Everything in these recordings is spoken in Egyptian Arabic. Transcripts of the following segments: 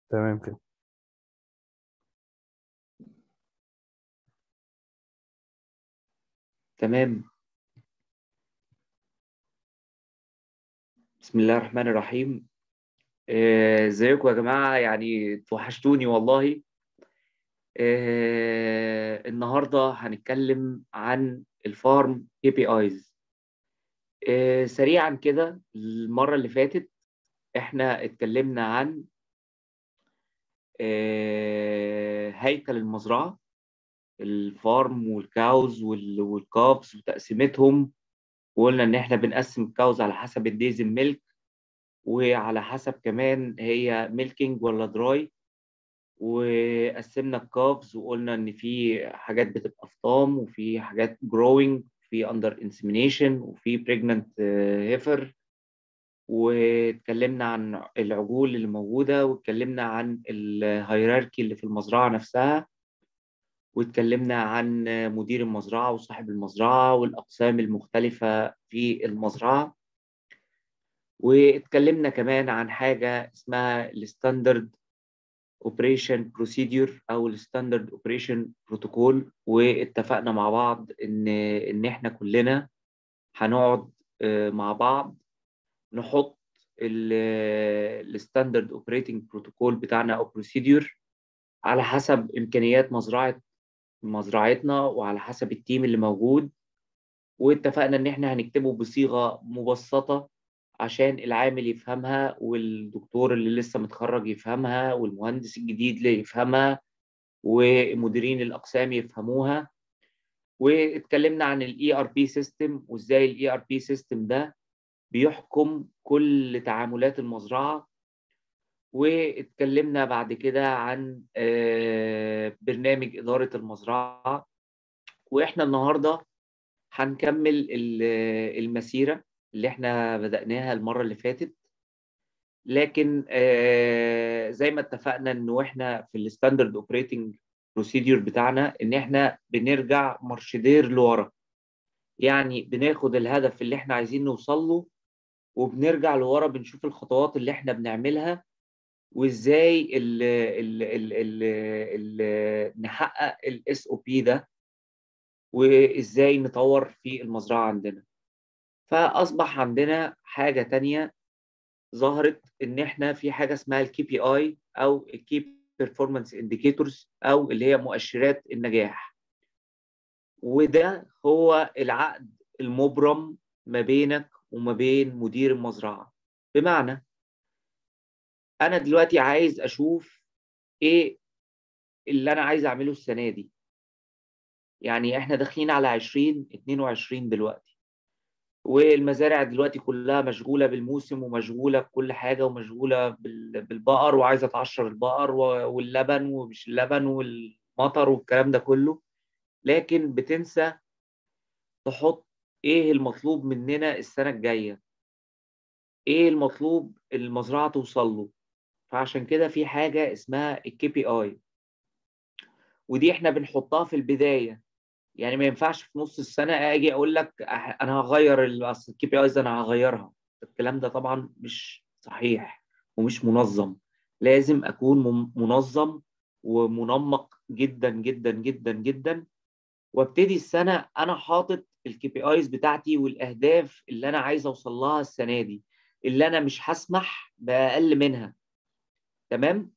تمام كده تمام بسم الله الرحمن الرحيم آه، ازيكم يا جماعة يعني توحشتوني والله آه، النهاردة هنتكلم عن الفارم كي بي ايز سريعا كده المرة اللي فاتت احنا اتكلمنا عن آه، هيكل المزرعة الفارم والكاوز وال- والكابس وتقسيمتهم وقلنا ان احنا بنقسم الكاوز على حسب الديز الميلك وعلى حسب كمان هي ميلكينج ولا دراي وقسمنا الكافز وقلنا ان في حاجات بتبقى فطام وفي حاجات جروينج في اندر انسيمينيشن وفي بريجننت هيفر واتكلمنا عن العجول اللي موجوده واتكلمنا عن الهيراركي اللي في المزرعه نفسها واتكلمنا عن مدير المزرعه وصاحب المزرعه والاقسام المختلفه في المزرعه واتكلمنا كمان عن حاجه اسمها الستاندرد اوبريشن بروسيدور او الستاندرد اوبريشن بروتوكول واتفقنا مع بعض ان ان احنا كلنا هنقعد آه، مع بعض نحط الستاندرد اوبريتنج بروتوكول بتاعنا او بروسيدور على حسب امكانيات مزرعه مزرعتنا وعلى حسب التيم اللي موجود واتفقنا ان احنا هنكتبه بصيغه مبسطه عشان العامل يفهمها والدكتور اللي لسه متخرج يفهمها والمهندس الجديد اللي يفهمها ومديرين الاقسام يفهموها واتكلمنا عن الاي ار بي سيستم وازاي الاي ار بي سيستم ده بيحكم كل تعاملات المزرعه واتكلمنا بعد كده عن آه، برنامج اداره المزرعه واحنا النهارده هنكمل ال- المسيره اللي احنا بدأناها المرة اللي فاتت لكن آه، زي ما اتفقنا انه احنا في الستاندرد اوبريتنج بروسيدور بتاعنا ان احنا بنرجع مرشدير لورا يعني بناخد الهدف اللي احنا عايزين نوصل له وبنرجع لورا بنشوف الخطوات اللي احنا بنعملها وازاي ال ال ال ال ال نحقق الاس او بي ده وازاي نطور في المزرعه عندنا فاصبح عندنا حاجه تانية ظهرت ان احنا في حاجه اسمها الكي بي اي او الكي بيرفورمانس انديكيتورز او اللي هي مؤشرات النجاح وده هو العقد المبرم ما بينك وما بين مدير المزرعه بمعنى انا دلوقتي عايز اشوف ايه اللي انا عايز اعمله السنه دي يعني احنا داخلين على 20 22 دلوقتي والمزارع دلوقتي كلها مشغوله بالموسم ومشغوله بكل حاجه ومشغوله بال- بالبقر وعايزه تعشر البقر و- واللبن ومش اللبن والمطر والكلام ده كله لكن بتنسى تحط ايه المطلوب مننا السنه الجايه ايه المطلوب المزرعه توصل له فعشان كده في حاجه اسمها الكي بي اي ودي احنا بنحطها في البدايه يعني ما ينفعش في نص السنه اجي اقول لك أح- انا هغير الكي بي ايز انا هغيرها الكلام ده طبعا مش صحيح ومش منظم لازم اكون مم- منظم ومنمق جدا جدا جدا جدا وابتدي السنه انا حاطط الكي بي ايز بتاعتي والاهداف اللي انا عايز اوصل لها السنه دي اللي انا مش هسمح باقل منها تمام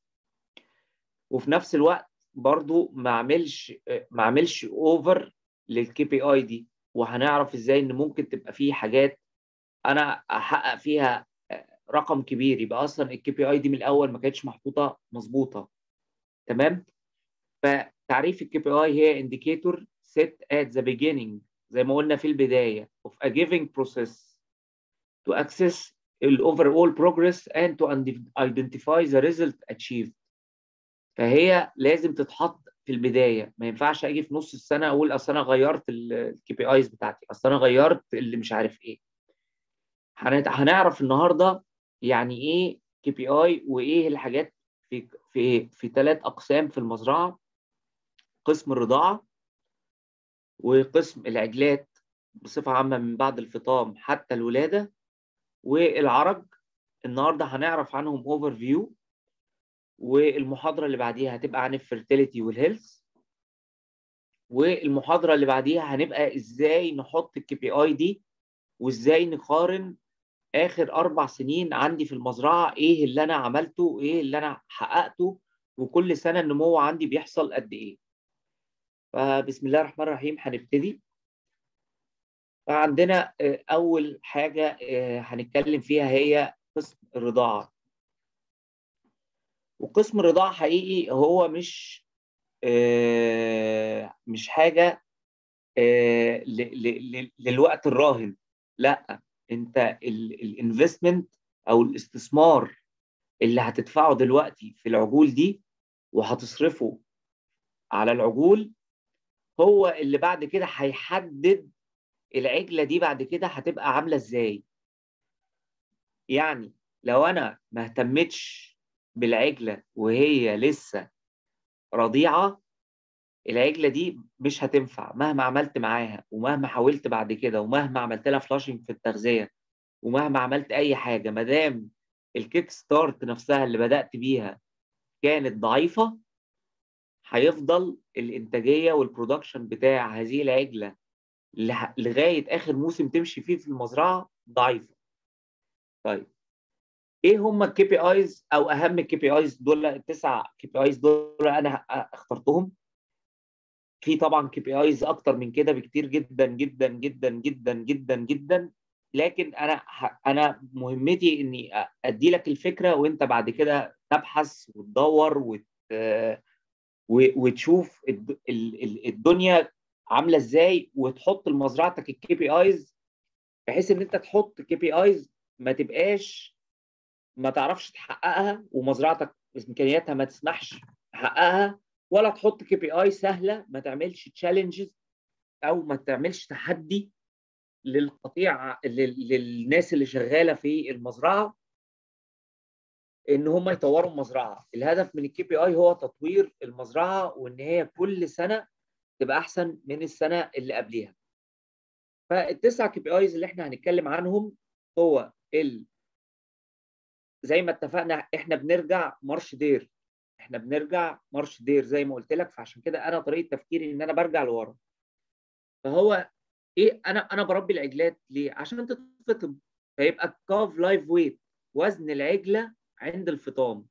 وفي نفس الوقت برضو ما اعملش ما اعملش اوفر للكي بي اي دي وهنعرف ازاي ان ممكن تبقى في حاجات انا احقق فيها رقم كبير يبقى اصلا الكي بي اي دي من الاول ما كانتش محطوطه مظبوطه تمام فتعريف الكي بي اي هي indicator set at the beginning زي ما قلنا في البدايه of a giving process to access the overall progress and to identify the result achieved فهي لازم تتحط في البدايه ما ينفعش اجي في نص السنه اقول اصل انا غيرت الكي بي ايز بتاعتي اصل انا غيرت اللي مش عارف ايه هنت- هنعرف النهارده يعني ايه كي بي اي وايه الحاجات في في في ثلاث اقسام في المزرعه قسم الرضاعه وقسم العجلات بصفه عامه من بعد الفطام حتى الولاده والعرج النهارده هنعرف عنهم اوفر فيو والمحاضره اللي بعديها هتبقى عن الفيرتيليتي والهيلث والمحاضره اللي بعديها هنبقى ازاي نحط الكي بي اي دي وازاي نقارن اخر اربع سنين عندي في المزرعه ايه اللي انا عملته وايه اللي انا حققته وكل سنه النمو عندي بيحصل قد ايه فبسم الله الرحمن الرحيم هنبتدي فعندنا اول حاجه هنتكلم فيها هي قسم الرضاعه وقسم الرضاعه حقيقي هو مش مش حاجه للوقت الراهن لا انت الانفستمنت او الاستثمار اللي هتدفعه دلوقتي في العجول دي وهتصرفه على العجول هو اللي بعد كده هيحدد العجله دي بعد كده هتبقى عامله ازاي يعني لو انا ما اهتمتش بالعجله وهي لسه رضيعه العجله دي مش هتنفع مهما عملت معاها ومهما حاولت بعد كده ومهما عملت لها فلاشنج في التغذيه ومهما عملت اي حاجه ما دام الكيك ستارت نفسها اللي بدات بيها كانت ضعيفه هيفضل الانتاجيه والبرودكشن بتاع هذه العجله لغايه اخر موسم تمشي فيه في المزرعه ضعيفه. طيب ايه هم الكي بي ايز او اهم الكي بي ايز دول التسع كي بي ايز دول انا اخترتهم في طبعا كي بي ايز اكتر من كده بكتير جدا جدا جدا جدا جدا جدا لكن انا انا مهمتي اني ادي لك الفكره وانت بعد كده تبحث وتدور وت وتشوف الدنيا عامله ازاي وتحط لمزرعتك الكي بي ايز بحيث ان انت تحط كي بي ايز ما تبقاش ما تعرفش تحققها ومزرعتك امكانياتها ما تسمحش تحققها ولا تحط كي بي اي سهله ما تعملش تشالنجز او ما تعملش تحدي للقطيع للناس اللي شغاله في المزرعه ان هم يطوروا المزرعه الهدف من الكي بي اي هو تطوير المزرعه وان هي كل سنه تبقى احسن من السنه اللي قبليها فالتسع كي بي ايز اللي احنا هنتكلم عنهم هو ال زي ما اتفقنا احنا بنرجع مارش دير احنا بنرجع مارش دير زي ما قلت لك فعشان كده انا طريقه تفكيري ان انا برجع لورا فهو ايه انا انا بربي العجلات ليه عشان تتفطم فيبقى الكاف لايف ويت وزن العجله عند الفطام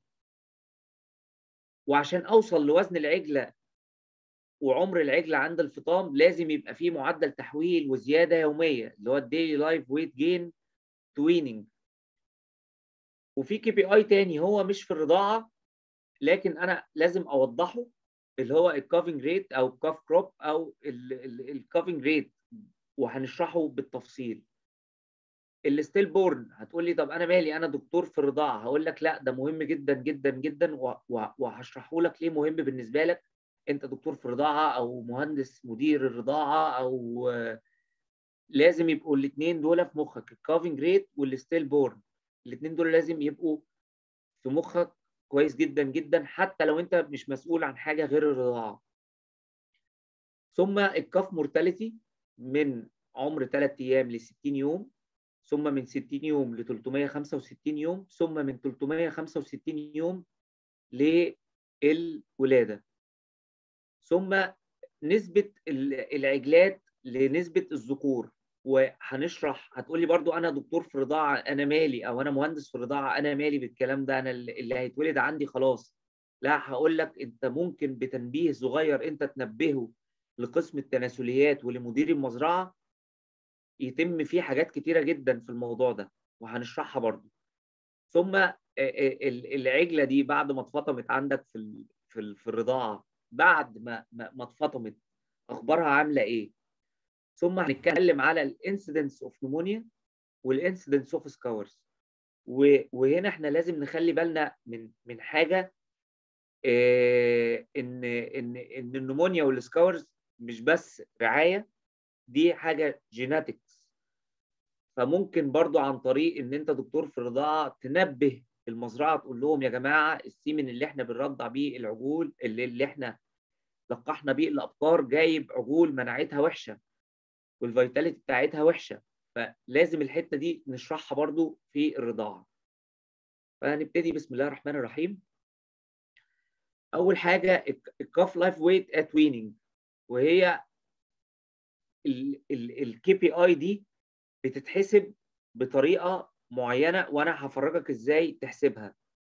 وعشان اوصل لوزن العجله وعمر العجله عند الفطام لازم يبقى فيه معدل تحويل وزياده يوميه اللي هو الديلي لايف ويت جين تويننج وفي كي بي اي تاني هو مش في الرضاعه لكن انا لازم اوضحه اللي هو الكافنج ريت او الكاف كروب او الكافنج ريت وهنشرحه بالتفصيل الستيل بورن هتقول لي طب انا مالي انا دكتور في الرضاعه هقول لك لا ده مهم جدا جدا جدا وهشرحه لك ليه مهم بالنسبه لك انت دكتور في الرضاعه او مهندس مدير الرضاعه او لازم يبقوا الاثنين دول في مخك الكافنج ريت والستيل بورن الاثنين دول لازم يبقوا في مخك كويس جدا جدا حتى لو انت مش مسؤول عن حاجه غير الرضاعه ثم الكاف مورتاليتي من عمر 3 ايام ل 60 يوم ثم من 60 يوم ل 365 يوم ثم من 365 يوم للولاده ثم نسبه العجلات لنسبه الذكور وهنشرح هتقولي برضو انا دكتور في الرضاعه انا مالي او انا مهندس في الرضاعه انا مالي بالكلام ده انا اللي هيتولد عندي خلاص لا هقول لك انت ممكن بتنبيه صغير انت تنبهه لقسم التناسليات ولمدير المزرعه يتم فيه حاجات كتيره جدا في الموضوع ده وهنشرحها برضو ثم العجله دي بعد ما اتفطمت عندك في في الرضاعه بعد ما ما اتفطمت اخبارها عامله ايه ثم هنتكلم على الانسيدنس اوف نمونيا والانسيدنس اوف سكاورز وهنا احنا لازم نخلي بالنا من من حاجه إيه ان ان ان النمونيا والسكاورز مش بس رعايه دي حاجه جيناتكس فممكن برضو عن طريق ان انت دكتور في الرضاعه تنبه المزرعه تقول لهم يا جماعه السيمن اللي احنا بنرضع بيه العجول اللي, اللي احنا لقحنا بيه الابقار جايب عجول مناعتها وحشه والفيتاليتي بتاعتها وحشه فلازم الحته دي نشرحها برضو في الرضاعه فهنبتدي بسم الله الرحمن الرحيم اول حاجه الكاف لايف ويت ات ويننج وهي الكي بي اي دي بتتحسب بطريقه معينه وانا هفرجك ازاي تحسبها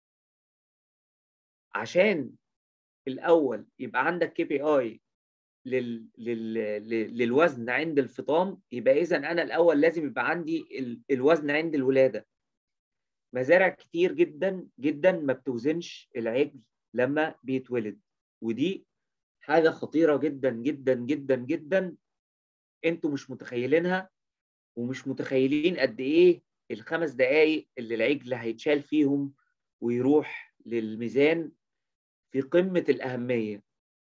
عشان الاول يبقى عندك كي بي اي لل... لل... للوزن عند الفطام يبقى اذا انا الاول لازم يبقى عندي ال... الوزن عند الولاده مزارع كتير جدا جدا ما بتوزنش العجل لما بيتولد ودي حاجه خطيره جدا جدا جدا جدا انتوا مش متخيلينها ومش متخيلين قد ايه الخمس دقائق اللي العجل هيتشال فيهم ويروح للميزان في قمه الاهميه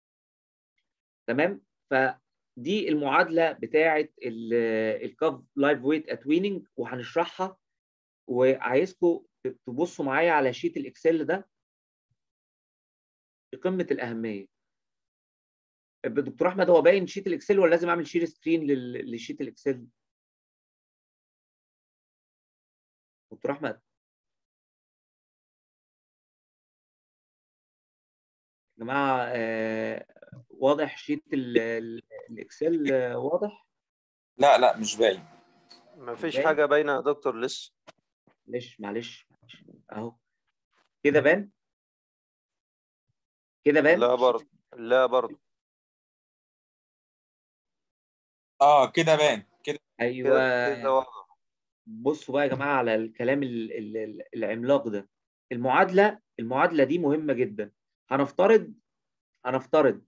تمام فدي المعادله بتاعه الكاف لايف ويت ات ويننج وهنشرحها وعايزكم تبصوا معايا على شيت الاكسل ده بقمه الاهميه دكتور احمد هو باين شيت الاكسل ولا لازم اعمل شير سكرين للشيت الاكسل دكتور احمد يا جماعه آه واضح شيت الاكسل واضح لا لا مش باين ما فيش حاجه باينه يا دكتور لسه معلش معلش اهو كده بان كده بان لا برضه لا برضه اه كده بان كده ايوه كده واضح بصوا بقى يا جماعه على الكلام ال ال العملاق ده المعادله المعادله دي مهمه جدا هنفترض هنفترض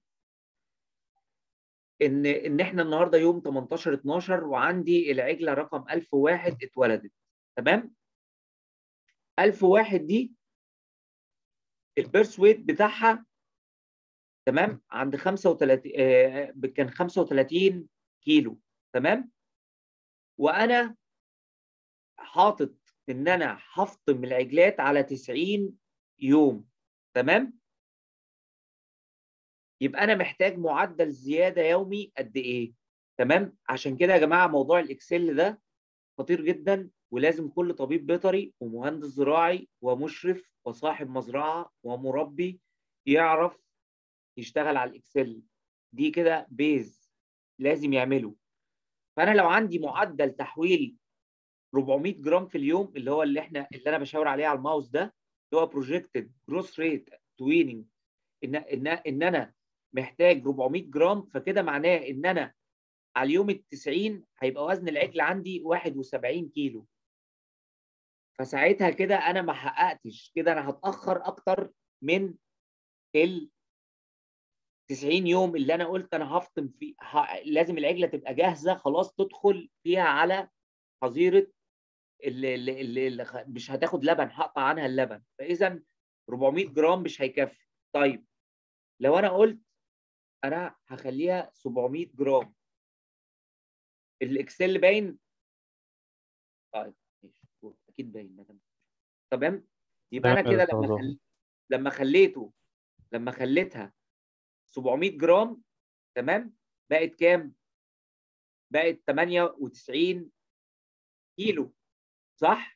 ان ان احنا النهارده يوم 18 12 وعندي العجله رقم 1001 اتولدت تمام 1001 دي البيرث ويت بتاعها تمام عند 35 آه كان 35 كيلو تمام وانا حاطط ان انا هفطم العجلات على 90 يوم تمام يبقى انا محتاج معدل زياده يومي قد ايه تمام عشان كده يا جماعه موضوع الاكسل ده خطير جدا ولازم كل طبيب بيطري ومهندس زراعي ومشرف وصاحب مزرعه ومربي يعرف يشتغل على الاكسل دي كده بيز لازم يعمله فانا لو عندي معدل تحويل 400 جرام في اليوم اللي هو اللي احنا اللي انا بشاور عليه على الماوس ده اللي هو بروجكتد جروس ريت تويننج ان ان ان انا محتاج 400 جرام فكده معناه ان انا على اليوم ال 90 هيبقى وزن العجل عندي 71 كيلو فساعتها كده انا ما حققتش كده انا هتاخر اكتر من ال 90 يوم اللي انا قلت انا هفطم فيه ه... لازم العجله تبقى جاهزه خلاص تدخل فيها على حظيره اللي, اللي, اللي, اللي مش هتاخد لبن هقطع عنها اللبن فاذا 400 جرام مش هيكفي طيب لو انا قلت انا هخليها 700 جرام الاكسل باين طيب اكيد باين تمام يبقى انا كده لما خل... لما خليته لما خليتها 700 جرام تمام بقت كام بقت 98 كيلو صح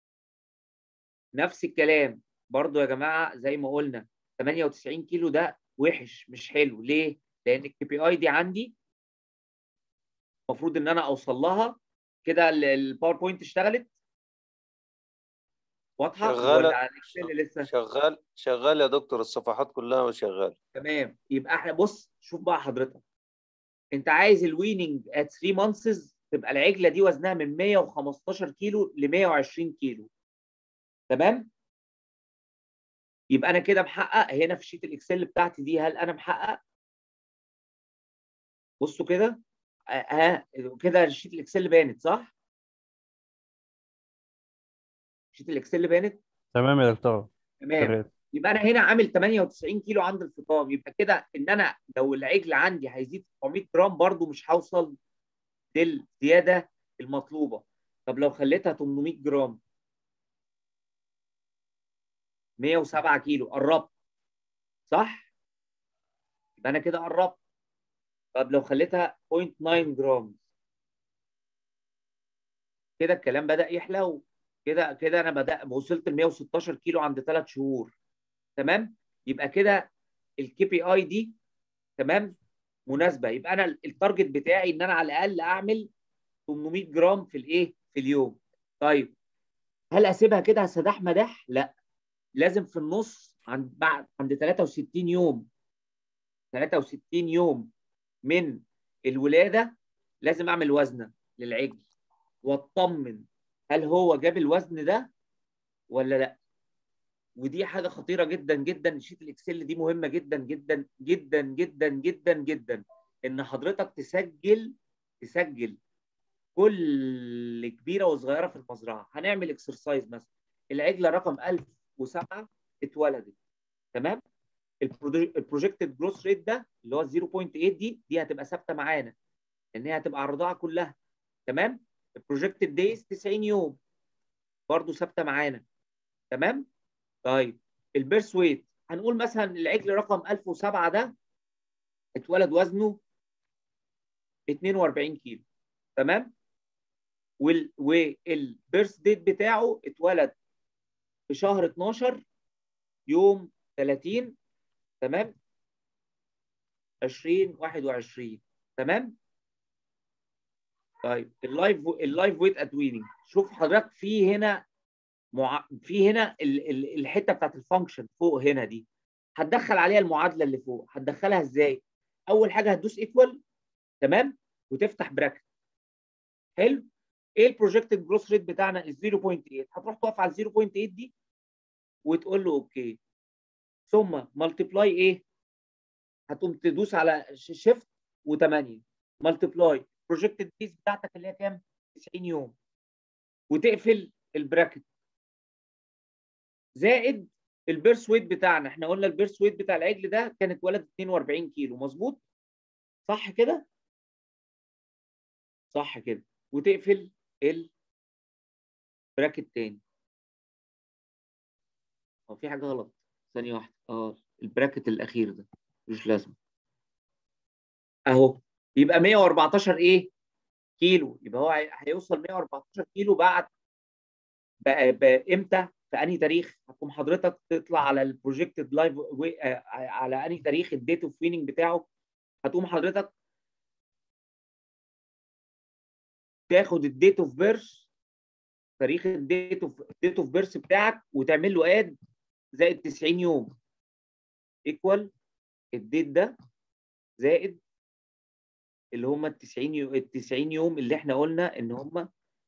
نفس الكلام برضو يا جماعه زي ما قلنا 98 كيلو ده وحش مش حلو ليه لان الكي بي اي دي عندي المفروض ان انا اوصل لها كده الباوربوينت اشتغلت واضحه شغاله ولا على الاكسل لسه شغال شغال يا دكتور الصفحات كلها شغاله تمام يبقى احنا بص شوف بقى حضرتك انت عايز الويننج ات 3 مانثس تبقى العجله دي وزنها من 115 كيلو ل 120 كيلو تمام يبقى انا كده محقق هنا في شيت الاكسل بتاعتي دي هل انا محقق بصوا كده ها كده شيت الاكسل بانت صح شيت الاكسل بانت تمام يا دكتور تمام يبقى انا هنا عامل 98 كيلو عند الفطام يبقى كده ان انا لو العجل عندي هيزيد 700 جرام برضو مش هوصل للزياده المطلوبه طب لو خليتها 800 جرام 107 كيلو قربت صح يبقى انا كده قربت طب لو خليتها 0.9 جرام كده الكلام بدأ يحلو كده كده انا بدأ وصلت ل 116 كيلو عند ثلاث شهور تمام يبقى كده الكي بي اي دي تمام مناسبه يبقى انا التارجت بتاعي ان انا على الاقل اعمل 800 جرام في الايه في اليوم طيب هل اسيبها كده يا سداح مداح لا لازم في النص عند بعد عند 63 يوم 63 يوم من الولاده لازم اعمل وزنه للعجل واطمن هل هو جاب الوزن ده ولا لا ودي حاجه خطيره جدا جدا شيت الاكسل دي مهمه جدا جدا جدا جدا جدا جدا ان حضرتك تسجل تسجل كل كبيره وصغيره في المزرعه هنعمل اكسرسايز مثلا العجله رقم 1007 اتولدت تمام البروجكتد جروث ريت ده اللي هو 0.8 دي دي هتبقى ثابته معانا ان هي هتبقى على الرضاعه كلها تمام البروجكتد دايز 90 يوم برضه ثابته معانا تمام طيب البيرث ويت هنقول مثلا العجل رقم 1007 ده اتولد وزنه 42 كيلو تمام وال والبيرث ديت بتاعه اتولد في شهر 12 يوم 30 تمام 2021 تمام طيب اللايف اللايف ويت ات ويننج شوف حضرتك في هنا مع... في هنا ال... ال... الحته بتاعت الفانكشن فوق هنا دي هتدخل عليها المعادله اللي فوق هتدخلها ازاي اول حاجه هتدوس ايكوال تمام وتفتح براكت حلو ايه البروجكتد جروث ريت بتاعنا ال 0.8 هتروح تقف على ال 0.8 دي وتقول له اوكي ثم ملتبلاي ايه هتقوم تدوس على شيفت و8 ملتبلاي بروجكتد بيس بتاعتك اللي هي كام 90 يوم وتقفل البراكت زائد البيرث ويت بتاعنا احنا قلنا البيرث ويت بتاع العجل ده كان اتولد 42 كيلو مظبوط صح كده صح كده وتقفل البراكت تاني هو في حاجه غلط ثانيه واحده اه البراكت الاخير ده مش لازم اهو يبقى 114 ايه كيلو يبقى هو هيوصل 114 كيلو بعد بقى, بقى امتى في انهي تاريخ هتقوم حضرتك تطلع على البروجكتد لايف على انهي تاريخ الديت اوف ويننج بتاعه هتقوم حضرتك تاخد الديت اوف بيرث تاريخ الديت اوف الديت اوف بيرث بتاعك وتعمل له اد زائد 90 يوم ايكوال الديت ده زائد اللي هم ال 90 يوم ال 90 يوم اللي احنا قلنا ان هم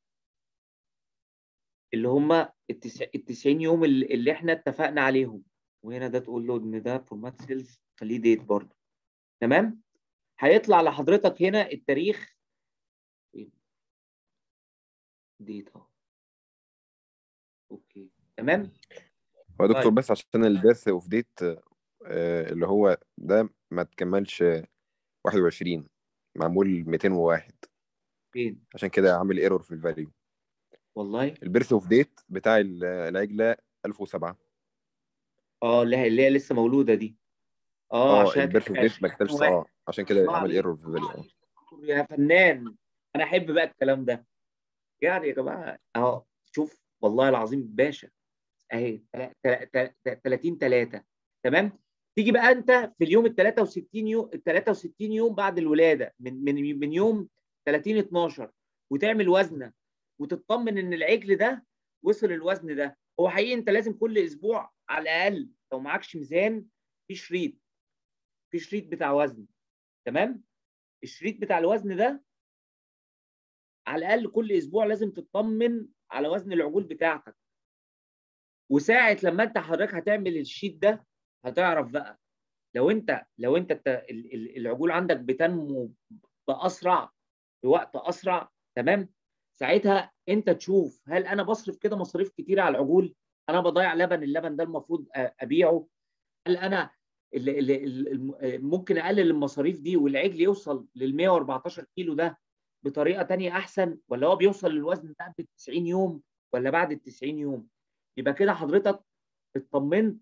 اللي هم ال 90 يوم اللي احنا اتفقنا عليهم وهنا ده تقول له ان ده فورمات سيلز خليه ديت برضه تمام هيطلع لحضرتك هنا التاريخ ديت اهو اوكي تمام هو دكتور طيب. بس عشان البيرث اوف ديت اللي هو ده ما تكملش 21 معمول 201 فين عشان كده عامل ايرور في الفاليو والله البيرث اوف ديت بتاع ال- العجله 1007 اه اللي هي اللي هي لسه مولوده دي اه اه عشان البيرث اوف ديت ما كتبش واحد. اه عشان كده الله عامل عليك. ايرور في الفاليو اه يا فنان انا احب بقى الكلام ده يعني يا جماعه اهو شوف والله العظيم باشا اهي 30 3 تمام تيجي بقى انت في اليوم ال 63 يوم ال 63 يوم بعد الولاده من من من يوم 30 12 وتعمل وزنه وتطمن ان العجل ده وصل الوزن ده هو حقيقي انت لازم كل اسبوع على الاقل لو معكش ميزان في شريط في شريط بتاع وزن تمام الشريط بتاع الوزن ده على الاقل كل اسبوع لازم تطمن على وزن العجول بتاعتك وساعه لما انت حضرتك هتعمل الشيت ده هتعرف بقى لو انت لو انت الت- ال- ال- العجول عندك بتنمو باسرع بوقت اسرع تمام ساعتها انت تشوف هل انا بصرف كده مصاريف كتيره على العجول انا بضيع لبن اللبن ده المفروض أ- ابيعه هل انا ال- ال- ال- الم- ممكن اقلل المصاريف دي والعجل يوصل لل 114 كيلو ده بطريقه تانية احسن ولا هو بيوصل للوزن ده قبل 90 يوم ولا بعد ال 90 يوم يبقى كده حضرتك اطمنت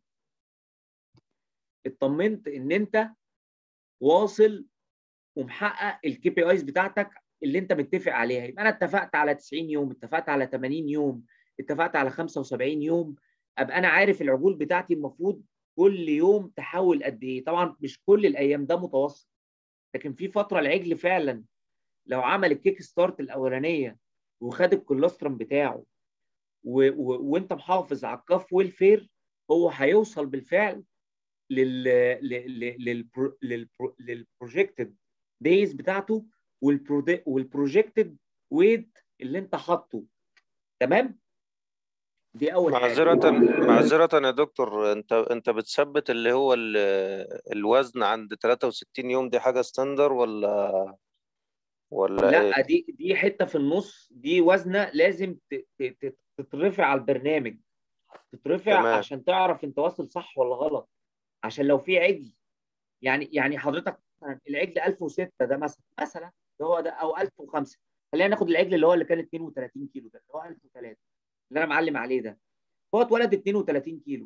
اطمنت ان انت واصل ومحقق الكي بي ايز بتاعتك اللي انت متفق عليها يبقى انا اتفقت على 90 يوم اتفقت على 80 يوم اتفقت على 75 يوم ابقى انا عارف العجول بتاعتي المفروض كل يوم تحول قد ايه طبعا مش كل الايام ده متوسط لكن في فتره العجل فعلا لو عمل الكيك ستارت الاولانيه وخد الكولوسترم بتاعه و... و... وانت محافظ على الكاف ويلفير هو هيوصل بالفعل لل لل للبرو... للبرو... للبروجكتد دايز بتاعته والبرو... والبروجكتد ويت اللي انت حاطه تمام دي اول حاجه معذرة معذرة يا دكتور انت انت بتثبت اللي هو ال- الوزن عند 63 يوم دي حاجة ستاندر ولا ولا لا ايه؟ دي دي حته في النص دي وزنه لازم ت- ت- ت- تترفع على البرنامج تترفع تمام. عشان تعرف انت واصل صح ولا غلط عشان لو في عجل يعني يعني حضرتك مثلاً العجل 1006 ده مثلا مثلا اللي هو ده او 1005 خلينا ناخد العجل اللي هو اللي كان 32 كيلو ده اللي هو 1003 اللي انا معلم عليه ده هو اتولد 32 كيلو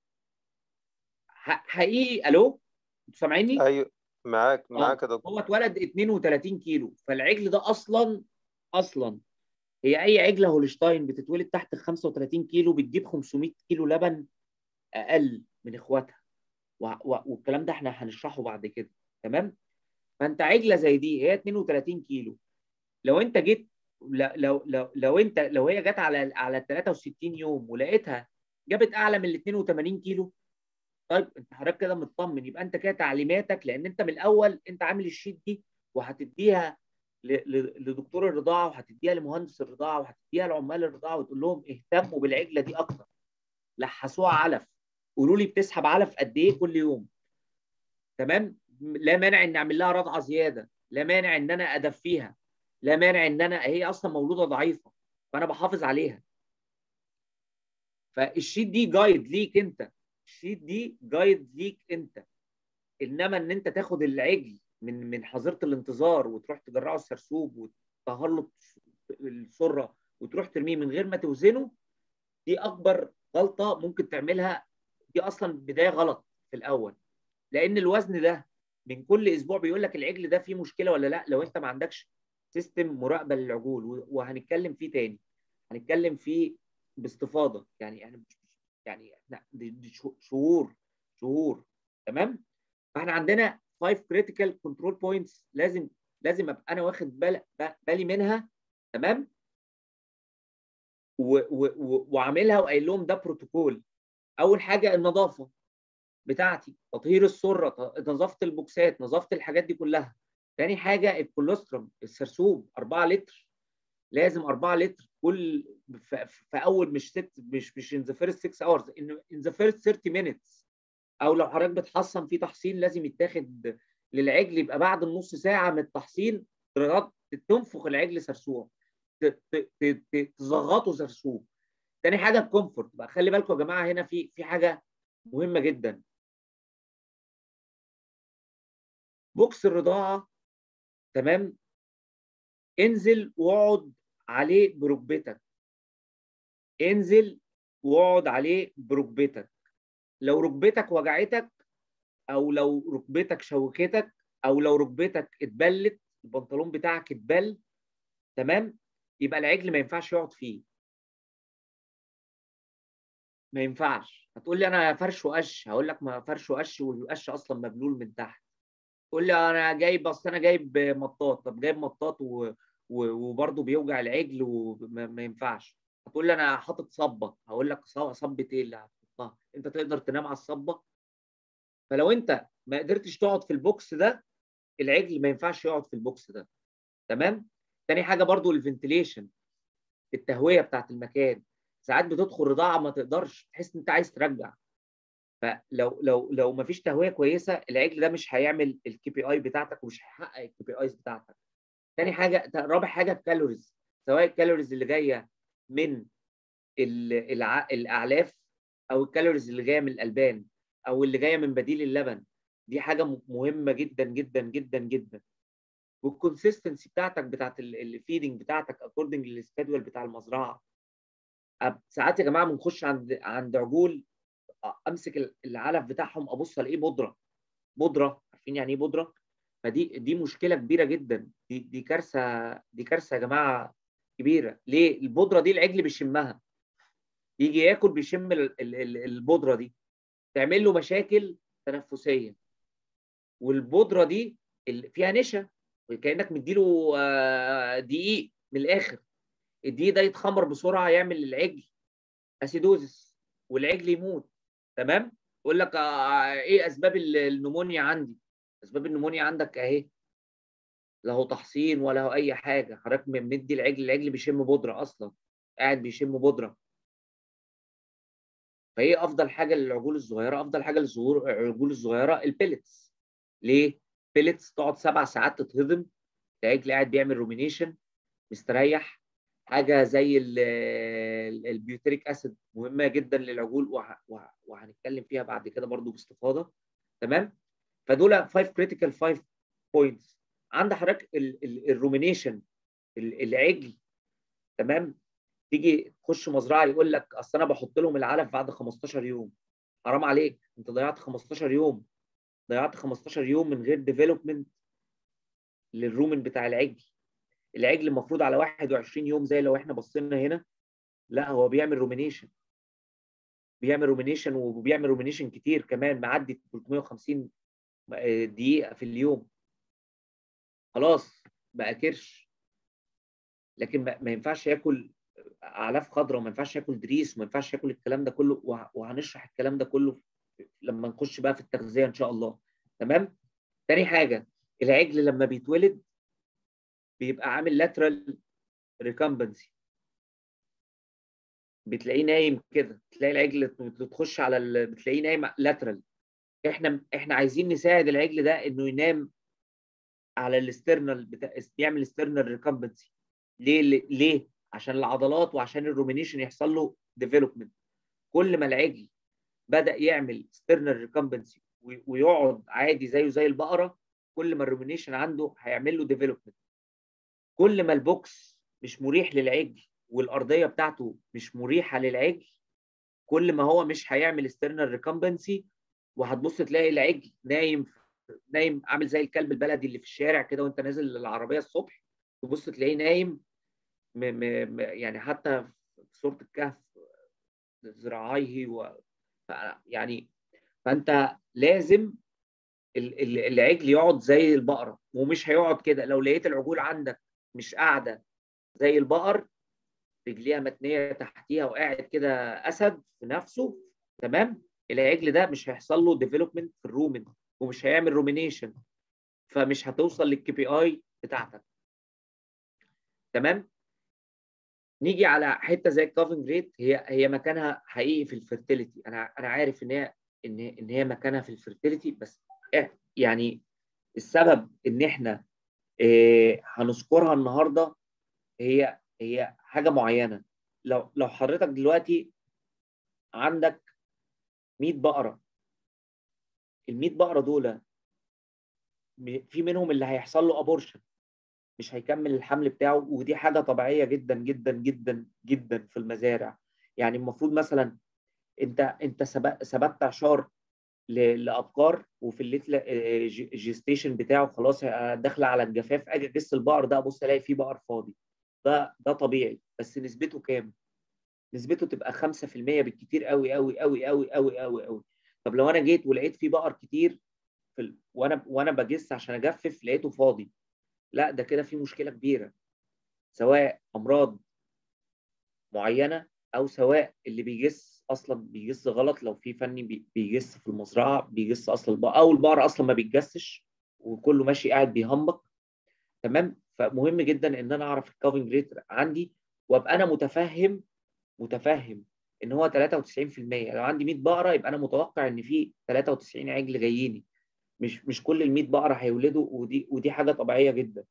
ح- حقيقي الو انتوا سامعيني؟ ايوه معاك معاك يا دكتور هو اتولد 32 كيلو فالعجل ده اصلا اصلا هي اي عجله هولشتاين بتتولد تحت ال 35 كيلو بتجيب 500 كيلو لبن اقل من اخواتها و... و... والكلام ده احنا هنشرحه بعد كده تمام فانت عجله زي دي هي 32 كيلو لو انت جيت ل- لو لو لو انت لو هي جت على على 63 يوم ولقيتها جابت اعلى من ال 82 كيلو طيب انت حضرتك كده مطمن يبقى انت كده تعليماتك لان انت من الاول انت عامل الشيت دي وهتديها ل- ل- لدكتور الرضاعه وهتديها لمهندس الرضاعه وهتديها لعمال الرضاعه وتقول لهم اهتموا بالعجله دي اكتر لحسوها علف قولوا لي بتسحب علف قد ايه كل يوم تمام لا مانع ان اعمل لها رضعه زياده لا مانع ان انا ادفيها لا مانع ان انا هي اصلا مولوده ضعيفه فانا بحافظ عليها فالشيت دي جايد ليك انت الشيت دي جايد ليك انت انما ان انت تاخد العجل من من حظيره الانتظار وتروح تجرعه السرسوب وتطهر له السره وتروح ترميه من غير ما توزنه دي اكبر غلطه ممكن تعملها دي اصلا بدايه غلط في الاول لان الوزن ده من كل اسبوع بيقول لك العجل ده فيه مشكله ولا لا لو انت ما عندكش سيستم مراقبه للعجول و- وهنتكلم فيه تاني هنتكلم فيه باستفاضه يعني يعني يعني احنا دي دي شهو- شهور شهور تمام فاحنا عندنا 5 كريتيكال كنترول بوينتس لازم لازم ابقى انا واخد بال- بالي منها تمام و- و- و- وعاملها وقايل لهم ده بروتوكول اول حاجه النظافه بتاعتي تطهير السره ت- نظافه البوكسات نظافه الحاجات دي كلها تاني حاجه الكولوسترم السرسوب 4 لتر لازم 4 لتر كل ف- في اول مش ست مش مش ان ذا فيرست 6 اورز ان ذا فيرست 30 مينتس او لو حضرتك بتحصن في تحصين لازم يتاخد للعجل يبقى بعد النص ساعه من التحصين ترغط- تنفخ العجل سرسوع ت- ت- ت- ت- تزغطه سرسوب تاني حاجه الكومفورت بقى خلي بالكم يا جماعه هنا في في حاجه مهمه جدا بوكس الرضاعه تمام انزل واقعد عليه بركبتك انزل واقعد عليه بركبتك لو ركبتك وجعتك او لو ركبتك شوكتك او لو ركبتك اتبلت البنطلون بتاعك اتبل تمام يبقى العجل ما ينفعش يقعد فيه ما ينفعش هتقول لي انا فرش وقش هقول لك ما فرش وقش والقش اصلا مبلول من تحت تقول لي انا جايب اصل انا جايب مطاط طب جايب مطاط و... و... وبرضه بيوجع العجل وما ما ينفعش هتقول لي انا حاطط صبه هقول لك ص- صبه ايه اللي هتحطها انت تقدر تنام على الصبه فلو انت ما قدرتش تقعد في البوكس ده العجل ما ينفعش يقعد في البوكس ده تمام تاني حاجه برضو الفنتليشن التهويه بتاعت المكان ساعات بتدخل رضاعه ما تقدرش تحس ان انت عايز ترجع فلو لو لو ما فيش تهويه كويسه العجل ده مش هيعمل الكي بي اي بتاعتك ومش هيحقق الكي بي ايز بتاعتك تاني حاجه رابع حاجه الكالوريز سواء الكالوريز اللي جايه من ال- الع- الاعلاف او الكالوريز اللي جايه من الالبان او اللي جايه من بديل اللبن دي حاجه م- مهمه جدا جدا جدا جدا والكونسيستنسي بتاعتك بتاعت الفيدنج بتاعتك اكوردنج للسكادول بتاع المزرعه أب- ساعات يا جماعه بنخش عند عند عجول أ- امسك ال- العلف بتاعهم ابص الاقيه بودره بودره عارفين يعني ايه بودره فدي دي مشكله كبيره جدا دي دي كارثه دي كارثه يا جماعه كبيره ليه البودره دي العجل بيشمها يجي ياكل بيشم ال- ال- ال- البودره دي تعمل له مشاكل تنفسيه والبودره دي اللي فيها نشا كانك مديله آه، دقيق من الاخر الدقيق ده يتخمر بسرعه يعمل للعجل اسيدوزس والعجل يموت تمام يقول لك آه، ايه اسباب ال- النمونيا عندي اسباب النمونيا عندك اهي لا هو تحصين ولا هو اي حاجه حضرتك مدي العجل العجل بيشم بودره اصلا قاعد بيشم بودره فايه افضل حاجه للعجول الصغيره افضل حاجه للظهور العجول الصغيره البيلتس ليه بيلتس تقعد سبع ساعات تتهضم العجل قاعد بيعمل رومينيشن مستريح حاجه زي ال- ال- البيوتريك اسيد مهمه جدا للعجول وه- وه- وهنتكلم فيها بعد كده برضو باستفاضه تمام فدول 5 كريتيكال 5 بوينتس عند حضرتك ال- ال- الرومينيشن ال- العجل تمام تيجي تخش مزرعه يقول لك اصل انا بحط لهم العلف بعد 15 يوم حرام عليك انت ضيعت 15 يوم ضيعت 15 يوم من غير ديفلوبمنت للرومن بتاع العجل العجل المفروض على 21 يوم زي لو احنا بصينا هنا لا هو بيعمل رومينيشن بيعمل رومينيشن وبيعمل رومينيشن كتير كمان معدي 350 دقيقة في اليوم خلاص بقى كرش لكن ما ما ينفعش ياكل اعلاف خضراء وما ينفعش ياكل دريس وما ينفعش ياكل الكلام ده كله وه- وهنشرح الكلام ده كله لما نخش بقى في التغذية ان شاء الله تمام تاني حاجة العجل لما بيتولد بيبقى عامل lateral recumbency بتلاقيه نايم كده تلاقي العجل بتخش على ال... بتلاقيه نايم lateral احنا احنا عايزين نساعد العجل ده انه ينام على الاسترنال بتا... يعمل استرنال ريكمبنسي ليه ليه عشان العضلات وعشان الرومينيشن يحصل له ديفلوبمنت كل ما العجل بدا يعمل استرنال ريكمبنسي ويقعد عادي زيه زي البقره كل ما الرومينيشن عنده هيعمل له ديفلوبمنت كل ما البوكس مش مريح للعجل والارضيه بتاعته مش مريحه للعجل كل ما هو مش هيعمل استرنال ريكمبنسي وهتبص تلاقي العجل نايم نايم عامل زي الكلب البلدي اللي في الشارع كده وانت نازل العربيه الصبح تبص تلاقيه نايم م م م يعني حتى في سوره الكهف ذراعيه و يعني فانت لازم ال- ال- العجل يقعد زي البقره ومش هيقعد كده لو لقيت العجول عندك مش قاعده زي البقر رجليها متنيه تحتيها وقاعد كده اسد في نفسه تمام العجل ده مش هيحصل له ديفلوبمنت في الرومن ومش هيعمل رومينيشن فمش هتوصل للكي بي اي بتاعتك تمام نيجي على حته زي الكافنج ريت هي هي مكانها حقيقي في الفيرتيليتي انا انا عارف ان هي ان ان هي مكانها في الفيرتيليتي بس يعني السبب ان احنا إيه هنذكرها النهارده هي هي حاجه معينه لو لو حضرتك دلوقتي عندك 100 بقره ال 100 بقره دول في منهم اللي هيحصل له ابورشن مش هيكمل الحمل بتاعه ودي حاجه طبيعيه جدا جدا جدا جدا في المزارع يعني المفروض مثلا انت انت ثبت عشار لابقار وفي الليت الجيستيشن بتاعه خلاص داخله على الجفاف اجي اجس البقر ده ابص الاقي فيه بقر فاضي ده ده طبيعي بس نسبته كام؟ نسبته تبقى 5% بالكتير قوي قوي قوي قوي قوي قوي قوي طب لو انا جيت ولقيت فيه بقر كتير في ال... وانا وانا بجس عشان اجفف لقيته فاضي لا ده كده في مشكله كبيره سواء امراض معينه او سواء اللي بيجس اصلا بيجس غلط لو في فني بيجس في المزرعه بيجس اصلا البقر او البقر اصلا ما بيتجسش وكله ماشي قاعد بيهمق تمام فمهم جدا ان انا اعرف الكافنج ريت عندي وابقى انا متفهم متفهم ان هو 93% لو عندي 100 بقره يبقى انا متوقع ان في 93 عجل جاييني مش مش كل ال 100 بقره هيولدوا ودي ودي حاجه طبيعيه جدا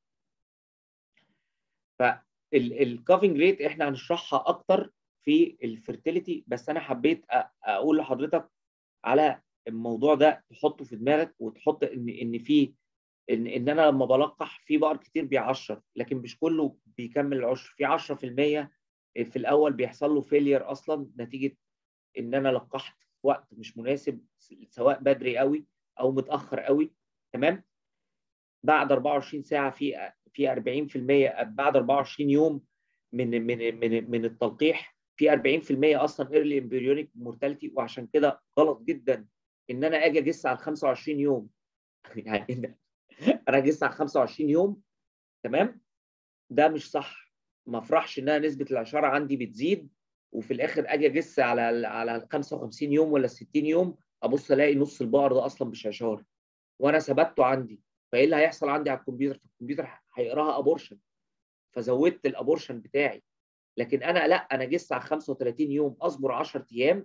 فالكافنج ريت احنا هنشرحها اكتر في الفيرتيليتي بس انا حبيت اقول لحضرتك على الموضوع ده تحطه في دماغك وتحط ان ان في ان ان انا لما بلقح في بقر كتير بيعشر لكن مش كله بيكمل العشر في 10% في الاول بيحصل له فيلير اصلا نتيجه ان انا لقحت في وقت مش مناسب سواء بدري قوي او متاخر قوي تمام بعد 24 ساعه في في 40% بعد 24 يوم من من من من التلقيح في 40% اصلا ايرلي امبريونيك مورتاليتي وعشان كده غلط جدا ان انا اجي اجس على 25 يوم يعني انا اجس على 25 يوم تمام ده مش صح ما افرحش انها نسبه العشاره عندي بتزيد وفي الاخر اجي اجس على على 55 يوم ولا 60 يوم ابص الاقي نص البقر ده اصلا مش عشار وانا ثبته عندي فايه اللي هيحصل عندي على الكمبيوتر الكمبيوتر هيقراها ابورشن فزودت الابورشن بتاعي لكن انا لا انا جس على 35 يوم اصبر 10 ايام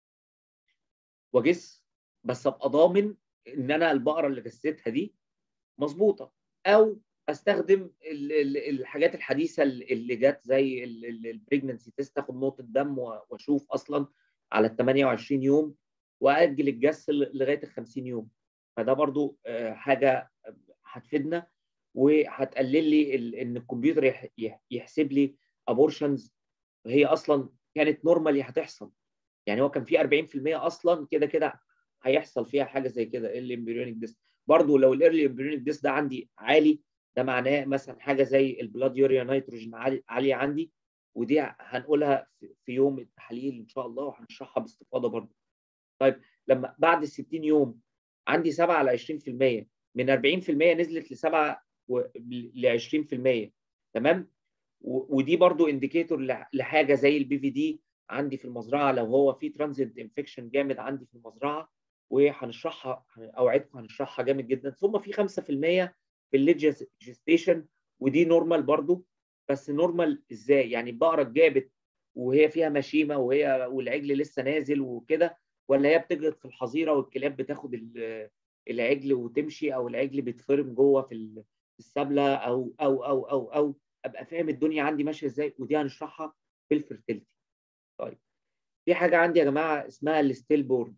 واجس بس ابقى ضامن ان انا البقره اللي جسيتها دي مظبوطه او استخدم الحاجات الحديثه اللي جت زي البريجننسي تيست تاخد نقطه دم واشوف اصلا على ال 28 يوم واجل الجس لغايه ال 50 يوم فده برضو حاجه هتفيدنا وهتقلل لي ان الكمبيوتر يحسب لي ابورشنز هي اصلا كانت نورمالي هتحصل يعني هو كان في 40% اصلا كده كده هيحصل فيها حاجه زي كده الامبريونيك ديس برضو لو الايرلي امبريونيك ديس ده عندي عالي ده معناه مثلا حاجه زي البلاد يوريا نيتروجين عاليه عندي ودي هنقولها في يوم التحاليل ان شاء الله وهنشرحها باستفاضه برضو طيب لما بعد ال 60 يوم عندي 7 على 20% من 40% نزلت ل 7 ل 20% تمام ودي برضو انديكيتور لحاجه زي البي في دي عندي في المزرعه لو هو في ترانزيت انفكشن جامد عندي في المزرعه وهنشرحها اوعدكم هنشرحها جامد جدا ثم في 5% في الليد جيستيشن ودي نورمال برضو بس نورمال ازاي يعني البقره اتجابت وهي فيها مشيمه وهي والعجل لسه نازل وكده ولا هي بتجرد في الحظيره والكلاب بتاخد العجل وتمشي او العجل بيتفرم جوه في السبله او او او او او ابقى فاهم الدنيا عندي ماشيه ازاي ودي هنشرحها في الفيرتيلتي طيب في حاجه عندي يا جماعه اسمها الستيل بورن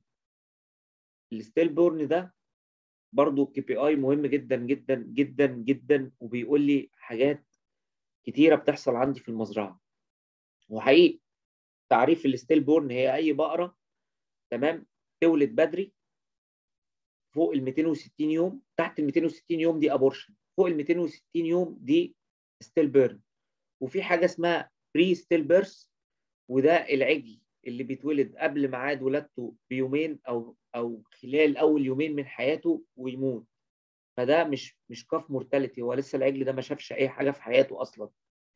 الستيل بورن ده برضو كي بي اي مهم جدا جدا جدا جدا وبيقول لي حاجات كتيره بتحصل عندي في المزرعه وحقيقي تعريف الستيل بورن هي اي بقره تمام تولد بدري فوق ال 260 يوم تحت ال 260 يوم دي ابورشن فوق ال 260 يوم دي ستيل بيرن وفي حاجه اسمها بري ستيل بيرث وده العجل اللي بيتولد قبل ميعاد ولادته بيومين او او خلال اول يومين من حياته ويموت فده مش مش كاف مورتاليتي هو لسه العجل ده ما شافش اي حاجه في حياته اصلا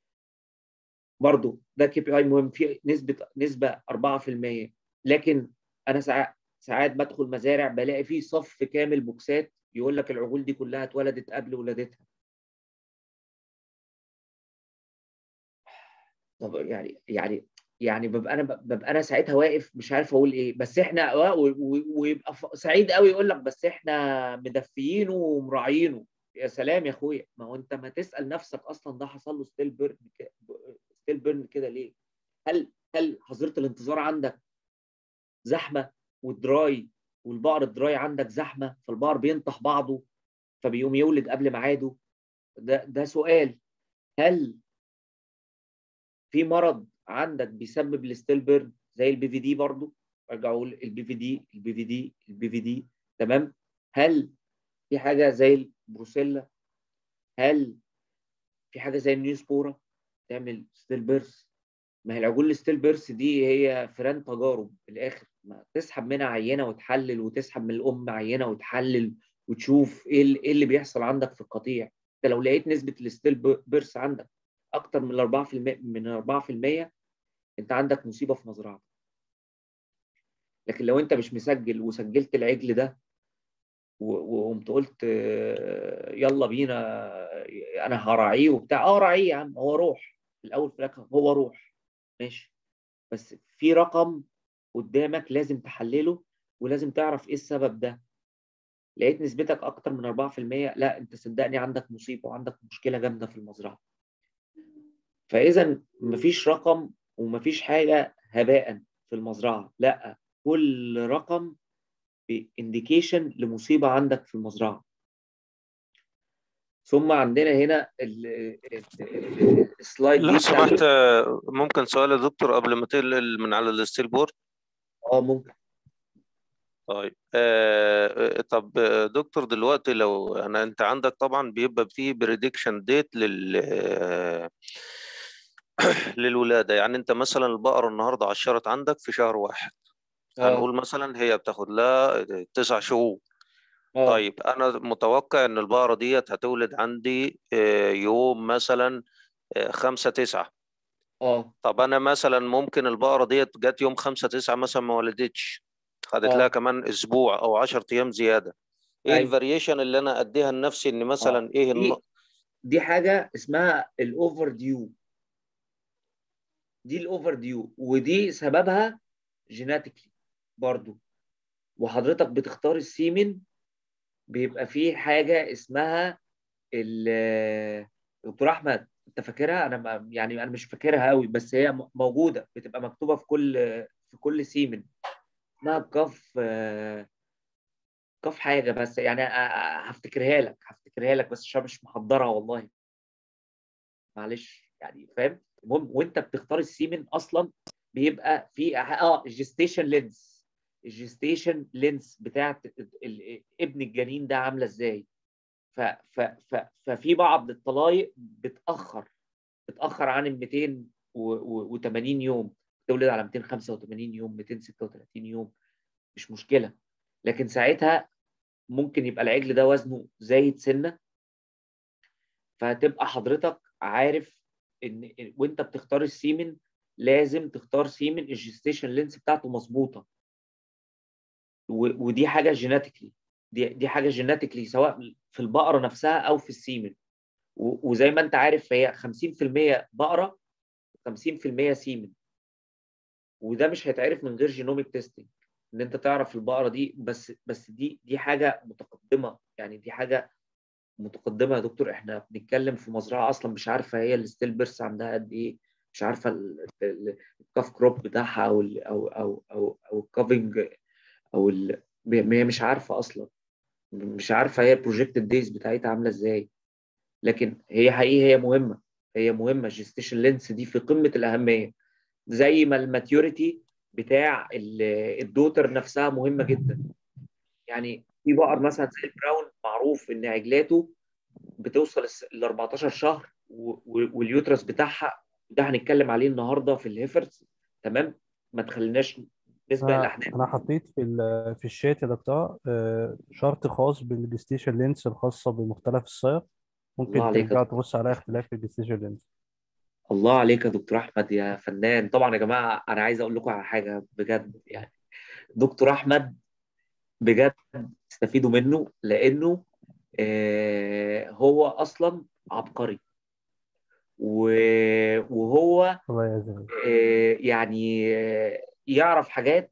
برضه ده كي بي اي مهم في نسبه نسبه 4% لكن انا ساعات ساعات بدخل مزارع بلاقي فيه صف كامل بوكسات يقول لك العجول دي كلها اتولدت قبل ولادتها طب يعني يعني يعني ببقى انا ببقى انا ساعتها واقف مش عارف اقول ايه بس احنا ويبقى سعيد قوي يقول لك بس احنا مدفيينه ومراعيينه يا سلام يا اخويا ما هو انت ما تسال نفسك اصلا ده حصل له ستيل بيرن ستيل بيرن كده ليه؟ هل هل حظيره الانتظار عندك زحمه والدراي والبقر الدراي عندك زحمه فالبقر بينطح بعضه فبيقوم يولد قبل ميعاده ده ده سؤال هل في مرض عندك بيسبب الستيل بيرن زي البي في دي برضه ارجع اقول البي في دي البي في دي البي في دي تمام هل في حاجه زي البروسيلا هل في حاجه زي النيوسبورا تعمل ستيل بيرث ما هي العجول الستيل بيرث دي هي فران تجارب في الاخر ما تسحب منها عينه وتحلل وتسحب من الام عينه وتحلل وتشوف ايه ايه اللي بيحصل عندك في القطيع انت لو لقيت نسبه الستيل بيرث عندك اكتر من 4% من 4% انت عندك مصيبه في مزرعتك لكن لو انت مش مسجل وسجلت العجل ده وقمت قلت يلا بينا انا هراعيه وبتاع اه راعيه يا عم هو روح في الاول في الاخر هو روح ماشي بس في رقم قدامك لازم تحلله ولازم تعرف ايه السبب ده لقيت نسبتك اكتر من 4% لا انت صدقني عندك مصيبه وعندك مشكله جامده في المزرعه فاذا مفيش رقم ومفيش حاجه هباء في المزرعه لا كل رقم انديكيشن لمصيبه عندك في المزرعه ثم عندنا هنا السلايد لو سمحت ممكن سؤال يا دكتور قبل ما تنقل من على الستيل بورد اه ممكن طيب آه طب دكتور دلوقتي لو انا انت عندك طبعا بيبقى فيه بريدكشن ديت لل للولادة يعني انت مثلا البقرة النهاردة عشرت عندك في شهر واحد هنقول مثلا هي بتاخد لها تسع شهور آه. طيب انا متوقع ان البقرة ديت هتولد عندي آه، يوم مثلا آه، خمسة تسعة اه طب انا مثلا ممكن البقرة ديت جت يوم خمسة تسعة مثلا ما ولدتش خدت آه. لها كمان اسبوع او 10 ايام زيادة ايه أيوة. الفاريشن اللي انا اديها لنفسي ان مثلا آه. ايه دي الن... دي حاجه اسمها الاوفر ديو دي الاوفر ديو ودي سببها جيناتيكلي برضو وحضرتك بتختار السيمن بيبقى فيه حاجه اسمها ال دكتور احمد انت فاكرها انا ما يعني انا مش فاكرها قوي بس هي م- موجوده بتبقى مكتوبه في كل في كل سيمن اسمها كاف آه، كاف حاجه بس يعني آه، آه، هفتكرها لك هفتكرها لك بس عشان مش محضرها والله معلش يعني فاهم المهم وانت بتختار السيمن اصلا بيبقى في اه الجستيشن لينس الجستيشن لينس بتاعت ال- ال- ابن الجنين ده عامله ازاي ف ف ف ففي بعض الطلايق بتاخر بتاخر عن ال 280 يوم تولد على 285 يوم 236 يوم مش مشكله لكن ساعتها ممكن يبقى العجل ده وزنه زايد سنه فهتبقى حضرتك عارف ان وانت بتختار السيمن لازم تختار سيمن الجستيشن لينس بتاعته مظبوطه و- ودي حاجه جيناتيكلي دي دي حاجه جيناتيكلي سواء في البقره نفسها او في السيمن و- وزي ما انت عارف هي 50% بقره 50% سيمن وده مش هيتعرف من غير جينوميك تيستنج ان انت تعرف البقره دي بس بس دي دي حاجه متقدمه يعني دي حاجه متقدمه يا دكتور احنا بنتكلم في مزرعه اصلا مش عارفه هي الستيل بيرس عندها قد ايه مش عارفه ال- ال- الكاف كروب بتاعها او ال او او او او الكافنج او ال- هي مش عارفه اصلا مش عارفه هي البروجكتد دايز بتاعتها عامله ازاي لكن هي حقيقي هي مهمه هي مهمه الجستيشن لينس دي في قمه الاهميه زي ما الماتيوريتي بتاع ال- الدوتر نفسها مهمه جدا يعني في بقر مثلا زي البراون معروف ان عجلاته بتوصل ل 14 شهر و- و- واليوترس بتاعها ده هنتكلم عليه النهارده في الهيفرز تمام ما تخليناش نسبق انا الاحداث انا حطيت في ال- في الشات يا دكتور آه، شرط خاص بالجستيشن لينس الخاصه بمختلف الصيغ الله ممكن عليك يا ترجع دكتور. تبص على اختلاف في الجستيشن لينس الله عليك يا دكتور احمد يا فنان طبعا يا جماعه انا عايز اقول لكم على حاجه بجد يعني دكتور احمد بجد استفيدوا منه لانه آه، هو اصلا عبقري و- وهو الله يعزك آه، يعني آه، يعرف حاجات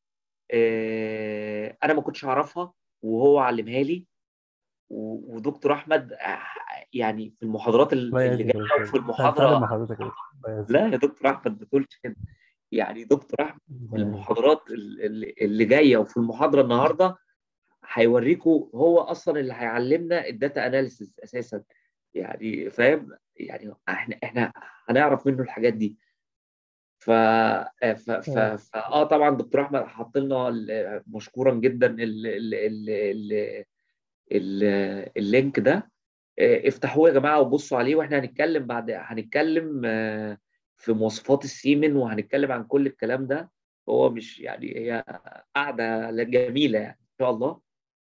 آه، انا ما كنتش اعرفها وهو علمها لي و- ودكتور احمد آه، يعني في المحاضرات ال- الله اللي يعزك جايه يا دكتور. وفي هنتعلم المحاضره مع حضرتك يا دكتور. الله يعزك لا يا دكتور احمد ما تقولش كده يعني دكتور احمد في الله يعزك. المحاضرات ال- ال- اللي جايه وفي المحاضره النهارده هيوريكم هو اصلا اللي هيعلمنا الداتا اناليسيس اساسا يعني فاهم يعني احنا احنا هنعرف منه الحاجات دي ف ف ف آه. ف- اه طبعا دكتور احمد حط لنا ال- مشكورا جدا ال ال ال ال ال اللينك ده آه، افتحوه يا جماعه وبصوا عليه واحنا هنتكلم بعد هنتكلم آه، في مواصفات السيمن وهنتكلم عن كل الكلام ده هو مش يعني هي قاعده جميله يعني ان شاء الله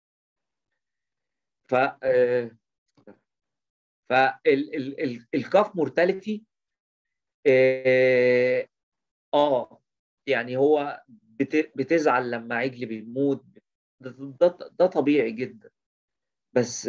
ف فالكاف مورتاليتي اه آه، يعني هو بت- بتزعل لما عجل بيموت ده, ده, ده طبيعي جدا بس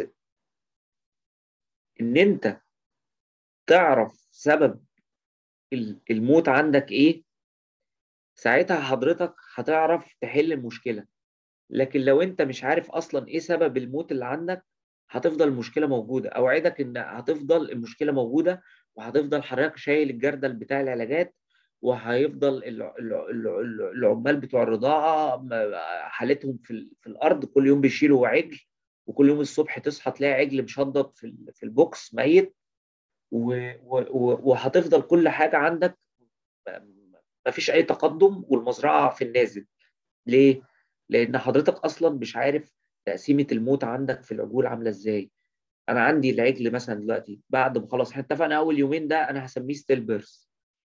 ان انت تعرف سبب ال- الموت عندك ايه ساعتها حضرتك هتعرف تحل المشكلة لكن لو انت مش عارف اصلا ايه سبب الموت اللي عندك هتفضل المشكلة موجودة اوعدك ان هتفضل المشكلة موجودة وهتفضل حضرتك شايل الجردل بتاع العلاجات وهيفضل الع- الع- الع- الع- العمال بتوع الرضاعة م- حالتهم في, ال- في الارض كل يوم بيشيلوا عجل وكل يوم الصبح تصحى تلاقي عجل مشدد في ال- في البوكس ميت و- و- و- وهتفضل كل حاجة عندك ما فيش اي تقدم والمزرعه في النازل ليه لان حضرتك اصلا مش عارف تقسيمه الموت عندك في العجول عامله ازاي انا عندي العجل مثلا دلوقتي بعد ما خلاص احنا اتفقنا اول يومين ده انا هسميه ستيل بيرث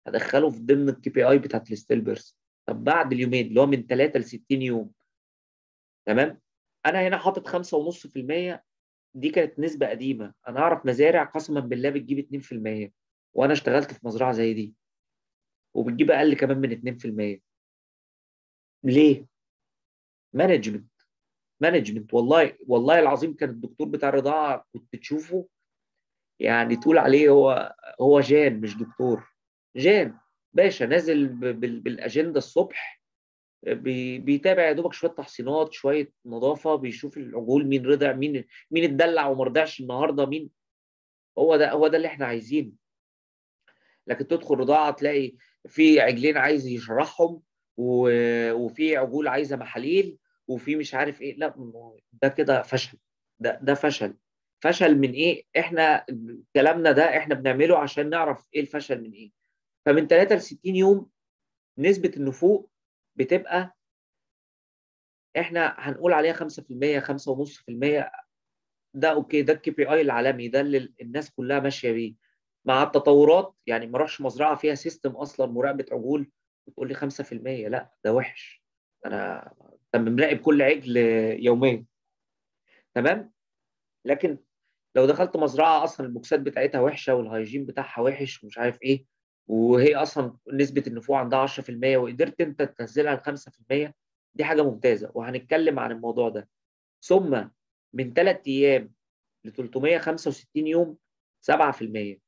هدخله في ضمن الكي بي اي بتاعت الستيل بيرس طب بعد اليومين اللي هو من 3 ل 60 يوم تمام انا هنا حاطط 5.5% دي كانت نسبه قديمه انا اعرف مزارع قسما بالله بتجيب 2% وانا اشتغلت في مزرعه زي دي وبتجيب اقل كمان من 2% ليه؟ مانجمنت مانجمنت والله والله العظيم كان الدكتور بتاع الرضاعه كنت تشوفه يعني تقول عليه هو هو جان مش دكتور جان باشا نازل ب- بال- بالاجنده الصبح بي- بيتابع يا دوبك شويه تحصينات شويه نظافه بيشوف العجول مين رضع مين مين اتدلع وما رضعش النهارده مين هو ده هو ده اللي احنا عايزينه لكن تدخل رضاعه تلاقي في عجلين عايز يشرحهم و- وفي عجول عايزه محاليل وفي مش عارف ايه لا ده كده فشل ده ده فشل فشل من ايه احنا كلامنا ده احنا بنعمله عشان نعرف ايه الفشل من ايه فمن 3 ل 60 يوم نسبه النفوق بتبقى احنا هنقول عليها 5% 5.5% ده اوكي ده الكي بي اي العالمي ده اللي الناس كلها ماشيه بيه مع التطورات يعني ما اروحش مزرعه فيها سيستم اصلا مراقبه عجول وتقول لي 5% لا ده وحش انا طب مراقب كل عجل يوميا تمام لكن لو دخلت مزرعه اصلا البوكسات بتاعتها وحشه والهيجين بتاعها وحش ومش عارف ايه وهي اصلا نسبه النفوع عندها 10% وقدرت انت تنزلها ل 5% دي حاجه ممتازه وهنتكلم عن الموضوع ده ثم من 3 ايام ل 365 يوم 7%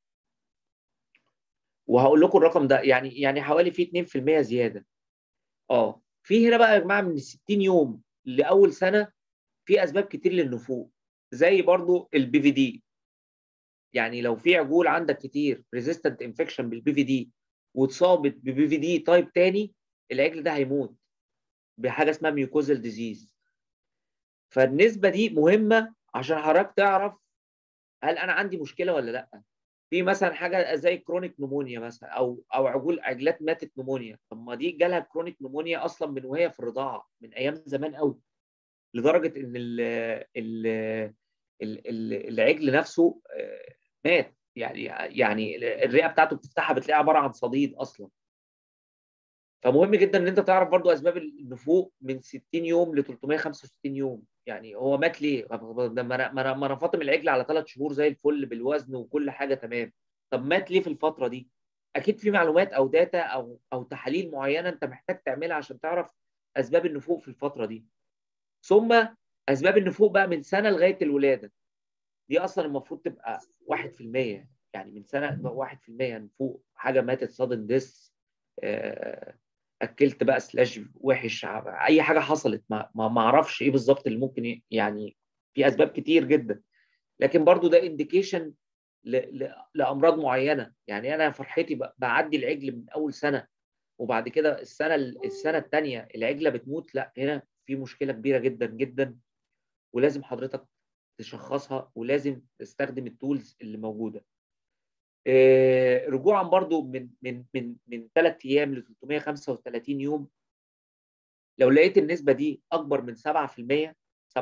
وهقول لكم الرقم ده يعني يعني حوالي في 2% زياده اه في هنا بقى يا جماعه من 60 يوم لاول سنه في اسباب كتير للنفوق زي برضو البي في دي يعني لو في عجول عندك كتير ريزيستنت انفكشن بالبي في دي واتصابت ببي في دي تايب تاني العجل ده هيموت بحاجه اسمها ميوكوزال ديزيز فالنسبه دي مهمه عشان حضرتك تعرف هل انا عندي مشكله ولا لا في مثلا حاجه زي كرونيك نمونيا مثلا او او عجول عجلات ماتت نمونيا طب ما دي جالها كرونيك نمونيا اصلا من وهي في الرضاعه من ايام زمان قوي لدرجه ان ال ال ال- ال- العجل نفسه آه، مات يعني يعني الرئه بتاعته بتفتحها بتلاقيها عباره عن صديد اصلا فمهم جدا ان انت تعرف برضو اسباب النفوق من 60 يوم ل 365 يوم يعني هو مات ليه؟ ده ما انا ما انا ما أنا فاطم العجل على ثلاث شهور زي الفل بالوزن وكل حاجه تمام طب مات ليه في الفتره دي؟ اكيد في معلومات او داتا او او تحاليل معينه انت محتاج تعملها عشان تعرف اسباب النفوق في الفتره دي ثم اسباب النفوق بقى من سنه لغايه الولاده دي اصلا المفروض تبقى 1% يعني من سنه 1% نفوق حاجه ماتت صادن ديس آه، اكلت بقى سلاش وحش اي حاجه حصلت ما ما ما اعرفش ايه بالظبط اللي ممكن ي- يعني في اسباب كتير جدا لكن برضو ده انديكيشن لامراض معينه يعني انا فرحتي ب- بعدي العجل من اول سنه وبعد كده السنه السنه الثانيه العجله بتموت لا هنا في مشكله كبيره جدا جدا ولازم حضرتك تشخصها ولازم تستخدم التولز اللي موجوده آه، رجوعا برضو من من من من 3 ايام ل 335 يوم لو لقيت النسبه دي اكبر من 7% 7.5%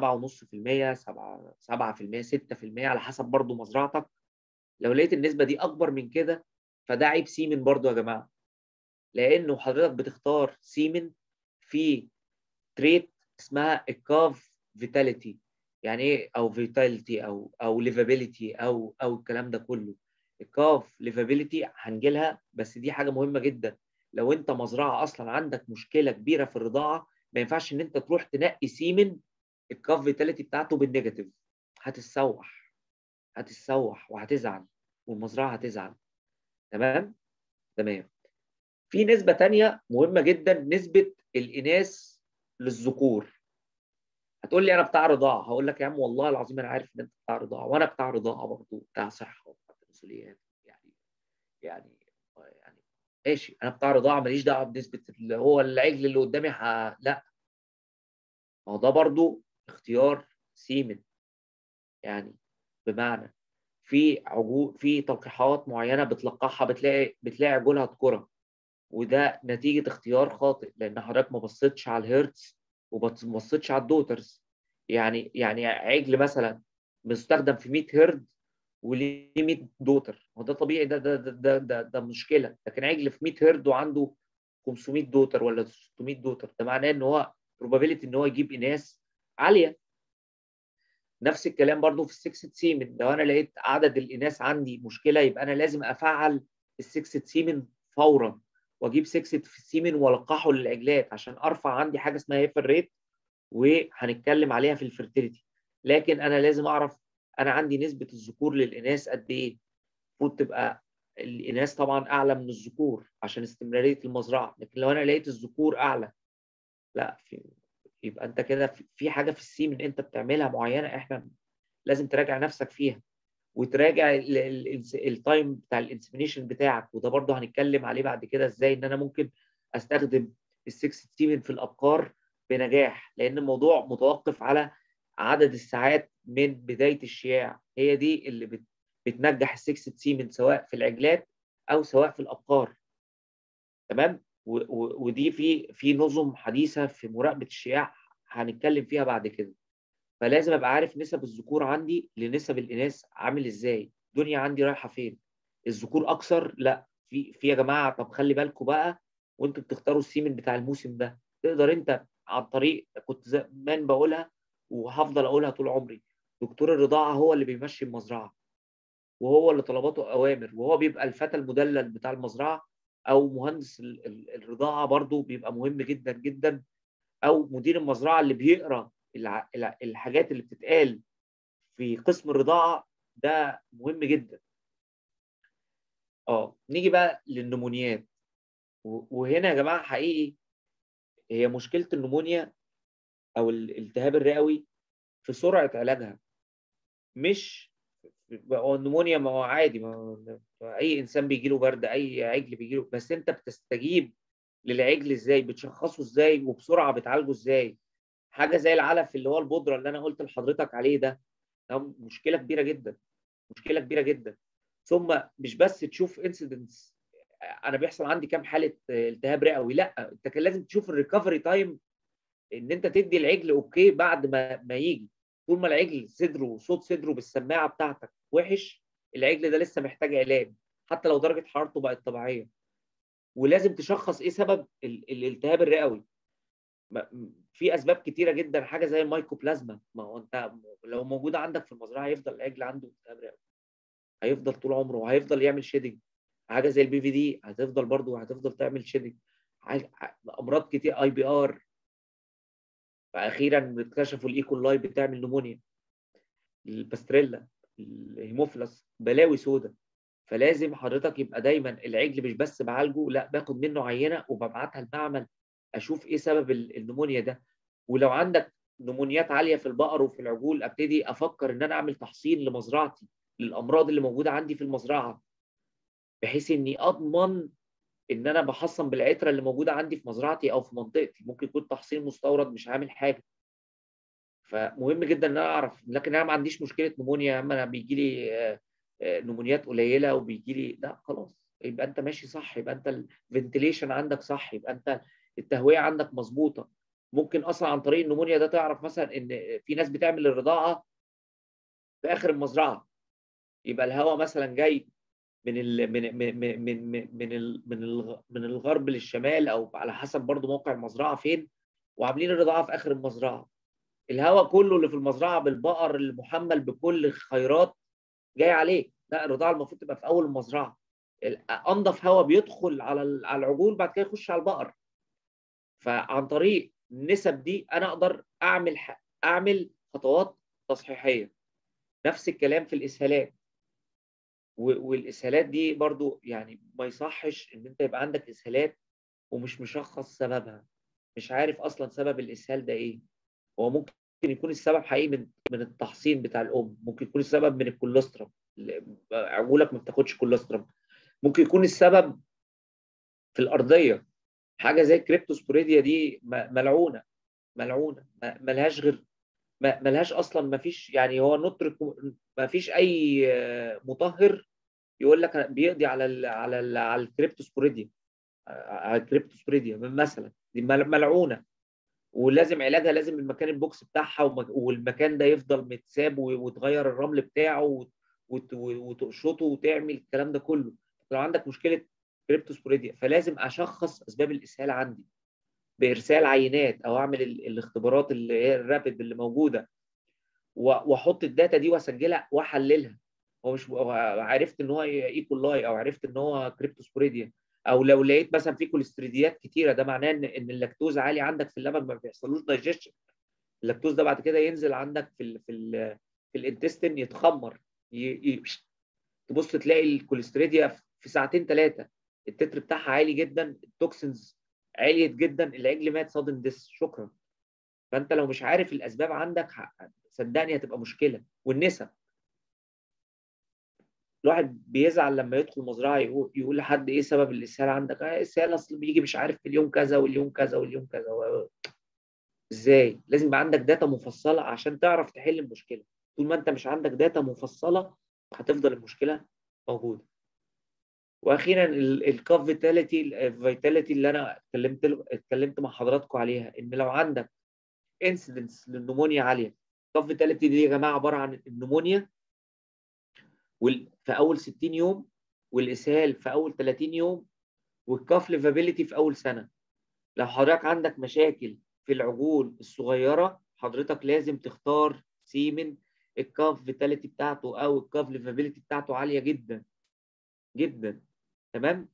7 7% 6% على حسب برضو مزرعتك لو لقيت النسبه دي اكبر من كده فده عيب سيمن برضو يا جماعه لانه حضرتك بتختار سيمن في تريت اسمها الكاف فيتاليتي يعني ايه او فيتاليتي او او ليفابيليتي او او الكلام ده كله الكاف ليفابيليتي هنجي لها بس دي حاجه مهمه جدا لو انت مزرعه اصلا عندك مشكله كبيره في الرضاعه ما ينفعش ان انت تروح تنقي سيمن الكاف فيتاليتي بتاعته بالنيجاتيف هتتسوح هتتسوح وهتزعل والمزرعه هتزعل تمام تمام في نسبه تانية مهمه جدا نسبه الاناث للذكور هتقول لي انا بتاع رضاعه هقول لك يا عم والله العظيم انا عارف ان انت بتاع رضاعه وانا بتاع رضاعه برضه بتاع صحه وبتاع مسؤوليات يعني يعني يعني ماشي انا بتاع رضاعه ماليش دعوه بنسبه اللي هو العجل اللي قدامي ح... لا ما هو ده برضه اختيار سيمن يعني بمعنى في عجول في تلقيحات معينه بتلقحها بتلاقي بتلاقي عجولها تكره وده نتيجه اختيار خاطئ لان حضرتك ما بصيتش على الهيرتز وما بصيتش على الدوترز يعني يعني عجل مثلا مستخدم في 100 هرد وليه 100 دوتر هو ده طبيعي ده ده ده ده, ده, ده مشكله لكن عجل في 100 هرد وعنده 500 دوتر ولا 600 دوتر ده معناه ان هو probability ان هو يجيب اناث عاليه نفس الكلام برضو في السكس سيمن لو انا لقيت عدد الاناث عندي مشكله يبقى انا لازم افعل السكس سيمن فورا واجيب سكس سيمن والقحه للعجلات عشان ارفع عندي حاجه اسمها هيفر ريت وهنتكلم عليها في الفيرتيليتي لكن انا لازم اعرف انا عندي نسبه الذكور للاناث قد ايه المفروض تبقى الاناث طبعا اعلى من الذكور عشان استمراريه المزرعه لكن لو انا لقيت الذكور اعلى لا في يبقى انت كده في حاجه في السيمن انت بتعملها معينه احنا لازم تراجع نفسك فيها وتراجع التايم بتاع الانسمينيشن بتاعك وده برضه هنتكلم عليه بعد كده ازاي ان انا ممكن استخدم السكس سيمن في الابقار بنجاح لان الموضوع متوقف على عدد الساعات من بدايه الشياع هي دي اللي بتنجح السكس سيمن سواء في العجلات او سواء في الابقار تمام ودي في في نظم حديثه في مراقبه الشياع هنتكلم فيها بعد كده فلازم ابقى عارف نسب الذكور عندي لنسب الاناث عامل ازاي الدنيا عندي رايحه فين الذكور اكثر لا في في يا جماعه طب خلي بالكم بقى وانتوا بتختاروا السيمن بتاع الموسم ده تقدر انت عن طريق كنت زمان بقولها وهفضل اقولها طول عمري دكتور الرضاعه هو اللي بيمشي المزرعه وهو اللي طلباته اوامر وهو بيبقى الفتى المدلل بتاع المزرعه او مهندس الرضاعه برضو بيبقى مهم جدا جدا او مدير المزرعه اللي بيقرا الحاجات اللي بتتقال في قسم الرضاعه ده مهم جدا اه نيجي بقى للنمونيات وهنا يا جماعه حقيقي هي مشكله النمونيا او الالتهاب الرئوي في سرعه علاجها مش هو النمونيا ما هو عادي ما هو اي انسان بيجي له برد اي عجل بيجي له بس انت بتستجيب للعجل ازاي بتشخصه ازاي وبسرعه بتعالجه ازاي حاجه زي العلف اللي هو البودره اللي انا قلت لحضرتك عليه ده ده مشكله كبيره جدا مشكله كبيره جدا ثم مش بس تشوف انسيدنتس انا بيحصل عندي كام حاله التهاب رئوي لا انت كان لازم تشوف الريكفري تايم ان انت تدي العجل اوكي بعد ما ما يجي طول ما العجل صدره صوت صدره بالسماعه بتاعتك وحش العجل ده لسه محتاج علاج حتى لو درجه حرارته بقت طبيعيه ولازم تشخص ايه سبب الالتهاب الرئوي في اسباب كتيره جدا حاجه زي المايكوبلازما ما هو انت لو موجوده عندك في المزرعه هيفضل العجل عنده التهاب رئوي هيفضل طول عمره وهيفضل يعمل شيدنج حاجه زي البي في دي هتفضل برضه هتفضل تعمل شيدنج امراض كتير اي بي ار فاخيرا اكتشفوا الايكولاي بتعمل نمونيا الباستريلا الهيموفيلس بلاوي سودا فلازم حضرتك يبقى دايما العجل مش بس بعالجه لا باخد منه عينه وببعتها المعمل اشوف ايه سبب النمونيا ده ولو عندك نمونيات عاليه في البقر وفي العجول ابتدي افكر ان انا اعمل تحصين لمزرعتي للامراض اللي موجوده عندي في المزرعه بحيث اني اضمن ان انا بحصن بالعتره اللي موجوده عندي في مزرعتي او في منطقتي ممكن يكون تحصين مستورد مش عامل حاجه فمهم جدا ان انا اعرف لكن انا ما عنديش مشكله نمونيا يا اما انا بيجي لي نمونيات قليله وبيجي لي لا خلاص يبقى انت ماشي صح يبقى انت الفنتليشن عندك صح يبقى انت التهويه عندك مظبوطه ممكن اصلا عن طريق النمونيا ده تعرف مثلا ان في ناس بتعمل الرضاعه في اخر المزرعه يبقى الهواء مثلا جاي من ال من من من من من من من الغرب للشمال او على حسب برضو موقع المزرعه فين وعاملين الرضاعه في اخر المزرعه الهواء كله اللي في المزرعه بالبقر المحمل بكل خيرات جاي عليه لا الرضاعه المفروض تبقى في اول المزرعه انضف هواء بيدخل على على العجول بعد كده يخش على البقر فعن طريق النسب دي انا اقدر اعمل اعمل خطوات تصحيحيه نفس الكلام في الاسهالات والاسهالات دي برضو يعني ما يصحش ان انت يبقى عندك اسهالات ومش مشخص سببها مش عارف اصلا سبب الاسهال ده ايه هو ممكن يكون السبب حقيقي من من التحصين بتاع الام ممكن يكون السبب من الكوليسترول عجولك ما بتاخدش كوليسترول ممكن يكون السبب في الارضيه حاجه زي الكريبتوسبوريديا دي ملعونه ملعونه ملهاش غير ملهاش اصلا ما فيش يعني هو نطر ما فيش اي مطهر يقول لك بيقضي على ال على ال على الكريبتوسبوريديا على الكريبتوسبوريديا مثلا دي ملعونه ولازم علاجها لازم المكان البوكس بتاعها والمكان ده يفضل متساب وتغير الرمل بتاعه وت- وتقشطه وتعمل الكلام ده كله لو عندك مشكله كريبتوسبوريديا فلازم اشخص اسباب الاسهال عندي بارسال عينات او اعمل ال- الاختبارات اللي هي الرابد اللي موجوده و- واحط الداتا دي واسجلها واحللها هو مش هو عرفت ان هو ايكولاي او عرفت ان هو كريبتوسبوريديا او لو لقيت مثلا في كوليستريديات كتيره ده معناه ان ان اللاكتوز عالي عندك في اللبن ما بيحصلوش دايجيشن اللاكتوز ده بعد كده ينزل عندك في ال في ال في الانتستين يتخمر ي- ي- تبص تلاقي الكوليستريديا في ساعتين ثلاثه التتر بتاعها عالي جدا التوكسينز عليت جدا العجل مات صادم ديس شكرا فانت لو مش عارف الاسباب عندك ه- صدقني هتبقى مشكله والنسب الواحد بيزعل لما يدخل مزرعه يقول, يقول لحد ايه سبب الاسهال عندك؟ آه الاسهال اصل بيجي مش عارف في اليوم كذا واليوم كذا واليوم كذا و... ازاي؟ لازم يبقى عندك داتا مفصله عشان تعرف تحل المشكله طول ما انت مش عندك داتا مفصله هتفضل المشكله موجوده واخيرا الكاف فيتاليتي الفيتاليتي اللي انا اتكلمت اتكلمت مع حضراتكم عليها ان لو عندك انسيدنس للنمونيا عاليه الكاف فيتاليتي دي يا جماعه عباره عن النمونيا وال... في اول 60 يوم والاسهال في اول 30 يوم والكاف ليفابيليتي في اول سنه لو حضرتك عندك مشاكل في العجول الصغيره حضرتك لازم تختار سيمن الكاف فيتاليتي بتاعته او الكاف ليفابيليتي بتاعته عاليه جدا جدا تمام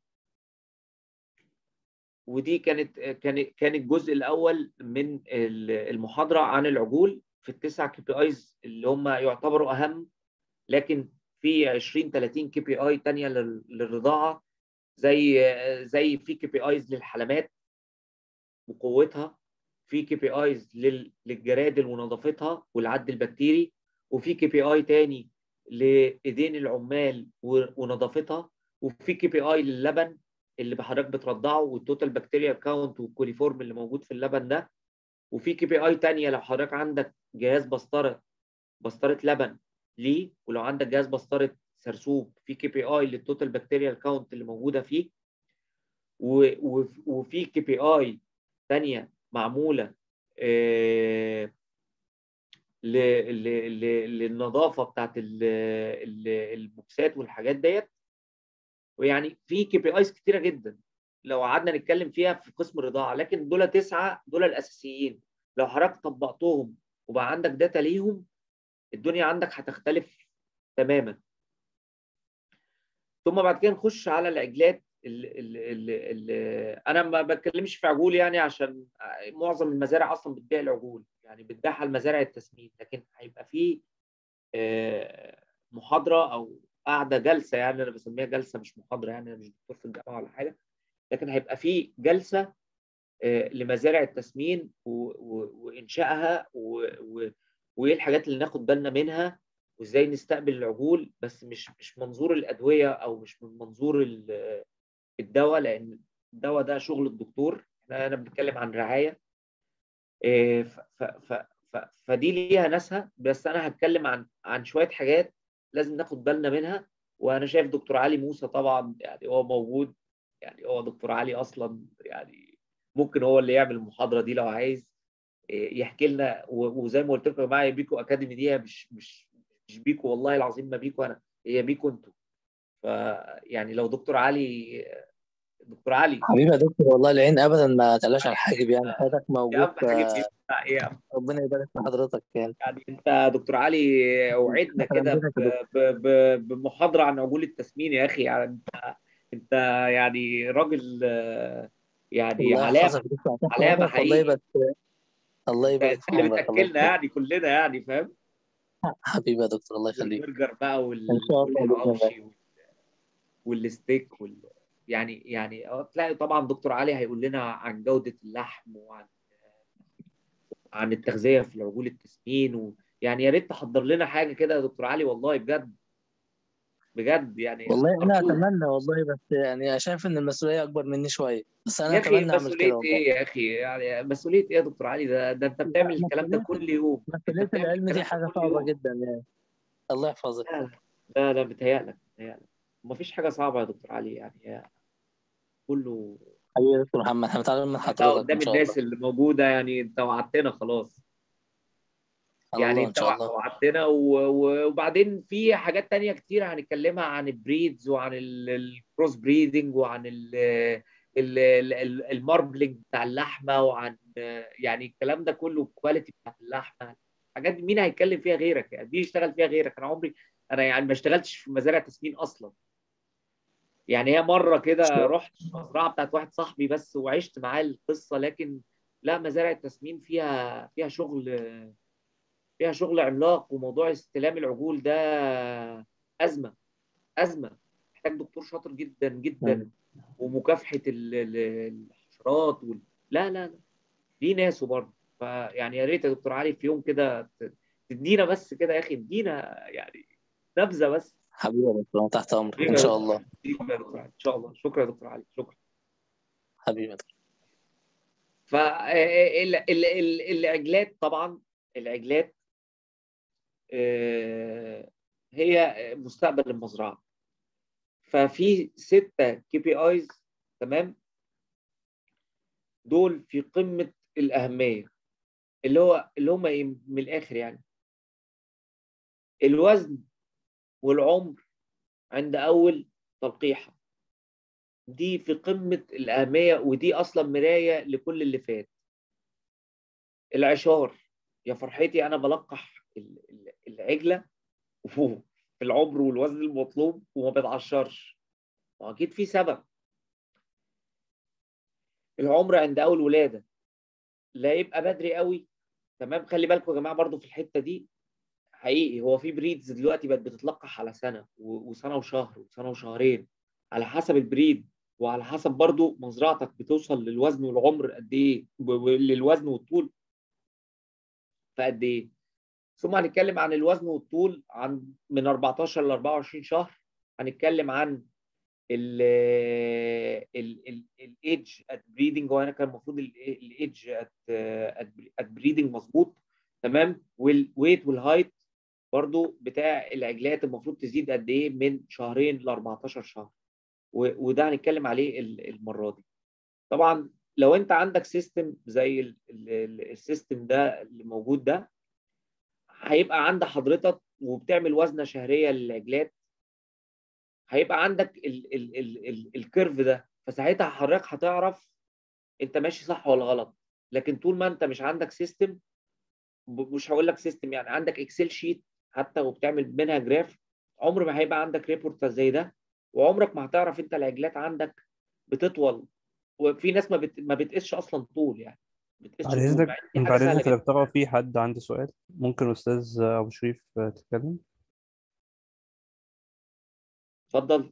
ودي كانت كان كان الجزء الاول من المحاضره عن العجول في التسع كي بي ايز اللي هم يعتبروا اهم لكن في 20 30 كي بي اي ثانيه للرضاعه زي زي في كي بي ايز للحلمات وقوتها في كي بي ايز للجرادل ونظافتها والعد البكتيري وفي كي بي اي تاني لايدين العمال ونظافتها وفي كي بي اي للبن اللي حضرتك بترضعه والتوتال بكتيريا كاونت والكوليفورم اللي موجود في اللبن ده وفي كي بي اي تانية لو حضرتك عندك جهاز بسطره بسطره لبن ليه ولو عندك جهاز بسطره سرسوب في كي بي اي للتوتال بكتيريا كاونت اللي موجوده فيه وفي كي بي اي ثانيه معموله آه للنظافه بتاعت البوكسات والحاجات ديت ويعني في كي بي ايز كتيره جدا لو قعدنا نتكلم فيها في قسم الرضاعه لكن دول تسعه دول الاساسيين لو حضرتك طبقتهم وبقى عندك داتا ليهم الدنيا عندك هتختلف تماما ثم بعد كده نخش على العجلات اللي, اللي, اللي انا ما بتكلمش في عجول يعني عشان معظم المزارع اصلا بتبيع العجول يعني بتبيعها لمزارع التسمين لكن هيبقى في محاضره او قاعده جلسه يعني انا بسميها جلسه مش محاضره يعني انا مش دكتور في الجامعه ولا حاجه لكن هيبقى في جلسه لمزارع التسمين وانشائها وايه الحاجات اللي ناخد بالنا منها وازاي نستقبل العجول بس مش مش منظور الادويه او مش من منظور الدواء لان الدواء ده شغل الدكتور احنا انا بنتكلم عن رعايه ف ف ف فدي ليها ناسها بس انا هتكلم عن عن شويه حاجات لازم ناخد بالنا منها وانا شايف دكتور علي موسى طبعا يعني هو موجود يعني هو دكتور علي اصلا يعني ممكن هو اللي يعمل المحاضره دي لو عايز يحكي لنا وزي ما قلت لكم يا جماعه بيكو اكاديمي دي مش مش مش بيكو والله العظيم ما بيكو انا هي بيكو انتوا فيعني لو دكتور علي دكتور علي حبيبي يا دكتور والله العين ابدا ما تلاش على الحاجب يعني حضرتك يا موجود عم حاجه ايه يا عم ربنا يبارك في حضرتك يعني يعني انت دكتور علي وعدنا كده ب- ب- ب- بمحاضره عن عجول التسمين يا اخي يعني انت انت يعني راجل آه، يعني الله علامه يحفظك يا دكتور تحت علامة أمرك والله حقيقي. بس الله يبارك في اللي عمرك الله بتاكلنا يخليك يعني كلنا يعني فاهم حبيبي يا دكتور الله يخليك البرجر بقى وال- إن شاء الله بإذن الله. والحواوشي وال- والستيك وال... يعني يعني اه تلاقي طبعا دكتور علي هيقول لنا عن جودة اللحم وعن عن التغذية في العجول التسمين و... يعني يا ريت تحضر لنا حاجة كده يا دكتور علي والله بجد بجد يعني والله انا أرجوك. اتمنى والله بس يعني أنا شايف ان المسؤوليه اكبر مني شويه بس انا يا اخي اتمنى اعمل مسؤولية كده والله ايه يا اخي يعني مسؤولية ايه يا دكتور علي ده ده انت بتعمل الكلام ده كل يوم انت مسؤوليه بتعمل العلم الكلام دي ده حاجه كل صعبه يوم جدا يعني الله يحفظك لا لا لا بتهيألك بتهيألك مفيش حاجة صعبة يا دكتور علي يعني هي كله حبيبي يا دكتور محمد احنا بنتعلم من احنا حضرتك قدام ان شاء الله الناس اللي موجودة يعني انت وعدتنا خلاص على يعني الله ان انت شاء الله وعدتنا و- و- وبعدين في حاجات تانية كتير هنتكلمها عن البريدز وعن الكروس بريدنج وعن ال- ال- ال- الماربلنج بتاع اللحمه وعن يعني الكلام ده كله الكواليتي بتاع اللحمه حاجات دي مين هيتكلم فيها غيرك يعني مين يشتغل فيها غيرك انا عمري انا يعني ما اشتغلتش في مزارع تسمين اصلا يعني هي مره كده رحت المزرعه بتاعت واحد صاحبي بس وعشت معاه القصه لكن لا مزارع التسمين فيها فيها شغل فيها شغل عملاق وموضوع استلام العجول ده ازمه ازمه محتاج دكتور شاطر جدا جدا ومكافحه ال- ال- الحشرات وال... لا لا لا دي ناسه برضه فيعني يا ريت يا دكتور علي في يوم كده ت- تدينا بس كده يا اخي ادينا يعني نبذه بس حبيبي يا دكتور أنا تحت امرك حبيبي ان يا شاء دكتور. الله حبيبي يا دكتور علي ان شاء الله شكرا يا دكتور علي شكرا حبيبي يا دكتور فالعجلات طبعا العجلات آه، هي مستقبل المزرعه ففي ستة كي بي ايز تمام دول في قمه الاهميه اللي هو اللي هم ايه من الاخر يعني الوزن والعمر عند اول تلقيحه دي في قمه الاهميه ودي اصلا مرايه لكل اللي فات العشار يا فرحتي انا بلقح ال- ال- العجله في العمر والوزن المطلوب وما بتعشرش واكيد في سبب العمر عند اول ولاده لا يبقى بدري قوي تمام خلي بالكم يا جماعه برضو في الحته دي حقيقي هو في بريدز دلوقتي بقت بتتلقح على سنه و- وسنه وشهر وسنه وشهرين على حسب البريد وعلى حسب برضو مزرعتك بتوصل للوزن والعمر قد ايه و- و- للوزن والطول فقد ايه ثم هنتكلم عن الوزن والطول عن من 14 ل 24 شهر هنتكلم عن ال ال الايدج ات بريدنج وانا كان المفروض الايدج ات ات بريدنج مظبوط تمام والويت والهايت برضو بتاع العجلات المفروض تزيد قد ايه من شهرين ل 14 شهر و- وده هنتكلم عليه ال- المره دي طبعا لو انت عندك سيستم زي ال- ال- ال- السيستم ده اللي موجود ده هيبقى عند حضرتك وبتعمل وزنه شهريه للعجلات هيبقى عندك ال ال ال ال الكيرف ده فساعتها حضرتك هتعرف انت ماشي صح ولا غلط لكن طول ما انت مش عندك سيستم مش هقول لك سيستم يعني عندك اكسل شيت حتى وبتعمل منها جراف عمر ما هيبقى عندك ريبورت زي ده وعمرك ما هتعرف انت العجلات عندك بتطول وفي ناس ما بت... ما بتقيسش اصلا طول يعني بتقيسش بعد طول إذنك مع إن دي حاجة بعد سهلة إذنك جدا. يا دكتور في حد عنده سؤال ممكن أستاذ أبو شريف تتكلم اتفضل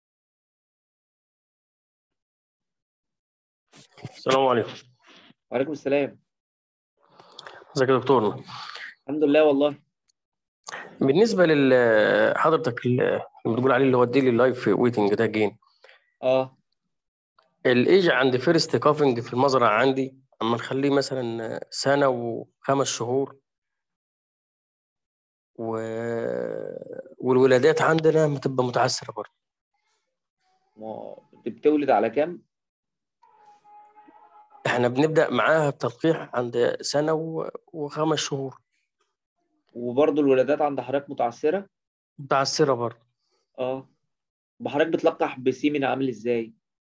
السلام عليكم وعليكم السلام ازيك يا دكتور الحمد لله والله بالنسبه لحضرتك اللي بتقول عليه اللي هو الديلي لايف ويتنج ده جين اه الايج عند فيرست كافنج في المزرعه عندي اما نخليه مثلا سنه وخمس شهور و... والولادات عندنا بتبقى متعسره برضه ما انت بتولد على كام؟ احنا بنبدا معاها التلقيح عند سنه و... وخمس شهور وبرضه الولادات عند حضرتك متعثره؟ متعسره برضه اه وحضرتك بتلقح بسيمن عامل ازاي؟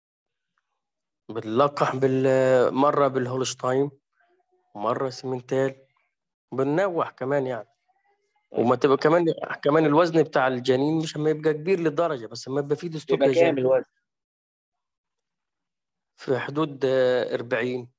بنلقح بال... مره بالهولشتاين ومره سيمنتال بننوع كمان يعني وما تبقى كمان كمان الوزن بتاع الجنين مش ما يبقى كبير للدرجه بس ما يبقى فيه دستوك يبقى كام الوزن؟ في حدود آه، 40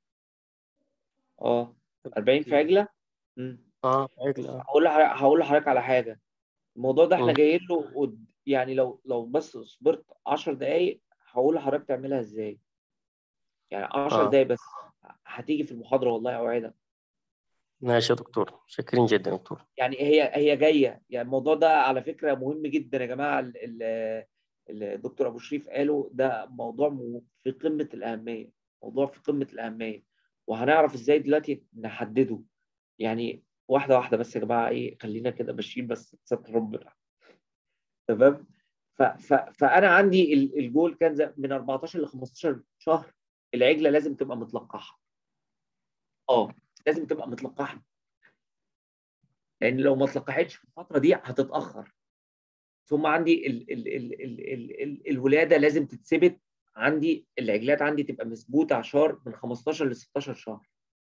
اه 40 في عجله؟ امم اه عجل اه هقول لحضرتك هقول لحضرتك على حاجه الموضوع ده احنا مم. جايين له قد- يعني لو لو بس صبرت 10 دقايق هقول لحضرتك تعملها ازاي يعني 10 آه. دقايق بس هتيجي في المحاضره والله اوعدك ماشي يا دكتور شاكرين جدا يا دكتور يعني هي هي جايه يعني الموضوع ده على فكره مهم جدا يا جماعه ال- ال- ال- الدكتور ابو شريف قاله ده موضوع م- في قمه الاهميه موضوع في قمه الاهميه وهنعرف ازاي دلوقتي نحدده يعني واحده واحده بس يا جماعه ايه خلينا كده ماشيين بس ستر ربنا تمام ف ف فانا عندي ال- الجول كان زي- من 14 ل 15 شهر العجله لازم تبقى متلقحه اه لازم تبقى متلقحه لان لو ما اتلقحتش في الفتره دي هتتاخر ثم عندي ال ال ال ال ال ال الولاده لازم تتثبت عندي العجلات عندي تبقى مثبوته عشار من 15 ل 16 شهر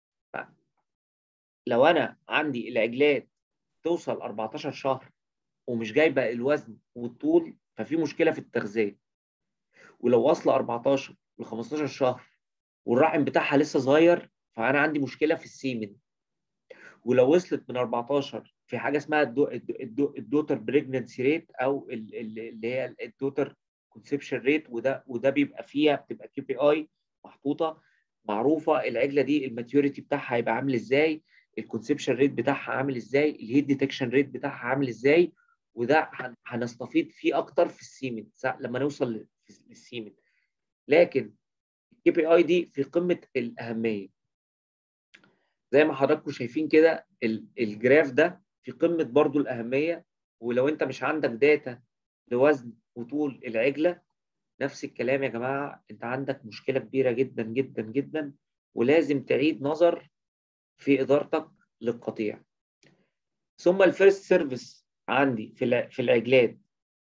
لو انا عندي العجلات توصل 14 شهر ومش جايبه الوزن والطول ففي مشكله في التغذيه ولو واصله 14 ل 15 شهر والرحم بتاعها لسه صغير فانا عندي مشكله في السيمن ولو وصلت من 14 في حاجه اسمها الدو الدو الدوتر بريجننسي ريت او ال- ال- اللي هي الدوتر كونسبشن ريت وده وده بيبقى فيها بتبقى كيو بي اي محطوطه معروفه العجله دي الماتيوريتي بتاعها هيبقى عامل ازاي الكونسبشن ريت بتاعها عامل ازاي الهيد ديتكشن ريت بتاعها عامل ازاي وده هن- هنستفيد فيه اكتر في السيمن سا- لما نوصل لل- للسيمن لكن الكي بي اي دي في قمه الاهميه زي ما حضراتكم شايفين كده ال- الجراف ده في قمه برضو الاهميه ولو انت مش عندك داتا لوزن وطول العجله نفس الكلام يا جماعه انت عندك مشكله كبيره جدا جدا جدا ولازم تعيد نظر في ادارتك للقطيع ثم الفيرست سيرفيس عندي في الع- في العجلات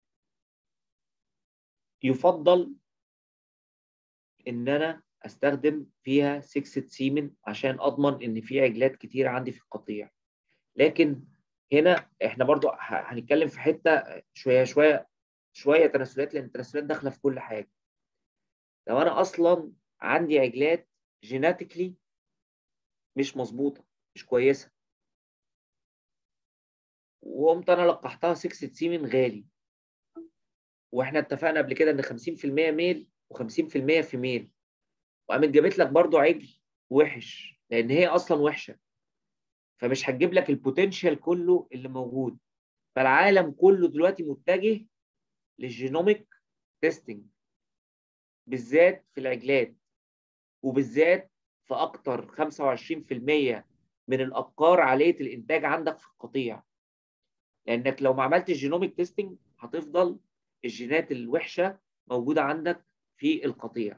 يفضل ان انا استخدم فيها سكسة سيمن عشان اضمن ان في عجلات كتير عندي في القطيع لكن هنا احنا برضو ه- هنتكلم في حته شويه شويه شويه تناسلات لان التناسلات داخله في كل حاجه لو انا اصلا عندي عجلات جيناتيكلي مش مظبوطه مش كويسه وقمت انا لقحتها سكسة سيمن غالي واحنا اتفقنا قبل كده ان 50% ميل و50% في ميل وقامت جابت لك برضو عجل وحش لان هي اصلا وحشه فمش هتجيب لك البوتنشال كله اللي موجود فالعالم كله دلوقتي متجه للجينوميك تيستنج بالذات في العجلات وبالذات في اكتر 25% من الابقار عاليه الانتاج عندك في القطيع لانك لو ما عملتش جينوميك تيستنج هتفضل الجينات الوحشه موجوده عندك في القطيع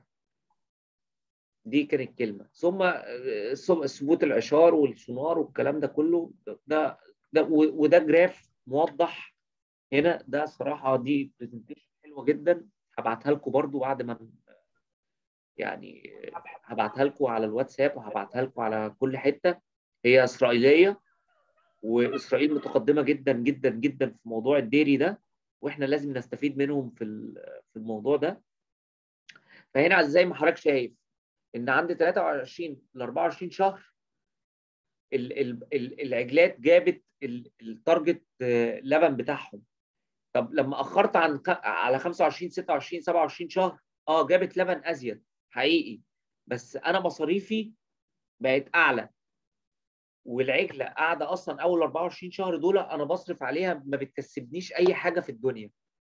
دي كانت كلمه ثم آه، ثم ثبوت العشار والسونار والكلام ده كله ده ده و- وده جراف موضح هنا ده صراحه دي برزنتيشن حلوه جدا هبعتها لكم برضو بعد ما ن- يعني هبعتها لكم على الواتساب وهبعتها لكم على كل حته هي اسرائيليه واسرائيل متقدمه جدا جدا جدا في موضوع الديري ده واحنا لازم نستفيد منهم في ال- في الموضوع ده فهنا زي ما حضرتك شايف ان عند 23 ل 24 شهر ال- ال- ال- العجلات جابت ال- التارجت آه، لبن بتاعهم طب لما اخرت عن ك- على 25 26 27 شهر اه جابت لبن ازيد حقيقي بس انا مصاريفي بقت اعلى والعجله قاعده اصلا اول 24 شهر دول انا بصرف عليها ما بتكسبنيش اي حاجه في الدنيا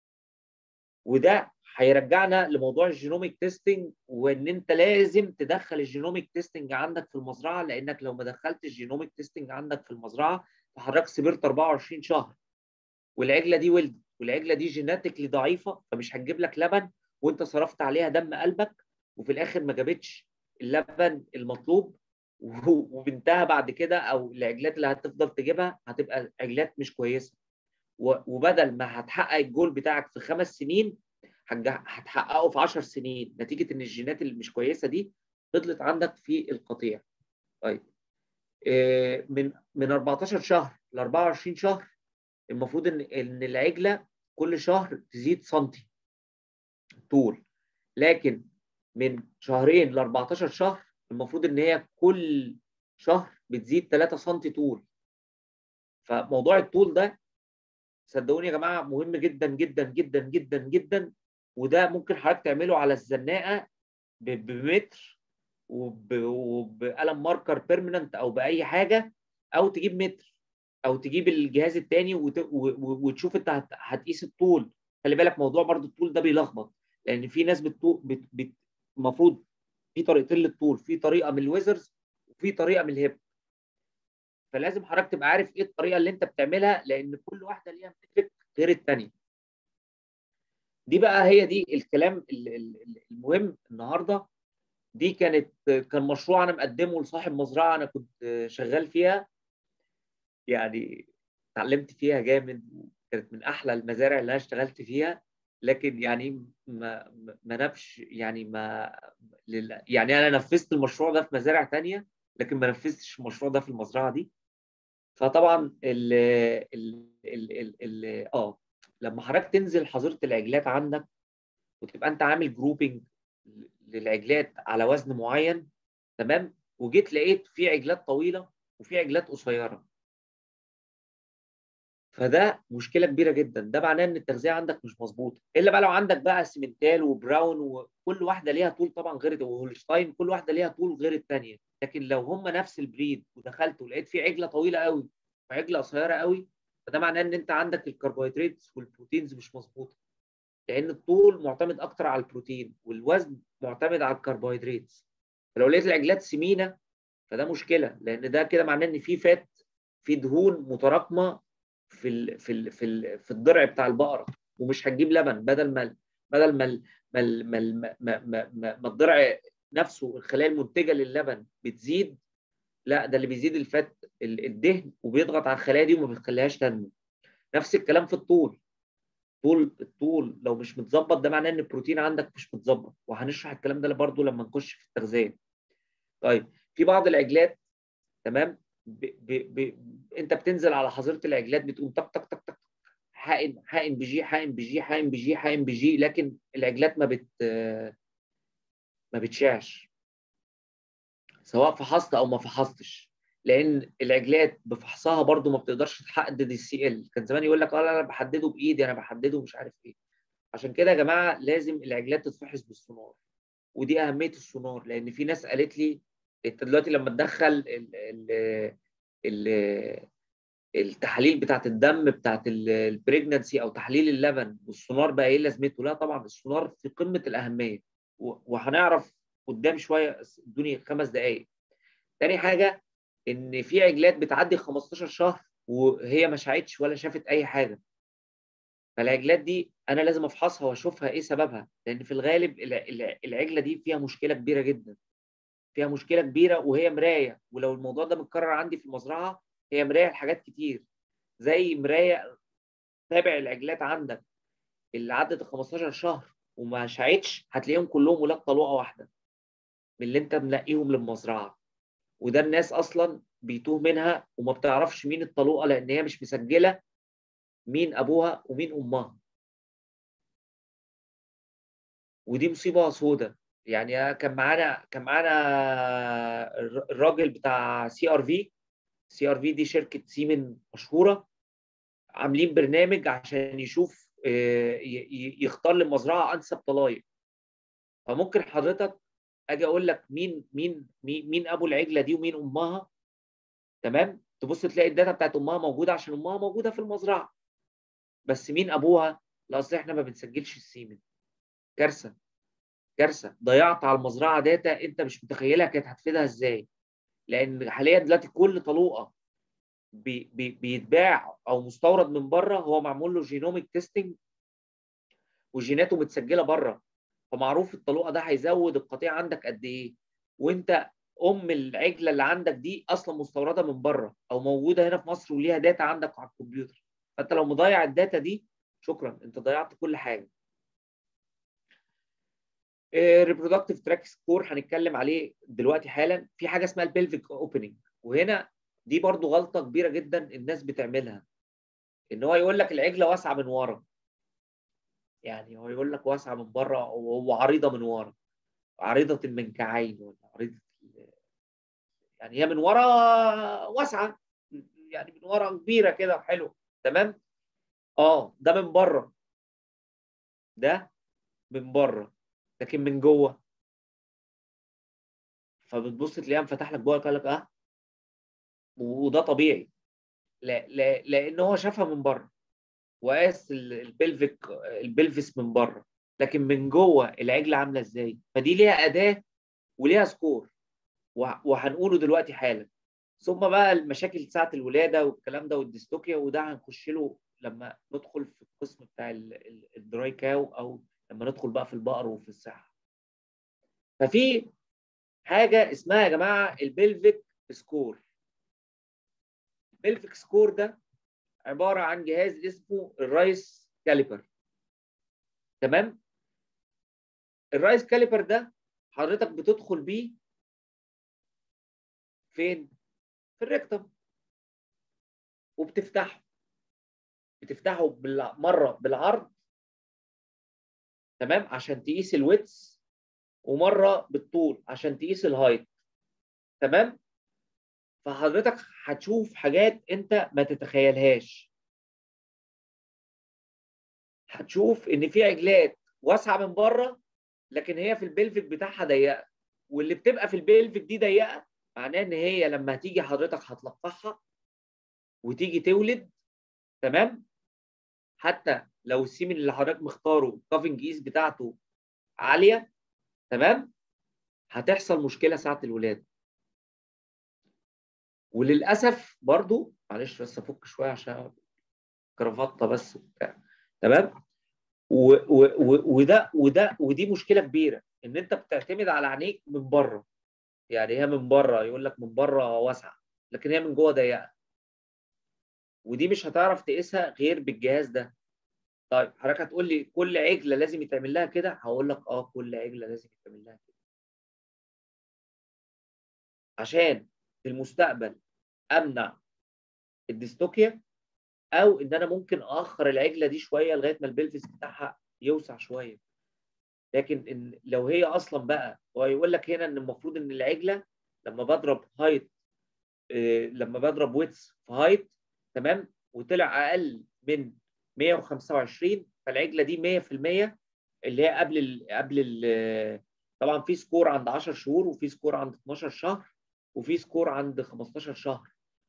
وده هيرجعنا لموضوع الجينوميك تيستنج وان انت لازم تدخل الجينوميك تيستنج عندك في المزرعه لانك لو ما دخلتش الجينوميك تيستنج عندك في المزرعه فحضرتك صبرت 24 شهر والعجله دي ولدت والعجله دي جيناتيكلي ضعيفه فمش هتجيب لك لبن وانت صرفت عليها دم قلبك وفي الاخر ما جابتش اللبن المطلوب و- وبنتها بعد كده او العجلات اللي هتفضل تجيبها هتبقى عجلات مش كويسه و- وبدل ما هتحقق الجول بتاعك في خمس سنين هتج- هتحققه في 10 سنين نتيجه ان الجينات اللي مش كويسه دي فضلت عندك في القطيع. طيب آه، من من 14 شهر ل 24 شهر المفروض ان ان العجله كل شهر تزيد سنتي طول لكن من شهرين ل 14 شهر المفروض ان هي كل شهر بتزيد 3 سنتي طول فموضوع الطول ده صدقوني يا جماعه مهم جدا جدا جدا جدا جدا وده ممكن حضرتك تعمله على الزناقه ب- بمتر وب- وبقلم ماركر بيرمننت او باي حاجه او تجيب متر او تجيب الجهاز الثاني وتشوف انت هت- هتقيس الطول خلي بالك موضوع برضو الطول ده بيلخبط لان في ناس بتطول بت... بت... المفروض في طريقتين للطول في طريقه من الويزرز وفي طريقه من الهيب فلازم حضرتك تبقى عارف ايه الطريقه اللي انت بتعملها لان كل واحده ليها مترك غير الثانيه دي بقى هي دي الكلام ال- ال- المهم النهارده دي كانت كان مشروع انا مقدمه لصاحب مزرعه انا كنت شغال فيها يعني اتعلمت فيها جامد كانت من احلى المزارع اللي انا اشتغلت فيها لكن يعني ما ما نفش يعني ما لل... يعني انا نفذت المشروع ده في مزارع تانية لكن ما نفذتش المشروع ده في المزرعه دي فطبعا ال ال ال ال ال اه لما حضرتك تنزل حظيره العجلات عندك وتبقى انت عامل جروبنج للعجلات على وزن معين تمام وجيت لقيت في عجلات طويله وفي عجلات قصيره فده مشكله كبيره جدا ده معناه ان التغذيه عندك مش مظبوطه الا بقى لو عندك بقى سيمنتال وبراون وكل واحده ليها طول طبعا غير وهولشتاين كل واحده ليها طول غير الثانيه لكن لو هم نفس البريد ودخلت ولقيت في عجله طويله قوي وعجله قصيره قوي فده معناه ان انت عندك الكربوهيدرات والبروتينز مش مظبوطه لان الطول معتمد اكتر على البروتين والوزن معتمد على الكربوهيدرات فلو لقيت العجلات سمينه فده مشكله لان ده كده معناه ان في فات في دهون متراكمه في ال في ال في ال في الضرع بتاع البقره ومش هتجيب لبن بدل ما بدل ما ما ما ما, ما, ما, ما الضرع نفسه الخلايا المنتجه للبن بتزيد لا ده اللي بيزيد الفات الدهن وبيضغط على الخلايا دي وما بيخليهاش تنمو نفس الكلام في الطول طول الطول لو مش متظبط ده معناه ان البروتين عندك مش متظبط وهنشرح الكلام ده برضه لما نخش في التغذيه طيب في بعض العجلات تمام ب ب ب انت بتنزل على حظيره العجلات بتقوم طق طق طق طق حقن حقن بجي حقن بجي حقن بجي حقن بجي لكن العجلات ما بت ما بتشعش سواء فحصت او ما فحصتش لان العجلات بفحصها برضو ما بتقدرش تحدد السي ال كان زمان يقول لك اه انا بحدده بايدي انا بحدده مش عارف ايه عشان كده يا جماعه لازم العجلات تتفحص بالسونار ودي اهميه السونار لان في ناس قالت لي انت دلوقتي لما تدخل ال ال ال التحاليل بتاعت الدم بتاعت البريجننسي او تحليل اللبن والسونار بقى ايه لازمته؟ لا طبعا السونار في قمه الاهميه وهنعرف قدام شويه ادوني خمس دقائق. تاني حاجه ان في عجلات بتعدي 15 شهر وهي ما شاعتش ولا شافت اي حاجه. فالعجلات دي انا لازم افحصها واشوفها ايه سببها لان في الغالب العجله دي فيها مشكله كبيره جدا. فيها مشكله كبيره وهي مرايه ولو الموضوع ده متكرر عندي في المزرعه هي مرايه لحاجات كتير زي مرايه تابع العجلات عندك اللي عدت ال 15 شهر وما شاعتش هتلاقيهم كلهم ولاد طلوعه واحده من اللي انت منقيهم للمزرعه وده الناس اصلا بيتوه منها وما بتعرفش مين الطلوقه لان هي مش مسجله مين ابوها ومين امها ودي مصيبه سودة يعني كان معانا كان معانا الراجل بتاع سي ار في سي ار في دي شركه سيمن مشهوره عاملين برنامج عشان يشوف يختار للمزرعه انسب طلايق فممكن حضرتك اجي اقول لك مين مين مين, مين ابو العجله دي ومين امها تمام تبص تلاقي الداتا بتاعت امها موجوده عشان امها موجوده في المزرعه بس مين ابوها لا اصل احنا ما بنسجلش السيمن كارثه كارثه ضيعت على المزرعه داتا انت مش متخيلها كانت هتفيدها ازاي لان حاليا دلوقتي كل طلوقه بي بي بيتباع او مستورد من بره هو معمول له جينوميك تيستنج وجيناته متسجله بره فمعروف الطلوقه ده هيزود القطيع عندك قد ايه وانت ام العجله اللي عندك دي اصلا مستورده من بره او موجوده هنا في مصر وليها داتا عندك على الكمبيوتر فانت لو مضيع الداتا دي شكرا انت ضيعت كل حاجه ريبرودكتيف تراك سكور هنتكلم عليه دلوقتي حالا في حاجه اسمها البلفيك اوبننج وهنا دي برضو غلطه كبيره جدا الناس بتعملها ان هو يقول لك العجله واسعه من ورا يعني هو يقول لك واسعه من بره وعريضه من ورا عريضه المنكعين ولا عريضه يعني هي من ورا واسعه يعني من ورا كبيره كده وحلوه تمام اه ده من بره ده من بره لكن من جوه فبتبص تلاقيها انفتح لك جوه قال لك اه وده طبيعي لا لا لان هو شافها من بره وقاس البلفيك البلفس من بره لكن من جوه العجله عامله ازاي فدي ليها اداه وليها سكور وهنقوله دلوقتي حالا ثم بقى المشاكل ساعه الولاده والكلام ده والديستوكيا وده هنخش له لما ندخل في القسم بتاع الدراي كاو او لما ندخل بقى في البقر وفي الصحه ففي حاجه اسمها يا جماعه البلفيك سكور البلفيك سكور ده عباره عن جهاز اسمه الرايس كاليبر تمام الرايس كاليبر ده حضرتك بتدخل بيه فين في الريكتم وبتفتحه بتفتحه بال- مره بالعرض تمام عشان تقيس الويتس ومره بالطول عشان تقيس الهايت تمام فحضرتك هتشوف حاجات انت ما تتخيلهاش هتشوف ان في عجلات واسعه من بره لكن هي في البلفيك بتاعها ضيقه واللي بتبقى في البلفيك دي ضيقه معناه ان هي لما هتيجي حضرتك هتلقحها وتيجي تولد تمام حتى لو السيمن اللي حضرتك مختاره الكافنج ايز بتاعته عاليه تمام هتحصل مشكله ساعه الولاده وللاسف برضو معلش بس افك شويه عشان كرافطه بس وبتاع تمام و و و وده وده ودي مشكله كبيره ان انت بتعتمد على عينيك من بره يعني هي من بره يقول لك من بره واسعه لكن هي من جوه ضيقه ودي مش هتعرف تقيسها غير بالجهاز ده طيب حضرتك هتقول لي كل عجله لازم يتعمل لها كده هقول لك اه كل عجله لازم يتعمل لها كده عشان في المستقبل امنع الديستوكيا او ان انا ممكن اخر العجله دي شويه لغايه ما البلفس بتاعها يوسع شويه لكن إن لو هي اصلا بقى هو يقول لك هنا ان المفروض ان العجله لما بضرب هايت لما بضرب ويتس في هايت تمام وطلع اقل من 125 فالعجله دي 100% اللي هي قبل ال قبل ال طبعا في سكور عند 10 شهور وفي سكور عند 12 شهر وفي سكور عند 15 شهر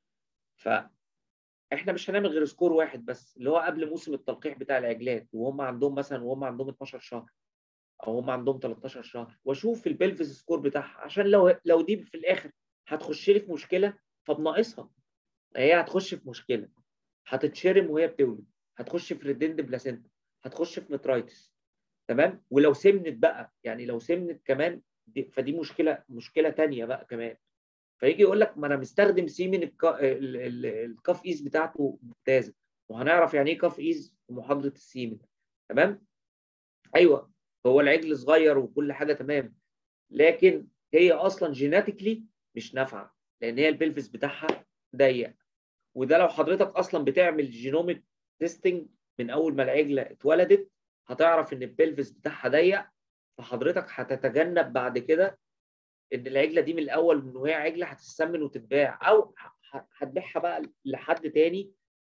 فاحنا مش هنعمل غير سكور واحد بس اللي هو قبل موسم التلقيح بتاع العجلات وهم عندهم مثلا وهم عندهم 12 شهر او هم عندهم 13 شهر واشوف البلفس سكور بتاعها عشان لو لو دي في الاخر هتخش لي في مشكله فبناقصها هي هتخش في مشكله هتتشرم وهي بتولد هتخش في ريدند بلاسينتا هتخش في مترايتس تمام ولو سمنت بقى يعني لو سمنت كمان دي فدي مشكله مشكله تانية بقى كمان فيجي يقول لك ما انا مستخدم سيمن الكا... ال... ال... الكاف ايز بتاعته ممتازه وهنعرف يعني ايه كاف ايز في محاضره السيمن تمام ايوه هو العجل صغير وكل حاجه تمام لكن هي اصلا جيناتيكلي مش نافعه لان هي البلفس بتاعها ضيق وده لو حضرتك اصلا بتعمل جينوميك تيستنج من اول ما العجله اتولدت هتعرف ان البلفس بتاعها ضيق فحضرتك هتتجنب بعد كده ان العجله دي من الاول من وهي عجله هتتسمن وتتباع او هتبيعها بقى لحد تاني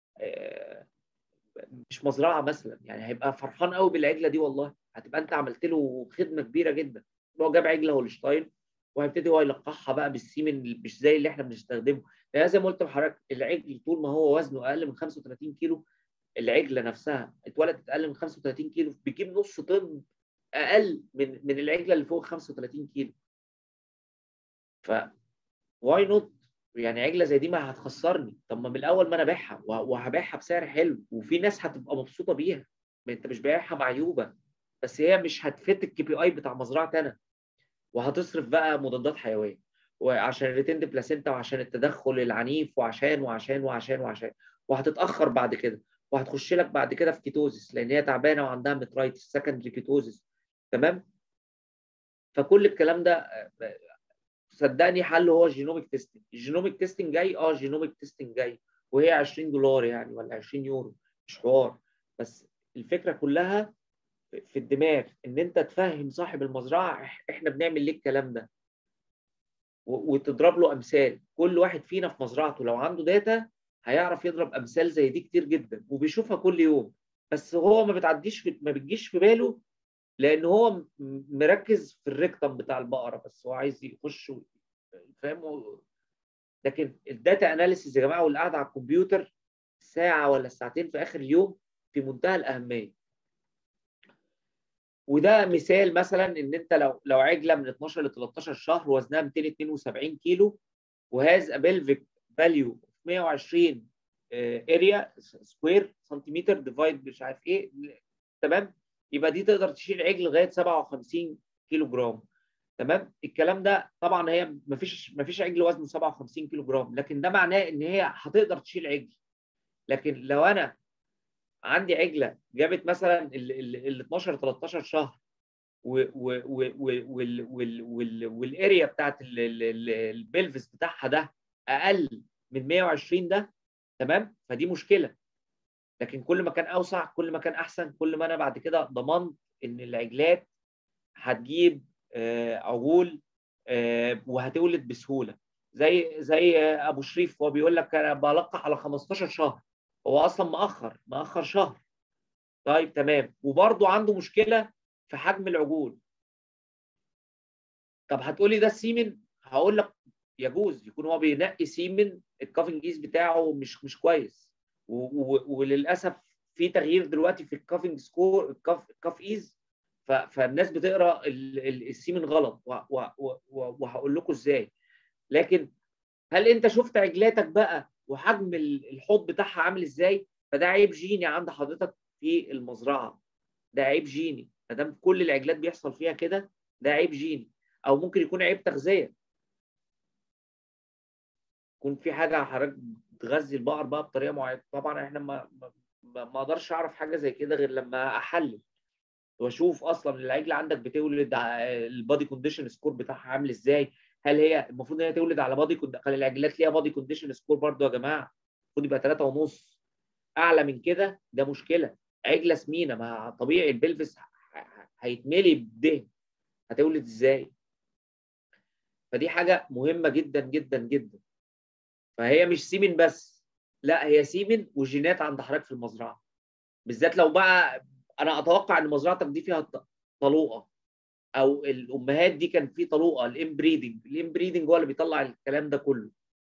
مش مزرعه مثلا يعني هيبقى فرحان قوي بالعجله دي والله هتبقى انت عملت له خدمه كبيره جدا هو جاب عجله هولشتاين وهيبتدي هو يلقحها بقى بالسيمن مش زي اللي احنا بنستخدمه لان زي ما قلت لحضرتك العجل طول ما هو وزنه اقل من 35 كيلو العجله نفسها اتولدت اقل من 35 كيلو بتجيب نص طن اقل من من العجله اللي فوق 35 كيلو ف واي نوت يعني عجله زي دي ما هتخسرني طب ما من الاول ما انا ابيعها وهبيعها بسعر حلو وفي ناس هتبقى مبسوطه بيها ما انت مش بايعها معيوبه بس هي مش هتفت الكي بي اي بتاع مزرعتي انا وهتصرف بقى مضادات حيويه وعشان الريتند بلاسينتا وعشان التدخل العنيف وعشان وعشان وعشان وعشان وهتتاخر بعد كده وهتخش لك بعد كده في كيتوزيس لان هي تعبانه وعندها مترايتس سكندري كيتوزيس تمام فكل الكلام ده صدقني حله هو الجينوميك تيستنج الجينوميك تيستنج جاي اه جينوميك تيستنج جاي وهي 20 دولار يعني ولا 20 يورو مش حوار بس الفكره كلها في الدماغ ان انت تفهم صاحب المزرعه احنا بنعمل ليه الكلام ده وتضرب له امثال كل واحد فينا في مزرعته لو عنده داتا هيعرف يضرب امثال زي دي كتير جدا وبيشوفها كل يوم بس هو ما بتعديش في ما بتجيش في باله لان هو مركز في الريكتم بتاع البقره بس هو عايز يخش فاهم لكن الداتا اناليسيز يا جماعه والقعده على الكمبيوتر ساعه ولا ساعتين في اخر اليوم في منتهى الاهميه وده مثال مثلا ان انت لو لو عجله من 12 ل 13 شهر وزنها 272 كيلو وهاز ا بلفيك فاليو 120 اريا سكوير سنتيمتر ديفايد مش عارف ايه تمام يبقى دي تقدر تشيل عجل لغايه 57 كيلو جرام تمام الكلام ده طبعا هي مفيش مفيش عجل وزنه 57 كيلو جرام لكن ده معناه ان هي هتقدر تشيل عجل لكن لو انا عندي عجله جابت مثلا ال ال- ال 12 13 شهر و- و- و- و- وال- وال- وال- والاريا بتاعت ال- ال- ال- البلفس بتاعها ده اقل من 120 ده تمام فدي مشكله لكن كل ما كان اوسع كل ما كان احسن كل ما انا بعد كده ضمنت ان العجلات هتجيب آه، عجول آه، وهتولد بسهوله زي زي آه، ابو شريف هو بيقول لك انا بلقح على 15 شهر هو اصلا مأخر مأخر شهر طيب تمام وبرضه عنده مشكله في حجم العجول طب هتقولي ده السيمن هقول لك يجوز يكون هو بينقي سيمن الكافنج جيز بتاعه مش مش كويس و- و- وللاسف في تغيير دلوقتي في الكافنج سكور الكاف الكاف ايز ف- فالناس بتقرا ال- ال- السيمن غلط و- و- و- و- وهقول لكم ازاي لكن هل انت شفت عجلاتك بقى وحجم ال- الحوض بتاعها عامل ازاي فده عيب جيني عند حضرتك في المزرعه ده عيب جيني ما دام كل العجلات بيحصل فيها كده ده عيب جيني او ممكن يكون عيب تغذيه يكون في حاجه حضرتك بتغذي البقر بقى بطريقه معينه طبعا احنا ما ما, ما ما اقدرش اعرف حاجه زي كده غير لما احلل واشوف اصلا العجله عندك بتولد ع- البادي كونديشن سكور بتاعها عامل ازاي هل هي المفروض ان هي تولد على بادي كوند... خلي العجلات ليها بادي كونديشن سكور برضو يا جماعه المفروض يبقى 3 ونص اعلى من كده ده مشكله عجله سمينه ما طبيعي البلفس ه- ه- هيتملي بدهن هتولد ازاي فدي حاجه مهمه جدا جدا جدا فهي مش سيمن بس لا هي سيمن وجينات عند حضرتك في المزرعه بالذات لو بقى انا اتوقع ان مزرعتك دي فيها ط- طلوقه او الامهات دي كان في طلوقه الامبريدنج الامبريدنج هو اللي بيطلع الكلام ده كله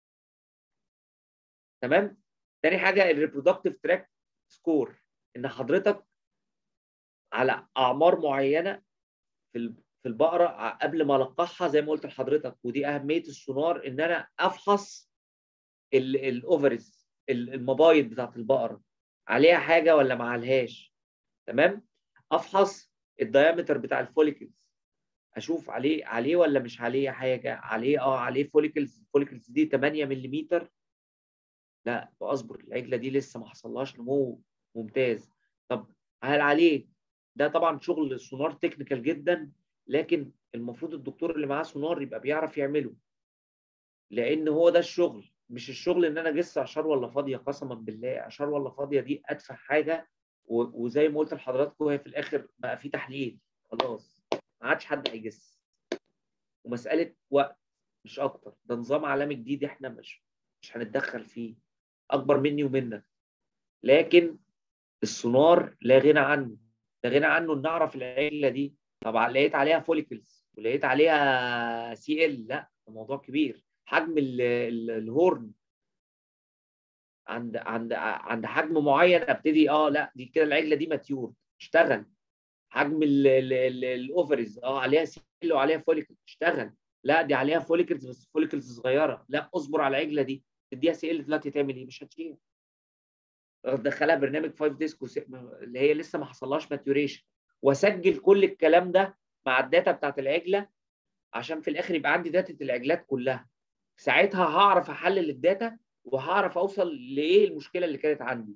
تمام تاني حاجه الريبرودكتيف تراك سكور ان حضرتك على اعمار معينه في ال- في البقره ع- قبل ما القحها زي ما قلت لحضرتك ودي اهميه السونار ان انا افحص ال- الاوفرز ال- المبايض بتاعت البقره عليها حاجه ولا ما عليهاش تمام افحص الدايمتر بتاع الفوليكلز اشوف عليه عليه ولا مش عليه حاجه عليه اه عليه فوليكلز الفوليكلز دي 8 ملم لا اصبر العجله دي لسه ما حصلهاش نمو ممتاز طب هل عليه ده طبعا شغل سونار تكنيكال جدا لكن المفروض الدكتور اللي معاه سونار يبقى بيعرف يعمله لان هو ده الشغل مش الشغل ان انا اجس عشار ولا فاضيه قسما بالله عشار ولا فاضيه دي ادفع حاجه و- وزي ما قلت لحضراتكم هي في الاخر بقى في تحليل خلاص ما عادش حد هيجس ومساله وقت مش اكتر ده نظام عالمي جديد احنا مش مش هنتدخل فيه اكبر مني ومنك لكن السونار لا غنى عنه لا غنى عنه ان اعرف العيله دي طبعا لقيت عليها فوليكلز ولقيت عليها سي ال لا الموضوع كبير حجم ال- ال- الهورن عند عند عند حجم معين ابتدي اه لا دي كده العجله دي ماتيور اشتغل حجم ال- ال- ال- الاوفرز اه عليها سي ال وعليها فوليكل اشتغل لا دي عليها فوليكلز بس فوليكلز صغيره لا اصبر على العجله دي تديها سي ال دلوقتي تعمل ايه مش هتشيل دخلها برنامج 5 ديسك اللي هي لسه ما حصلهاش ماتيوريشن واسجل كل الكلام ده مع الداتا بتاعت العجله عشان في الاخر يبقى عندي داتا العجلات كلها ساعتها هعرف احلل الداتا وهعرف اوصل لايه المشكله اللي كانت عندي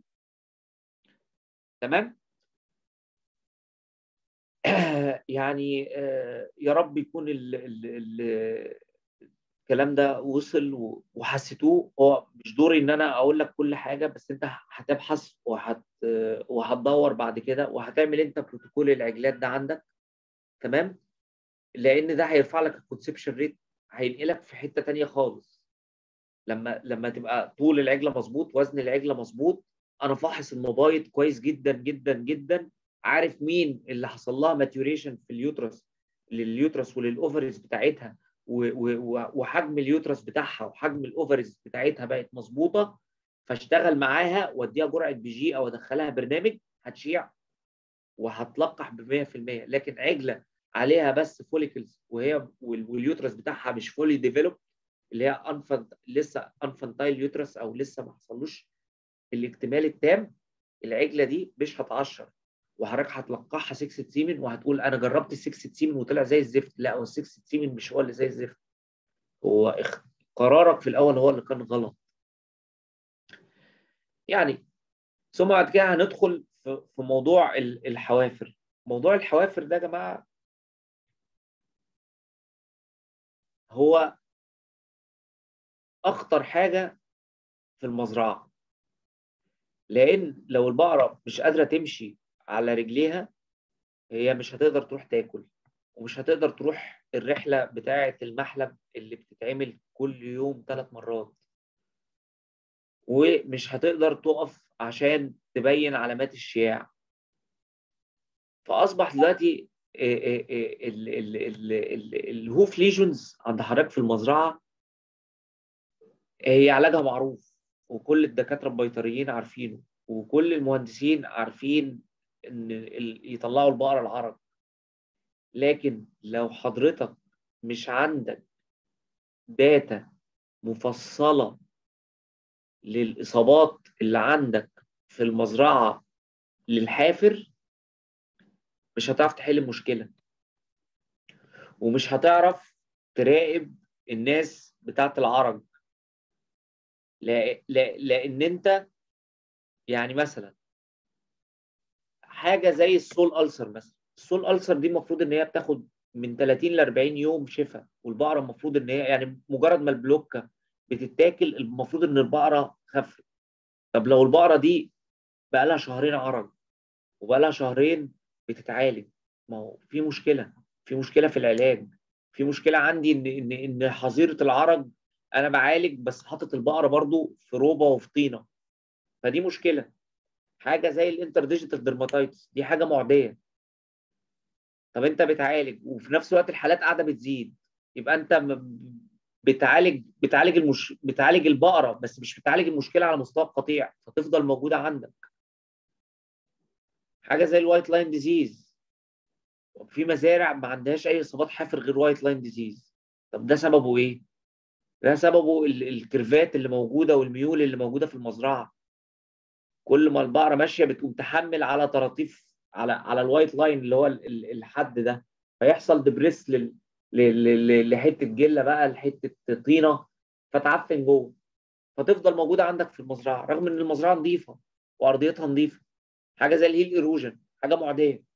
تمام يعني آه، يا رب يكون ال ال ال الكلام ده وصل و- وحسيتوه هو مش دوري ان انا اقول لك كل حاجه بس انت هتبحث وهت وهتدور بعد كده وهتعمل انت بروتوكول العجلات ده عندك تمام لان ده هيرفع لك الكونسبشن ريت هينقلك في حته تانية خالص لما لما تبقى طول العجله مظبوط وزن العجله مظبوط انا فاحص المبايض كويس جدا جدا جدا عارف مين اللي حصل لها ماتيوريشن في اليوترس لليوترس وللاوفرز بتاعتها و- و- و- وحجم اليوترس بتاعها وحجم الاوفرز بتاعتها بقت مظبوطه فاشتغل معاها واديها جرعه بي جي او ادخلها برنامج هتشيع وهتلقح ب 100% لكن عجله عليها بس فوليكلز وهي وال- واليوترس بتاعها مش فولي ديفلوب اللي هي انفنت لسه انفانتايل يوترس او لسه ما حصلوش الاكتمال التام العجله دي مش هتعشر وحضرتك هتلقحها 6 سيمن وهتقول انا جربت ال 6 سيمن وطلع زي الزفت لا هو ال 6 سيمن مش هو اللي زي الزفت هو اخ- قرارك في الاول هو اللي كان غلط يعني ثم بعد كده هندخل في في موضوع ال- الحوافر موضوع الحوافر ده يا جماعه هو اخطر حاجه في المزرعه لان لو البقره مش قادره تمشي على رجليها هي مش هتقدر تروح تاكل ومش هتقدر تروح الرحله بتاعه المحلب اللي بتتعمل كل يوم ثلاث مرات ومش هتقدر تقف عشان تبين علامات الشياع فاصبح دلوقتي إيه إيه إيه ال- ال- ال- ال- الهوف ليجونز عند حضرتك في المزرعه هي علاجها معروف وكل الدكاتره البيطريين عارفينه وكل المهندسين عارفين ان ال- يطلعوا البقره العرج لكن لو حضرتك مش عندك داتا مفصله للاصابات اللي عندك في المزرعه للحافر مش هتعرف تحل المشكله ومش هتعرف تراقب الناس بتاعت العرج لا لا لان انت يعني مثلا حاجه زي السول ألسر مثلا السول ألسر دي المفروض ان هي بتاخد من 30 ل 40 يوم شفاء والبقره المفروض ان هي يعني مجرد ما البلوكه بتتاكل المفروض ان البقره خفت طب لو البقره دي بقى لها شهرين عرج وبقى لها شهرين بتتعالج ما هو في مشكله في مشكله في العلاج في مشكله عندي ان ان ان حظيره العرج انا بعالج بس حاطط البقره برضو في روبه وفي طينه فدي مشكله حاجه زي الانتر ديجيتال ديرماتايتس دي حاجه معديه طب انت بتعالج وفي نفس الوقت الحالات قاعده بتزيد يبقى انت م- بتعالج بتعالج المش... بتعالج البقره بس مش بتعالج المشكله على مستوى القطيع فتفضل موجوده عندك حاجه زي الوايت لاين ديزيز في مزارع ما عندهاش اي اصابات حافر غير وايت لاين ديزيز طب ده سببه ايه ده سببه ال- الكيرفات اللي موجوده والميول اللي موجوده في المزرعه كل ما البقره ماشيه بتقوم تحمل على طراطيف على على الوايت لاين اللي هو ال- ال- الحد ده فيحصل دبريس لل ل- ل- ل- لحته جله بقى لحته طينه فتعفن جوه فتفضل موجوده عندك في المزرعه رغم ان المزرعه نظيفه وارضيتها نظيفه حاجه زي الهيل ايروجن حاجه معديه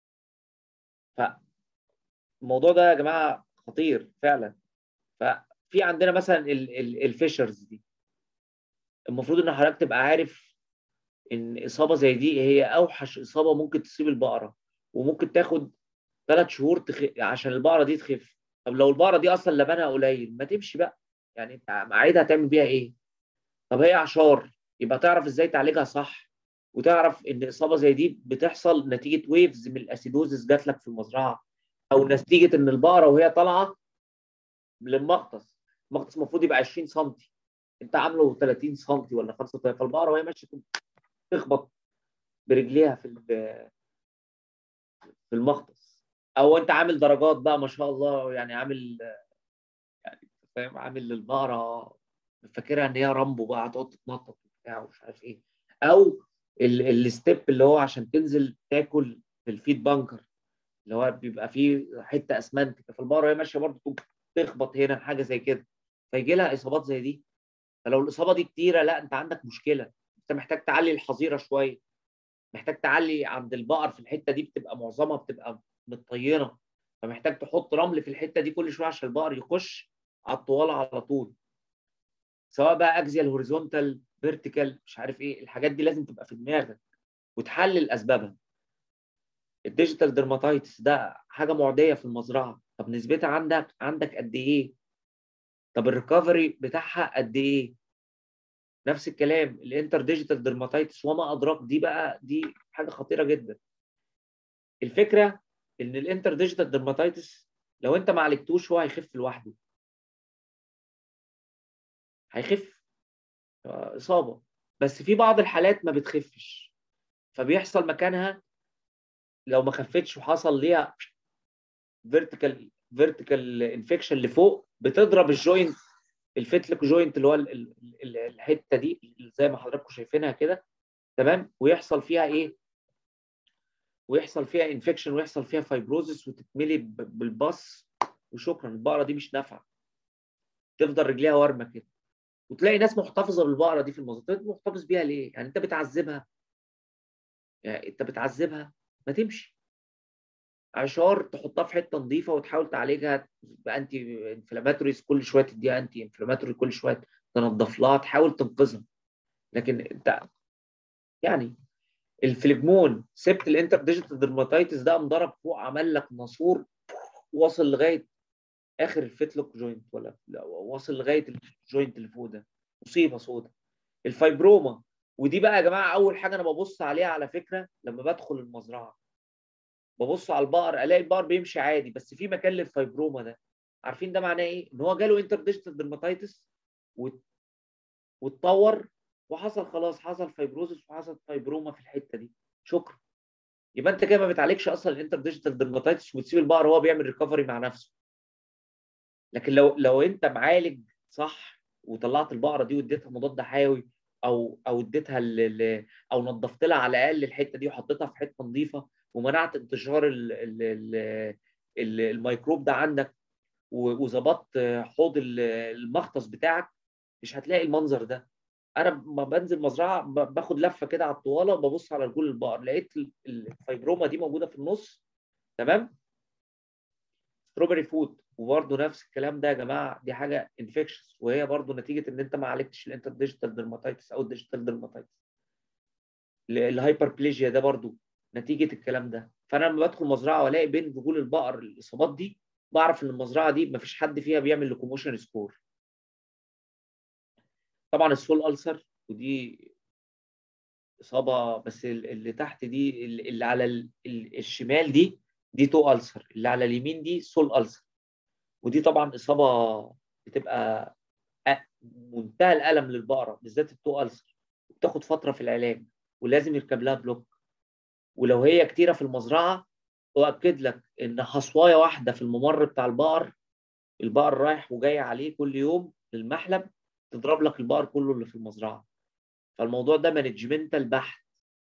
فالموضوع ده يا جماعه خطير فعلا ففي عندنا مثلا ال- ال- الفيشرز دي المفروض ان حضرتك تبقى عارف ان اصابه زي دي هي اوحش اصابه ممكن تصيب البقره وممكن تاخد ثلاث شهور تخ... عشان البقره دي تخف طب لو البقره دي اصلا لبنها قليل ما تمشي بقى يعني انت مواعيدها هتعمل بيها ايه طب هي اعشار يبقى تعرف ازاي تعالجها صح وتعرف ان اصابه زي دي بتحصل نتيجه ويفز من الاسيدوزس جات لك في المزرعه او نتيجه ان البقره وهي طالعه للمغطس المغطس المفروض يبقى 20 سم انت عامله 30 سم ولا 35 فالبقره وهي ماشيه تخبط برجليها في ال- في المغطس او انت عامل درجات بقى ما شاء الله يعني عامل يعني فاهم عامل للبقره فاكرها ان هي رامبو بقى هتقعد تتنطط وبتاع ومش عارف ايه او ال- الستيب اللي هو عشان تنزل تاكل في الفيد بانكر اللي هو بيبقى فيه حته اسمنت فالبقره وهي ماشيه برضه تقوم تخبط هنا حاجه زي كده فيجي لها اصابات زي دي فلو الاصابه دي كتيره لا انت عندك مشكله انت محتاج تعلي الحظيره شويه محتاج تعلي عند البقر في الحته دي بتبقى معظمها بتبقى متطينه فمحتاج تحط رمل في الحته دي كل شويه عشان البقر يخش على الطوال على طول سواء بقى اكزيال هوريزونتال فيرتيكال مش عارف ايه الحاجات دي لازم تبقى في دماغك وتحلل اسبابها الديجيتال ديرماتايتس ده حاجه معديه في المزرعه طب نسبتها عندك عندك قد ايه طب الريكفري بتاعها قد ايه نفس الكلام الانتر ديجيتال ديرماتايتس وما ادراك دي بقى دي حاجه خطيره جدا الفكره ان الانتر ديجيتال ديرماتايتس لو انت ما عالجتوش هو هيخف لوحده هيخف آه، اصابه بس في بعض الحالات ما بتخفش فبيحصل مكانها لو ما خفتش وحصل ليها فيرتيكال فيرتيكال انفكشن لفوق بتضرب الجوينت الفتلك جوينت اللي هو ال- ال- ال- الحته دي زي ما حضراتكم شايفينها كده تمام ويحصل فيها ايه ويحصل فيها انفكشن ويحصل فيها فايبروزس وتتملي ب- بالبص وشكرا البقره دي مش نافعه تفضل رجليها ورمه كده وتلاقي ناس محتفظه بالبقره دي في المزرعه طب انت محتفظ بيها ليه؟ يعني انت بتعذبها يعني انت بتعذبها ما تمشي عشار تحطها في حته نظيفه وتحاول تعالجها بانتي انفلاماتوريز كل شويه تديها انتي انفلاماتوري كل شويه تنظف لها تحاول تنقذها لكن انت يعني الفليجمون سبت الانتر ديجيتال درماتيتس ده قام ضرب فوق عمل لك ناسور وصل لغايه اخر الفيتلوك جوينت ولا لا، واصل لغايه الجوينت اللي فوق ده مصيبه سودة الفايبروما ودي بقى يا جماعه اول حاجه انا ببص عليها على فكره لما بدخل المزرعه ببص على البقر الاقي البقر بيمشي عادي بس في مكان للفايبروما ده عارفين ده معناه ايه؟ ان هو جاله انتر ديجيتال درماتيتس واتطور وحصل خلاص حصل فايبروزس وحصل فايبروما في الحته دي شكرا يبقى انت كده ما بتعالجش اصلا الانتر ديجيتال درماتيتس وتسيب البقر هو بيعمل ريكفري مع نفسه لكن لو لو انت معالج صح وطلعت البقره دي واديتها مضاد حيوي او او اديتها ال- ال- او نظفت لها على الاقل الحته دي وحطيتها في حته نظيفه ومنعت انتشار ال ال ال ال الميكروب ده عندك و- وظبطت حوض ال- المختص بتاعك مش هتلاقي المنظر ده انا لما بنزل مزرعه ب- باخد لفه كده على الطواله وببص على رجول البقر لقيت ال- الفايبروما دي موجوده في النص تمام ستروبري فود وبرده نفس الكلام ده يا جماعه دي حاجه انفكشس وهي برده نتيجه ان انت ما عالجتش الانتر ديجيتال درماتيتس او الديجيتال درماتيتس الهايبربليجيا ده برده نتيجه الكلام ده فانا لما بدخل مزرعه والاقي بين رجول البقر الاصابات دي بعرف ان المزرعه دي ما فيش حد فيها بيعمل لوكوموشن سكور طبعا السول ألسر ودي اصابه بس ال- اللي تحت دي ال- اللي على ال- ال- الشمال دي دي تو ألسر اللي على اليمين دي سول ألسر ودي طبعا اصابه بتبقى أ- منتهى الالم للبقره بالذات التو ألسر بتاخد فتره في العلاج ولازم يركب لها بلوك ولو هي كتيره في المزرعه اؤكد لك ان حصوايه واحده في الممر بتاع البقر البقر رايح وجاي عليه كل يوم للمحلب تضرب لك البقر كله اللي في المزرعه فالموضوع ده مانجمنتال بحت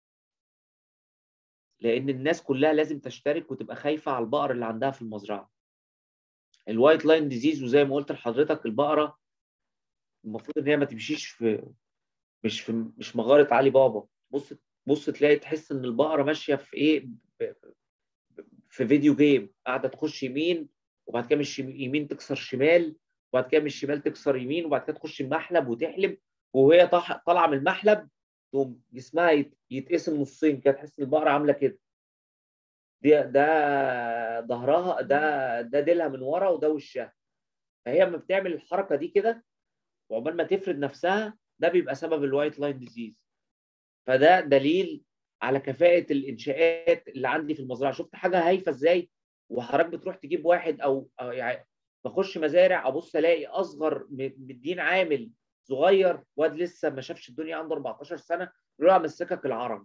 لان الناس كلها لازم تشترك وتبقى خايفه على البقر اللي عندها في المزرعه الوايت لاين ديزيز وزي ما قلت لحضرتك البقره المفروض ان هي ما تمشيش في مش في مش مغاره علي بابا بص بص تلاقي تحس ان البقره ماشيه في ايه ب- ب- في فيديو جيم قاعده تخش يمين وبعد كده من الشم- يمين تكسر شمال وبعد كده من الشمال تكسر يمين وبعد كده تخش المحلب وتحلب وهي طاح- طالعه من المحلب تقوم جسمها يت- يتقسم نصين كده تحس ان البقره عامله كده دي ده ظهرها ده ده ديلها من ورا وده وشها فهي لما بتعمل الحركه دي كده وعقبال ما تفرد نفسها ده بيبقى سبب الوايت لاين ديزيز فده دليل على كفاءه الانشاءات اللي عندي في المزرعه شفت حاجه هايفه ازاي وحضرتك بتروح تجيب واحد او أو يعني بخش مزارع ابص الاقي اصغر م- مدين عامل صغير واد لسه ما شافش الدنيا عنده 14 سنه يروح مسكك العرج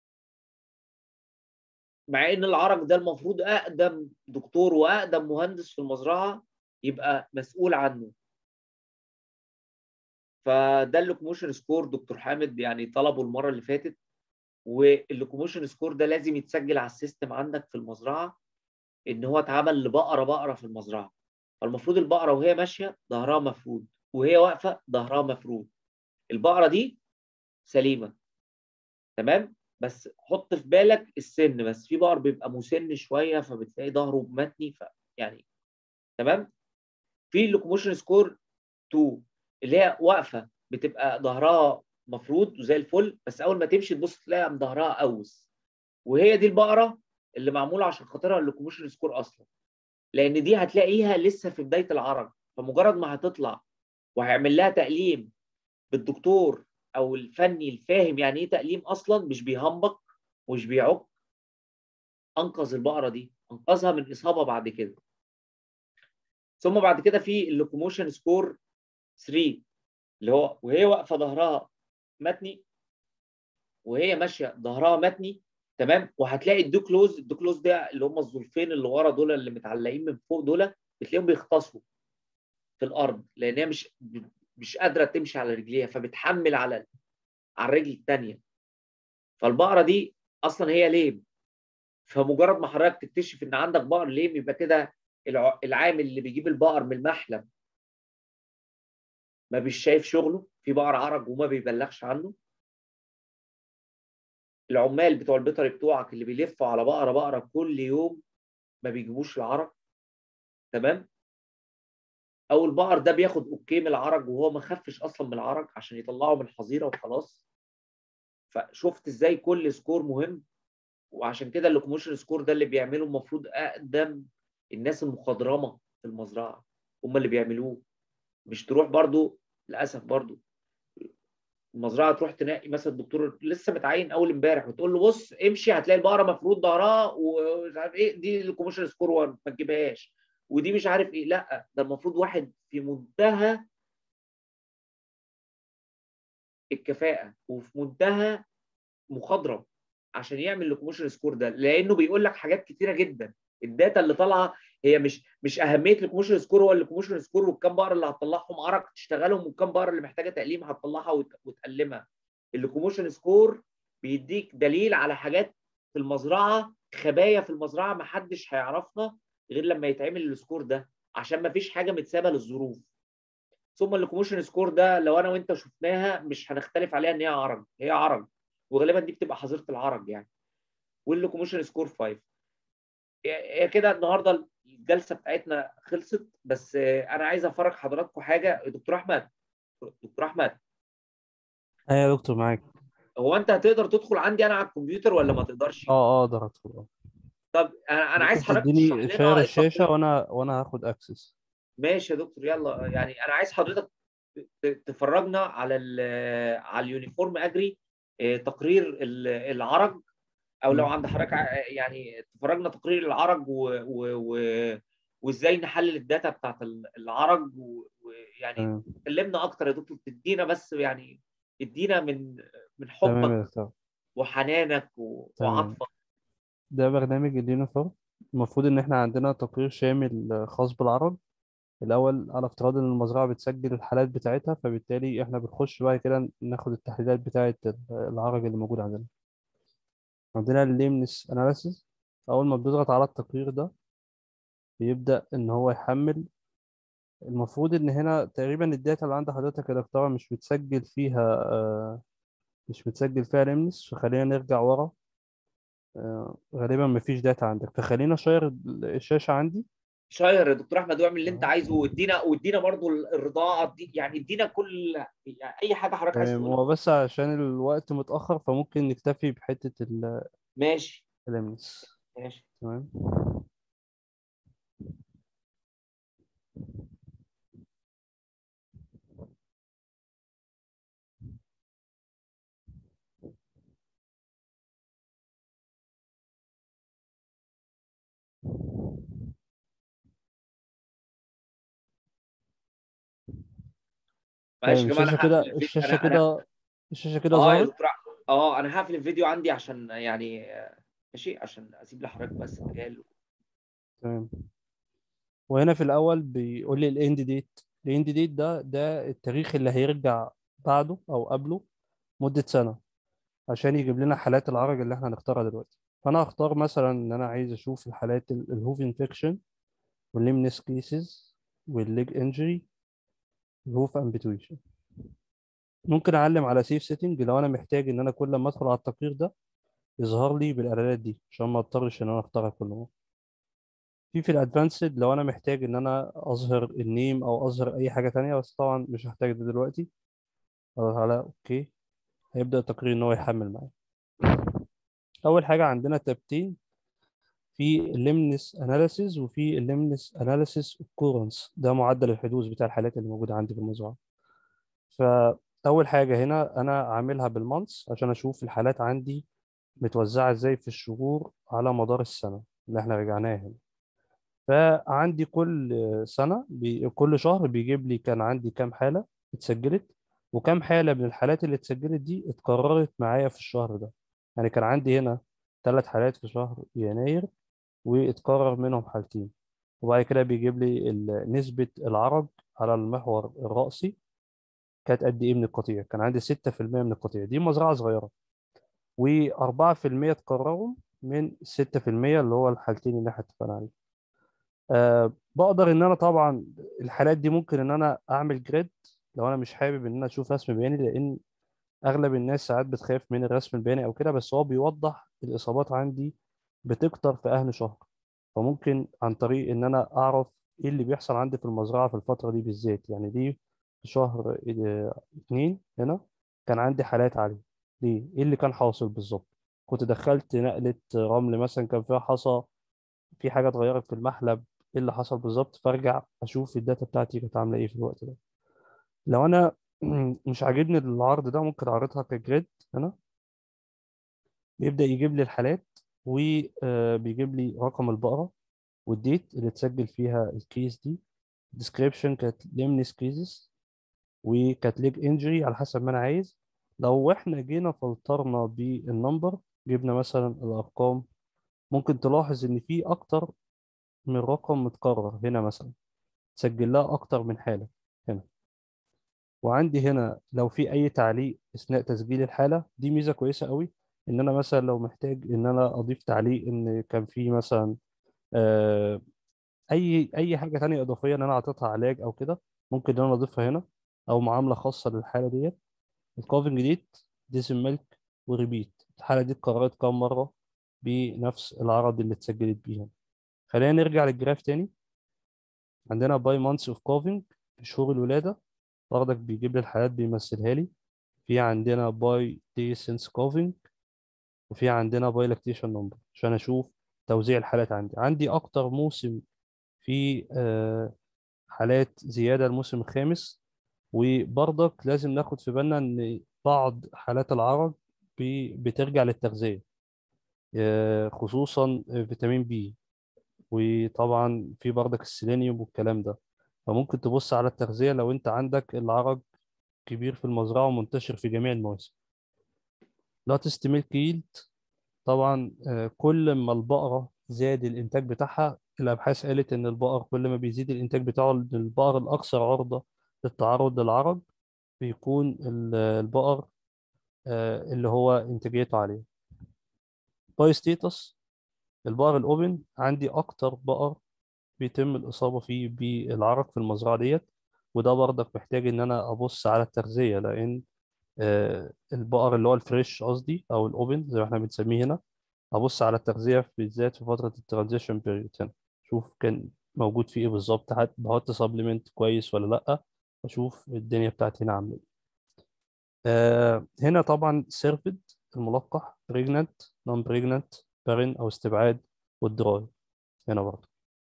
مع ان العرج ده المفروض اقدم دكتور واقدم مهندس في المزرعه يبقى مسؤول عنه فده اللوكوموشن سكور دكتور حامد يعني طلبه المره اللي فاتت واللوكوموشن سكور ده لازم يتسجل على السيستم عندك في المزرعه ان هو اتعمل لبقره بقره في المزرعه فالمفروض البقره وهي ماشيه ظهرها مفرود وهي واقفه ظهرها مفرود البقره دي سليمه تمام بس حط في بالك السن بس في بقر بيبقى مسن شويه فبتلاقي ظهره متني ف يعني تمام في اللوكوموشن سكور 2 اللي هي واقفه بتبقى ظهرها مفروض وزي الفل بس اول ما تمشي تبص تلاقي عم ظهرها قوس وهي دي البقره اللي معموله عشان خاطرها اللوكوموشن سكور اصلا لان دي هتلاقيها لسه في بدايه العرج فمجرد ما هتطلع وهيعمل لها تأليم بالدكتور او الفني الفاهم يعني ايه تأليم اصلا مش بيهمبك ومش بيعك انقذ البقره دي انقذها من اصابه بعد كده ثم بعد كده في اللوكوموشن سكور 3 اللي هو وهي واقفه ظهرها متني وهي ماشيه ظهرها متني تمام وهتلاقي الدوكلوز الدوكلوز ده اللي هم الظلفين اللي ورا دول اللي متعلقين من فوق دول بتلاقيهم بيختصوا في الارض لان هي مش مش قادره تمشي على رجليها فبتحمل على على الرجل الثانيه فالبقره دي اصلا هي ليم فمجرد ما حضرتك تكتشف ان عندك بقر ليم يبقى كده الع- العامل اللي بيجيب البقر من المحلب ما مش شايف شغله في بقر عرج وما بيبلغش عنه العمال بتوع البيطري بتوعك اللي بيلفوا على بقره بقره كل يوم ما بيجيبوش العرج تمام او البقر ده بياخد اوكي من العرج وهو ما خفش اصلا من العرج عشان يطلعه من الحظيره وخلاص فشفت ازاي كل سكور مهم وعشان كده اللوكوموشن سكور ده اللي بيعمله المفروض اقدم الناس المخضرمه في المزرعه هم اللي بيعملوه مش تروح برضو للاسف برضو المزرعه تروح تنقي مثلا الدكتور لسه متعين اول امبارح وتقول له بص امشي هتلاقي البقره مفروض ظهرها ومش عارف ايه دي الكوميشن سكور 1 ما تجيبهاش ودي مش عارف ايه لا ده المفروض واحد في منتهى الكفاءه وفي منتهى مخضرم عشان يعمل الكوميشن سكور ده لانه بيقول لك حاجات كتيره جدا الداتا اللي طالعه هي مش مش اهميه الكوميشن سكور هو الكوميشن سكور والكام بقره اللي هتطلعهم عرق تشتغلهم والكام بقره اللي محتاجه تقليم هتطلعها وت- وتقلمها الكوميشن سكور بيديك دليل على حاجات في المزرعه خبايا في المزرعه ما حدش هيعرفها غير لما يتعمل السكور ده عشان ما فيش حاجه متسابه للظروف ثم الكوميشن سكور ده لو انا وانت شفناها مش هنختلف عليها ان هي عرج هي عرج وغالبا دي بتبقى حظيره العرج يعني واللوكوموشن سكور 5 هي كده النهارده الجلسه بتاعتنا خلصت بس آه، انا عايز افرج حضراتكم حاجه دكتور احمد دكتور احمد ايوه يا دكتور معاك هو انت هتقدر تدخل عندي انا على الكمبيوتر ولا ما تقدرش؟ اه اه اقدر ادخل اه طب انا انا عايز ممكن حضرتك تديني تشرح شير لنا الشاشه التقرير. وانا وانا هاخد اكسس ماشي يا دكتور يلا يعني انا عايز حضرتك ت- تفرجنا على ال- على اليونيفورم اجري آه، تقرير ال- العرج او لو مم. عند حضرتك ع- يعني تفرجنا تقرير العرج و... و... و... وازاي نحلل الداتا بتاعت ال- العرج و- ويعني تمام اتكلمنا اكتر يا دكتور تدينا بس يعني ادينا من من تمام حبك يا دكتور وحنانك و- تمام. وعطفك ده برنامج اليونيفورم المفروض ان احنا عندنا تقرير شامل خاص بالعرض الاول على افتراض ان المزرعه بتسجل الحالات بتاعتها فبالتالي احنا بنخش بعد كده ناخد التحليلات بتاعه العرج اللي موجود عندنا عندنا الليمنس اناليسيس اول ما بنضغط على التقرير ده بيبدا ان هو يحمل المفروض ان هنا تقريبا الداتا اللي عند حضرتك يا دكتوره مش بتسجل فيها آه، مش بتسجل فيها ليمنس فخلينا نرجع ورا آه، غالبا مفيش داتا عندك فخلينا شير الشاشه عندي شاير يا دكتور احمد واعمل اللي انت آه. عايزه وادينا وادينا برضو الرضاعه دي يعني ادينا كل يعني اي حاجه حضرتك عايز تمام تقولها هو بس عشان الوقت متأخر فممكن نكتفي بحتة ال- ماشي الليمنس ماشي تمام معلش تمام يا جماعه انا الشاشة كده هقفل الفيديو الشاشة انا انا كده الشاشة كده اه يا ظهرت دكتور أحمد. اه انا هقفل الفيديو عندي عشان يعني آه، ماشي عشان اسيب لحضرتك بس مجال تمام وهنا في الأول بيقول لي الاند ديت الاند ديت ده ده التاريخ اللي هيرجع بعده أو قبله مدة سنة عشان يجيب لنا حالات العرج اللي احنا هنختارها دلوقتي فأنا هختار مثلا إن أنا عايز أشوف الحالات ال- الهوف انفكشن والليمنس كيسز والليج انجري الهوف امبيتويشن ممكن اعلم على سيف سيتنج لو انا محتاج ان انا كل ما ادخل على التقرير ده يظهر لي بالاعلانات دي عشان ما اضطرش ان انا اختارها كل مره في في الادفانسد لو انا محتاج ان انا اظهر النيم او اظهر اي حاجه تانية بس طبعا مش هحتاج ده دلوقتي اضغط على اوكي هيبدا التقرير ان هو يحمل معايا اول حاجه عندنا تابتين في الليمنس اناليسيز وفي الليمنس اناليسيس اوكورنس ده معدل الحدوث بتاع الحالات اللي موجوده عندي في المزرعه فاول حاجه هنا انا عاملها بالمانس عشان اشوف الحالات عندي متوزعه ازاي في الشهور على مدار السنه اللي احنا رجعناها هنا فعندي كل سنه بي... كل شهر بيجيب لي كان عندي كام حاله اتسجلت وكام حاله من الحالات اللي اتسجلت دي اتكررت معايا في الشهر ده يعني كان عندي هنا ثلاث حالات في شهر يناير واتكرر منهم حالتين وبعد كده بيجيب لي ال- نسبة العرج على المحور الرأسي كانت قد إيه من القطيع كان عندي 6% من القطيع دي مزرعة صغيرة و4% اتكرروا من 6% اللي هو الحالتين اللي احنا اتفقنا عليهم أه بقدر ان انا طبعا الحالات دي ممكن ان انا اعمل جريد لو انا مش حابب ان انا اشوف رسم بياني لان اغلب الناس ساعات بتخاف من الرسم البياني او كده بس هو بيوضح الاصابات عندي بتكتر في اهل شهر فممكن عن طريق ان انا اعرف ايه اللي بيحصل عندي في المزرعه في الفتره دي بالذات يعني دي في شهر اه، اتنين هنا كان عندي حالات عاليه ليه ايه اللي كان حاصل بالظبط كنت دخلت نقله رمل مثلا كان فيها حصى في حاجه اتغيرت في المحلب ايه اللي حصل بالظبط فارجع اشوف الداتا بتاعتي كانت عامله ايه في الوقت ده لو انا مش عاجبني العرض ده ممكن اعرضها كجريد هنا بيبدأ يجيب لي الحالات وبيجيب لي رقم البقرة والديت اللي اتسجل فيها الكيس دي description كانت ليمنس كيسز وكانت ليج انجري على حسب ما انا عايز لو احنا جينا فلترنا بالنمبر جبنا مثلا الارقام ممكن تلاحظ ان في اكتر من رقم متكرر هنا مثلا تسجل لها اكتر من حالة هنا وعندي هنا لو في اي تعليق اثناء تسجيل الحالة دي ميزة كويسة قوي ان انا مثلا لو محتاج ان انا اضيف تعليق ان كان في مثلا آه، اي اي حاجة تانية اضافية ان انا اعطيتها علاج او كده ممكن ان انا اضيفها هنا او معاملة خاصة للحالة ديت الكوفنج ديت ديسم ميلك وريبيت الحالة دي اتكررت كام مرة بنفس العرض اللي اتسجلت بيها خلينا نرجع للجراف تاني عندنا باي مانثs اوف كوفنج شهور الولادة برضك بيجيب لي الحالات بيمثلها لي في عندنا باي دي سينس كوفنج وفي عندنا باي لاكتيشن نمبر عشان اشوف توزيع الحالات عندي عندي اكتر موسم في آه، حالات زيادة الموسم الخامس وبرضك لازم ناخد في بالنا ان بعض حالات العرض بي- بترجع للتغذية آه، خصوصا فيتامين بي وطبعا في برضك السيلينيوم والكلام ده فممكن تبص على التغذية لو انت عندك العرق كبير في المزرعة ومنتشر في جميع المواسم لا تستميل كيلد طبعا آه، كل ما البقرة زاد الإنتاج بتاعها الأبحاث قالت إن البقر كل ما بيزيد الإنتاج بتاعه البقر الأكثر عرضة للتعرض للعرض بيكون ال- البقر آه، اللي هو إنتاجيته عالية باي ستيتس البقر الأوبن عندي أكتر بقر بيتم الإصابة فيه بالعرق في المزرعة ديت وده برضك محتاج إن أنا أبص على التغذية لأن آه، البقر اللي هو الفريش قصدي أو الأوبن زي ما إحنا بنسميه هنا أبص على التغذية بالذات في فترة الترانزيشن بيريود هنا شوف كان موجود فيه إيه بالظبط هت- بحط سبلمنت كويس ولا لأ أشوف الدنيا بتاعتي هنا عاملة إيه آه، هنا طبعا سيرفد الملقح بريجننت نون بريجننت بارين أو استبعاد والدراي هنا برضه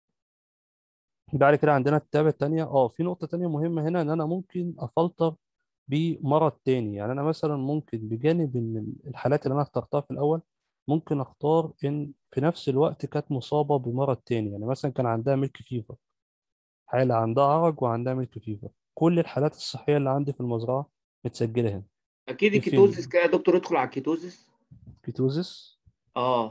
بعد كده عندنا التابة التانية اه في نقطة تانية مهمة هنا ان انا ممكن افلتر بمرض تاني يعني انا مثلا ممكن بجانب ان الحالات اللي انا اخترتها في الاول ممكن اختار ان في نفس الوقت كانت مصابة بمرض تاني يعني مثلا كان عندها ميلك فيفر حالة عندها عرج وعندها ميلك فيفر كل الحالات الصحية اللي عندي في المزرعة متسجلة هنا اكيد في الكيتوزيس فيلم كده يا دكتور ادخل على الكيتوزيس كيتوزيس اه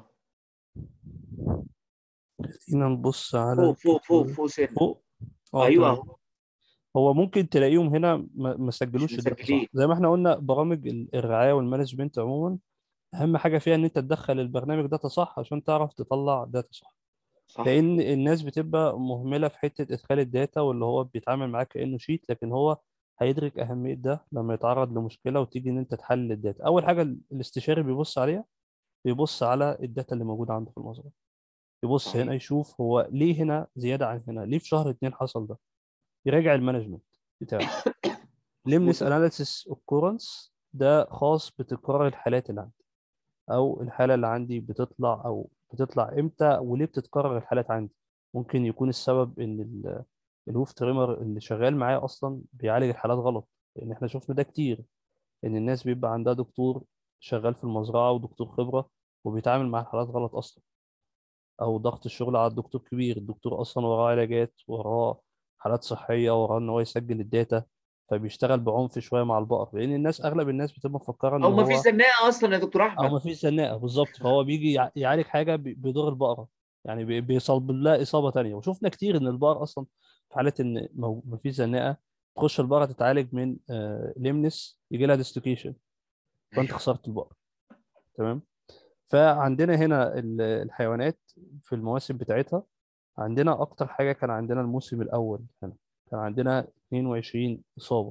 خلينا نبص على فوق فوق فوق الكيتوزيس فوق سن فوق اه ايوه تمام اهو هو ممكن تلاقيهم هنا ما ما مش سجلوش الداتا صح مسجلين زي ما احنا قلنا برامج ال- الرعاية والمانجمنت عموما اهم حاجة فيها ان انت تدخل البرنامج داتا صح عشان تعرف تطلع داتا صح صح لان الناس بتبقى مهملة في حتة ادخال الداتا واللي هو بيتعامل معاك كأنه شيت لكن هو هيدرك أهمية ده لما يتعرض لمشكلة وتيجي ان انت تحلل الداتا اول حاجة ال- الاستشاري بيبص عليها بيبص على الداتا اللي موجودة عنده في المزرعة يبص هنا صحيح يشوف هو ليه هنا زيادة عن هنا ليه في شهر اتنين حصل ده يراجع المانجمنت بتاعه مظبوط ليمنس يا اناليسيس اوكورنس ده خاص بتكرار الحالات اللي عندي او الحاله اللي عندي بتطلع او بتطلع امتى وليه بتتكرر الحالات عندي ممكن يكون السبب ان ال- الهوف تريمر اللي شغال معايا اصلا بيعالج الحالات غلط لان احنا شفنا ده كتير ان الناس بيبقى عندها دكتور شغال في المزرعه ودكتور خبره وبيتعامل مع الحالات غلط اصلا او ضغط الشغل على الدكتور كبير الدكتور اصلا وراه علاجات وراه حالات صحيه وراه ان هو يسجل الداتا فبيشتغل بعنف شويه مع البقر لان الناس اغلب الناس بتبقى مفكره ان او ما فيش هو زناقه اصلا يا دكتور او احمد ما فيش زناقه بالظبط فهو بيجي يع- يعالج حاجه بي- بيضر البقره يعني بي- بيصاب لها اصابه تانية وشفنا كتير ان البقر اصلا في حاله ان ما فيش زناقه تخش البقره تتعالج من آه، ليمنس يجي لها ديستوكيشن فانت ايوه خسرت البقر تمام فعندنا هنا ال- الحيوانات في المواسم بتاعتها عندنا اكتر حاجه كان عندنا الموسم الاول هنا كان عندنا 22 اصابه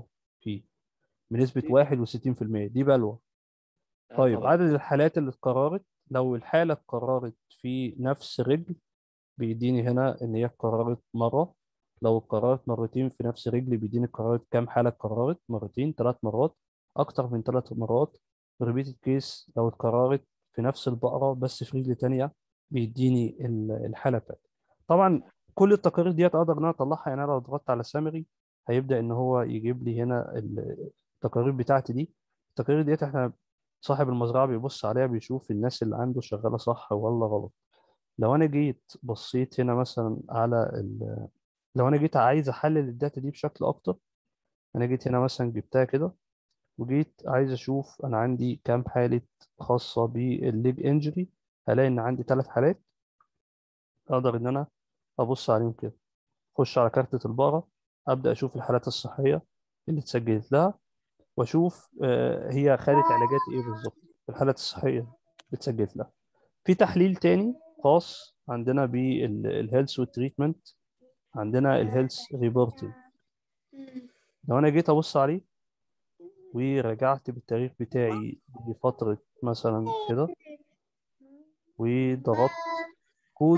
فيه بنسبه 61% دي بلوى طيب طبعاً. عدد الحالات اللي اتكررت لو الحالة اتكررت في نفس رجل بيديني هنا إن هي اتكررت مرة لو اتكررت مرتين في نفس رجل بيديني اتكررت كام حالة اتكررت مرتين ثلاث مرات أكتر من ثلاث مرات ريبيتد كيس لو اتكررت في نفس البقرة بس في رجل تانية بيديني ال- الحالة بتاعتها طبعا كل التقارير ديت أقدر إن أنا أطلعها يعني أنا لو ضغطت على سامري هيبدأ إن هو يجيب لي هنا ال- التقارير بتاعتي دي التقارير ديت احنا صاحب المزرعة بيبص عليها بيشوف الناس اللي عنده شغالة صح ولا غلط لو أنا جيت بصيت هنا مثلا على ال... لو أنا جيت عايز أحلل الداتا دي بشكل أكتر أنا جيت هنا مثلا جبتها كده وجيت عايز أشوف أنا عندي كام حالة خاصة بالليج إنجري هلاقي إن عندي ثلاث حالات أقدر إن أنا أبص عليهم كده أخش على كارتة البقرة أبدأ أشوف الحالات الصحية اللي اتسجلت لها واشوف آه، هي خدت علاجات ايه بالظبط في الحالات الصحيه اللي اتسجلت لها في تحليل تاني خاص عندنا بالهيلث والتريتمنت عندنا الهيلث ريبورتنج لو انا جيت ابص عليه ورجعت بالتاريخ بتاعي لفتره مثلا كده وضغطت كود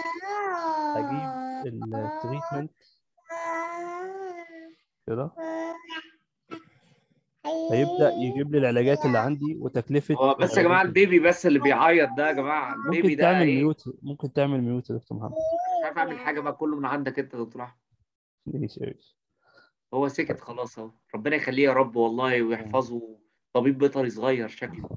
هجيب التريتمنت كده هيبدأ يجيب لي العلاجات اللي عندي وتكلفة هو بس يا جماعه العلاجات البيبي بس اللي بيعيط ده يا جماعه البيبي ممكن ده تعمل ايه ميوت ممكن تعمل ميوت يا دكتور محمد مش عارف اعمل حاجه بقى كله من عندك انت يا دكتور احمد ماشي ماشي هو سكت خلاص اهو ربنا يخليه يا رب والله ويحفظه طبيب بيطري صغير شكله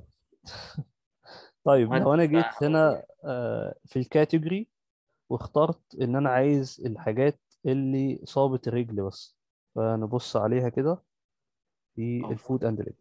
طيب لو انا مهندس جيت بقى هنا آه، في الكاتيجوري واخترت ان انا عايز الحاجات اللي صابت الرجل بس فنبص عليها كده في أهو. الفود اند ليج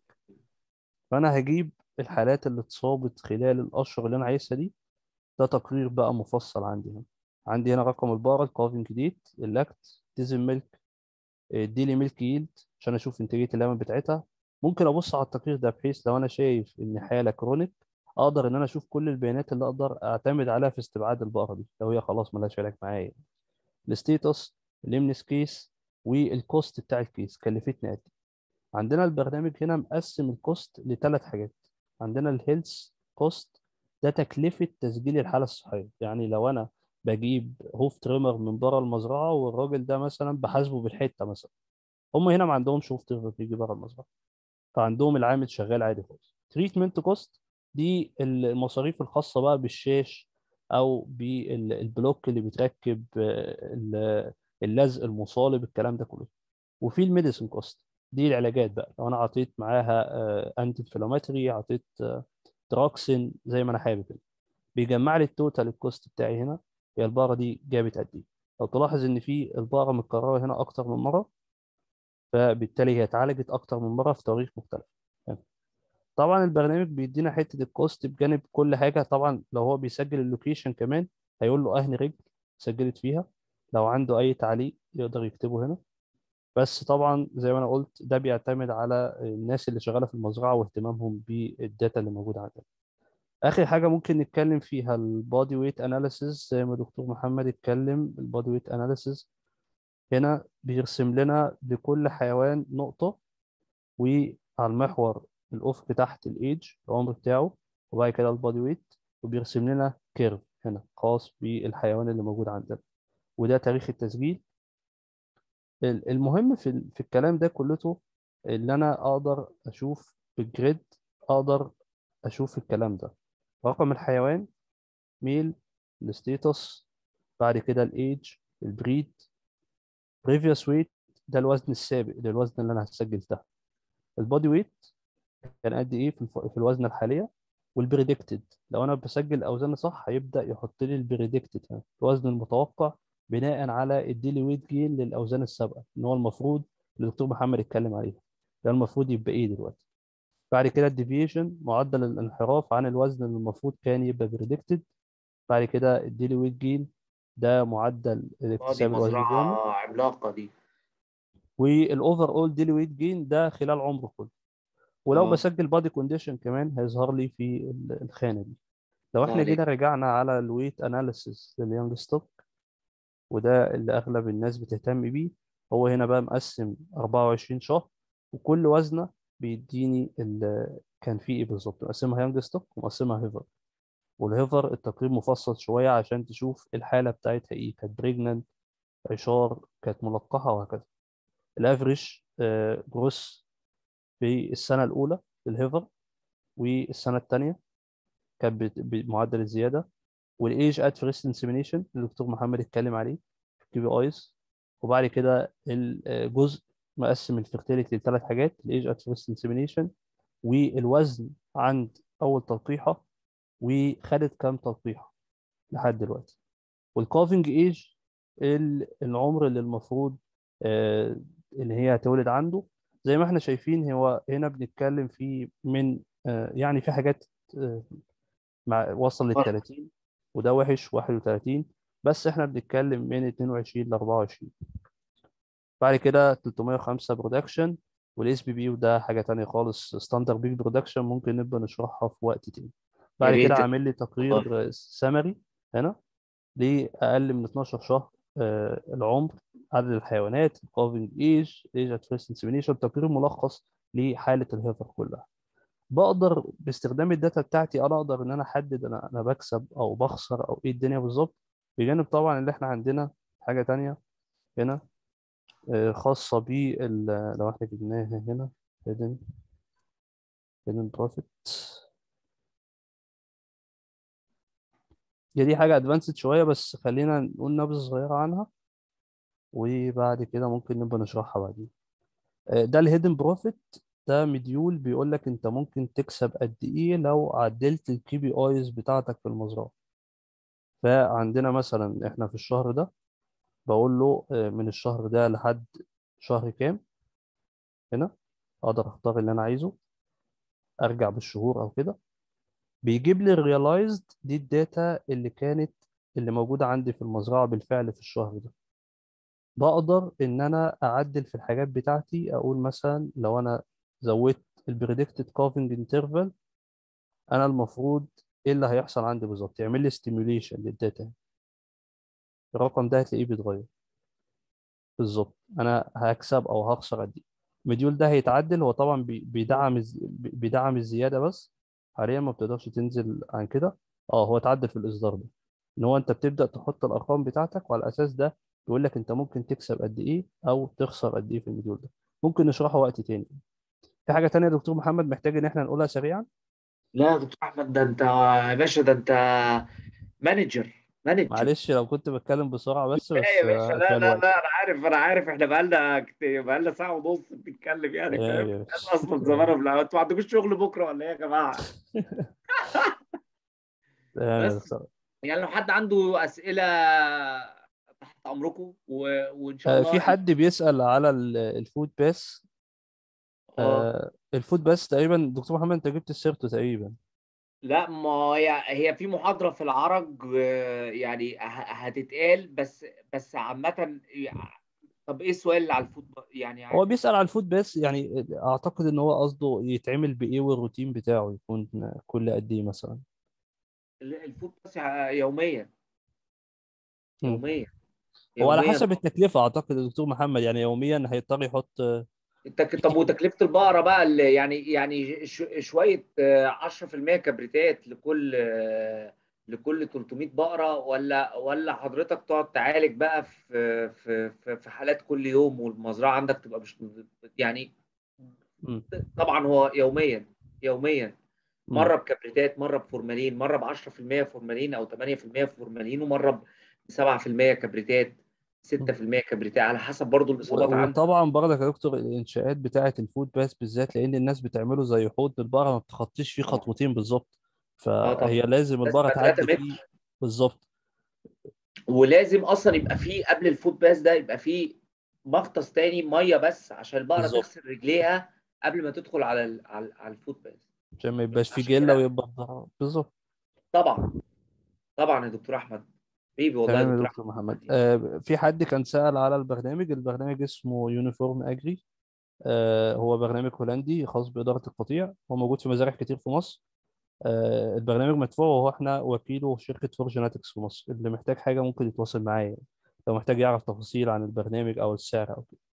فانا هجيب الحالات اللي اتصابت خلال الاشهر اللي انا عايزها دي ده تقرير بقى مفصل عندي هنا عندي هنا رقم البقرة الكارفنج ديت اللاكت تيزن ميلك الديلي ميلك ييلد عشان اشوف انتاجيه اللبن بتاعتها ممكن ابص على التقرير ده بحيث لو انا شايف ان حاله كرونيك اقدر ان انا اشوف كل البيانات اللي اقدر اعتمد عليها في استبعاد البقره دي لو هي خلاص ملهاش علاج معايا الستيتس الامنس كيس والكوست بتاع الكيس كلفتني قد ايه عندنا البرنامج هنا مقسم الكوست لثلاث حاجات عندنا الهيلث كوست ده تكلفه تسجيل الحاله الصحيه يعني لو انا بجيب هوف تريمر من بره المزرعه والراجل ده مثلا بحاسبه بالحته مثلا هم هنا ما عندهمش هوف تريمر بيجي بره المزرعه فعندهم العامل شغال عادي خالص تريتمنت كوست دي المصاريف الخاصه بقى بالشاش او بالبلوك اللي بيتركب آه، ال- اللزق المصالب الكلام ده كله وفي الميديسن كوست دي العلاجات بقى لو انا عطيت معاها انتي انفلاماتوري عطيت آه، دراكسين زي ما انا حابب كده بيجمع لي التوتال الكوست بتاعي هنا هي البقره دي جابت قد ايه لو تلاحظ ان في البقره متكرره هنا اكتر من مره فبالتالي هي اتعالجت اكتر من مره في تواريخ مختلفه تمام. طبعا البرنامج بيدينا حته الكوست بجانب كل حاجه طبعا لو هو بيسجل اللوكيشن كمان هيقول له اهني رجل سجلت فيها لو عنده اي تعليق يقدر يكتبه هنا بس طبعا زي ما انا قلت ده بيعتمد على الناس اللي شغاله في المزرعه واهتمامهم بالداتا اللي موجوده عندنا اخر حاجه ممكن نتكلم فيها البادي ويت اناليسيز زي ما دكتور محمد اتكلم البادي ويت اناليسيز هنا بيرسم لنا لكل حيوان نقطه وعلى المحور الافق تحت الايدج العمر بتاعه وبعد كده البادي ويت وبيرسم لنا كيرف هنا خاص بالحيوان اللي موجود عندنا وده تاريخ التسجيل ال- المهم في ال- في الكلام ده كلته اللي انا اقدر اشوف بالجريد اقدر اشوف الكلام ده رقم الحيوان ميل الستيتس بعد كده الايدج البريد بريفيوس ويت ده الوزن السابق ده الوزن اللي انا هسجل ده البودي ويت كان قد ايه في الف- في الوزنه الحاليه والبريدكتد لو انا بسجل اوزان صح هيبدا يحط لي البريدكتد هنا الوزن المتوقع بناء على الديلي ويت جين للاوزان السابقه ان هو المفروض اللي الدكتور محمد اتكلم عليه ده المفروض يبقى ايه دلوقتي بعد كده الديفيشن معدل الانحراف عن الوزن اللي المفروض كان يبقى بريدكتد بعد كده الديلي ويت جين ده معدل اه دي الاكتساب الوزن اليومي مزرعه عملاقه دي والاوفر اول ديلي ويت جين ده خلال عمره كله ولو اه بسجل بادي كونديشن كمان هيظهر لي في ال- الخانه دي لو الله احنا عليك جينا رجعنا على الويت اناليسيس لليونج ستوك وده اللي اغلب الناس بتهتم بيه هو هنا بقى مقسم 24 شهر وكل وزنه بيديني ال... كان فيه ايه بالظبط مقسمها يانج ستوك ومقسمها هيفر والهيفر التقرير مفصل شويه عشان تشوف الحاله بتاعتها ايه كانت بريجننت عشار كانت ملقحه وهكذا الافريج جروس في السنه الاولى للهيفر والسنه الثانيه كانت بت- بمعدل الزياده والايج ات فيرست انسيمينيشن اللي الدكتور محمد اتكلم عليه في كي بي ايز وبعد كده الجزء مقسم الفيرتيليتي لثلاث حاجات الايج ات فيرست انسيمينيشن والوزن عند اول تلقيحه وخدت كام تلقيحه لحد دلوقتي والكافنج ايج العمر اللي المفروض آه، ان هي هتولد عنده زي ما احنا شايفين هو هنا بنتكلم فيه من آه، يعني في حاجات آه، مع وصل لل 30 وده وحش 31 بس احنا بنتكلم من 22 ل 24 بعد كده 305 برودكشن والاس بي بي وده حاجه تانية خالص ستاندر بيج برودكشن ممكن نبقى نشرحها في وقت تاني بعد يا كده ريت. عامل لي تقرير سمري هنا لاقل من 12 شهر آه، العمر عدد الحيوانات الكوفنج ايج ايج ات فيرست انسيمينيشن تقرير ملخص لحاله الهيفر كلها بقدر باستخدام الداتا بتاعتي انا اقدر ان انا احدد انا انا بكسب او بخسر او ايه الدنيا بالظبط بجانب طبعا اللي احنا عندنا حاجه تانية هنا آه، خاصه بال لو احنا جبناها هنا hidden hidden profit هي دي حاجه ادفانسد شويه بس خلينا نقول نبذه صغيره عنها وبعد كده ممكن نبقى نشرحها بعدين آه، ده الهيدن بروفيت ده مديول بيقول لك انت ممكن تكسب قد ايه لو عدلت الكي بي ايز بتاعتك في المزرعه فعندنا مثلا احنا في الشهر ده بقول له آه، من الشهر ده لحد شهر كام هنا اقدر اختار اللي انا عايزه ارجع بالشهور او كده بيجيب لي الريلايزد دي الداتا اللي كانت اللي موجوده عندي في المزرعه بالفعل في الشهر ده بقدر ان انا اعدل في الحاجات بتاعتي اقول مثلا لو انا زودت البريدكتد كافنج انترفال انا المفروض ايه اللي هيحصل عندي بالظبط يعمل لي ستيميوليشن للداتا الرقم ده هتلاقيه بيتغير بالظبط انا هكسب او هخسر قد ايه المديول ده هيتعدل هو طبعا بي- بيدعم الز- بي- بيدعم الزياده بس حاليا ما بتقدرش تنزل عن كده اه هو اتعدل في الاصدار ده ان هو انت بتبدا تحط الارقام بتاعتك وعلى الاساس ده بيقول لك انت ممكن تكسب قد ايه او تخسر قد ايه في المديول ده ممكن نشرحه وقت تاني في حاجه تانية يا دكتور محمد محتاج ان احنا نقولها سريعا لا يا دكتور احمد ده انت يا باشا ده انت مانجر مانجر معلش لو كنت بتكلم بسرعه بس لا بس يا باشا آه، لا عشان لا الوقت لا انا عارف انا عارف احنا بقالنا كتير بقالنا ساعه ونص بنتكلم يعني تمام فاهم يا الناس باشا اصلا زمانهم لا انتوا ما عندكوش شغل بكره ولا ايه يا جماعه تمام يا بس دكتور يعني لو حد عنده اسئله تحت امركم و... وان شاء آه، الله في حد بيسأل على ال- الفود باس اه آه، الفود باس تقريبا دكتور محمد انت جبت سيرته تقريبا لا ما هي هي في محاضره في العرج آه، يعني ه- هتتقال بس بس عامه طب ايه السؤال اللي على الفوت يعني هو بيسأل على الفود باس يعني اعتقد ان هو قصده يتعمل بايه والروتين بتاعه يكون كل قد ايه مثلا الفوت بس يوميا مم. يوميا هو على يوميا حسب التكلفة اعتقد يا دكتور محمد يعني يوميا هيضطر يحط التك... طب وتكلفة البقرة بقى اللي يعني يعني ش... شوية آه، 10% كبريتات لكل آه، لكل 300 بقرة ولا ولا حضرتك تقعد تعالج بقى في في في في حالات كل يوم والمزرعة عندك تبقى مش يعني مم. طبعا هو يوميا يوميا مم. مرة بكبريتات مرة بفورمالين مرة ب 10% فورمالين أو 8% فورمالين ومرة ب 7% كبريتات 6% كبريتات على حسب برضو الإصابات و- عندك وطبعا برضك يا دكتور الانشاءات بتاعه الفود باس بالذات لان الناس بتعمله زي حوض البقره ما بتخطيش فيه طبعا خطوتين بالظبط اه طبعا فهي لازم لازم البقره يبقى 3 تعدي متر فيه بالظبط ولازم اصلا يبقى فيه قبل الفوت باس ده يبقى فيه مغطس تاني ميه بس عشان البقره بالظبط تغسل رجليها قبل ما تدخل على ال- على على الفوت باس عشان ما يبقاش فيه عشان جله كده ويبقى الضرر. بالظبط طبعا طبعا يا دكتور احمد بيبي والله يا تمام يا دكتور دكتور احمد محمد يعني آه في حد كان سأل على البرنامج البرنامج اسمه يونيفورم اجري آه هو برنامج هولندي خاص بإدارة القطيع هو موجود في مزارع كتير في مصر آه البرنامج مدفوع وهو احنا وكيله شركة فور جيناتكس في مصر اللي محتاج حاجة ممكن يتواصل معايا يعني. لو محتاج يعرف تفاصيل عن البرنامج أو السعر أو كده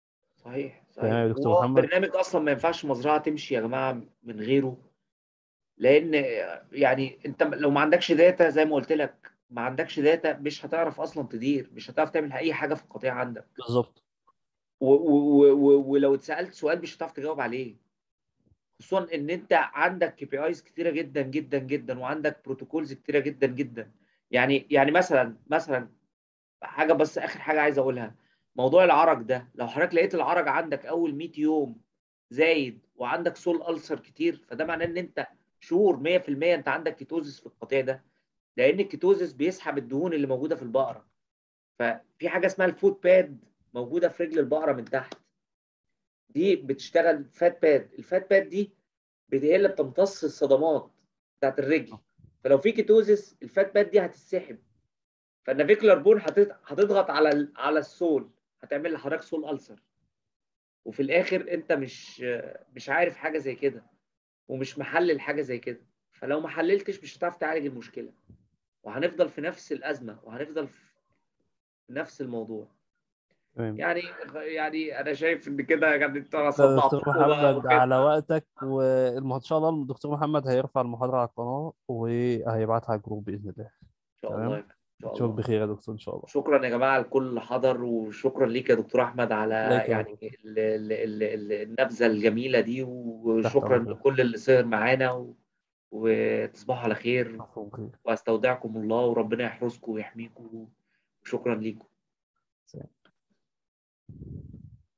صحيح تمام يا صحيح دكتور وهو محمد. برنامج اصلا ما ينفعش مزرعه تمشي يا جماعه من غيره لان يعني انت لو ما عندكش داتا زي ما قلت لك ما عندكش داتا مش هتعرف اصلا تدير مش هتعرف تعمل اي حاجه في القطيع عندك بالظبط و- و- و- ولو اتسالت سؤال مش هتعرف تجاوب عليه خصوصا ان انت عندك كي بي ايز كتيره جدا جدا جدا وعندك بروتوكولز كتيره جدا جدا يعني يعني مثلا مثلا حاجه بس اخر حاجه عايز اقولها موضوع العرج ده لو حضرتك لقيت العرج عندك اول 100 يوم زايد وعندك سول ألسر كتير فده معناه ان انت شهور 100% انت عندك كيتوزس في القطيع ده لان الكيتوزس بيسحب الدهون اللي موجوده في البقره ففي حاجه اسمها الفوت باد موجوده في رجل البقره من تحت دي بتشتغل فات باد الفات باد دي بت- هي اللي بتمتص الصدمات بتاعت الرجل فلو في كيتوزس الفات باد دي هتتسحب فالنافيكولار بون هتت- هتضغط على ال- على السول هتعمل لحضرتك سول ألسر وفي الاخر انت مش مش عارف حاجه زي كده ومش محلل حاجه زي كده فلو ما حللتش مش هتعرف تعالج المشكله وهنفضل في نفس الازمه وهنفضل في نفس الموضوع تمام يعني يعني انا شايف ان كده كان انت دكتور صدعتكم محمد وكده. على وقتك وان شاء الله الدكتور محمد هيرفع المحاضرة على القناة وهيبعتها على الجروب بإذن الله ان شاء تمام. الله ان شاء نشوفك الله بخير يا دكتور إن شاء الله شكرا يا جماعه لكل اللي حضر وشكرا ليك يا دكتور احمد على الله يكرمك. يعني ال- ال- ال- ال- النبذه الجميله دي وشكرا أمرك. لكل اللي سهر معانا و... وتصبحوا على خير عفوا بخير واستودعكم الله وربنا يحفظكم ويحميكم وشكرا ليكم سلام.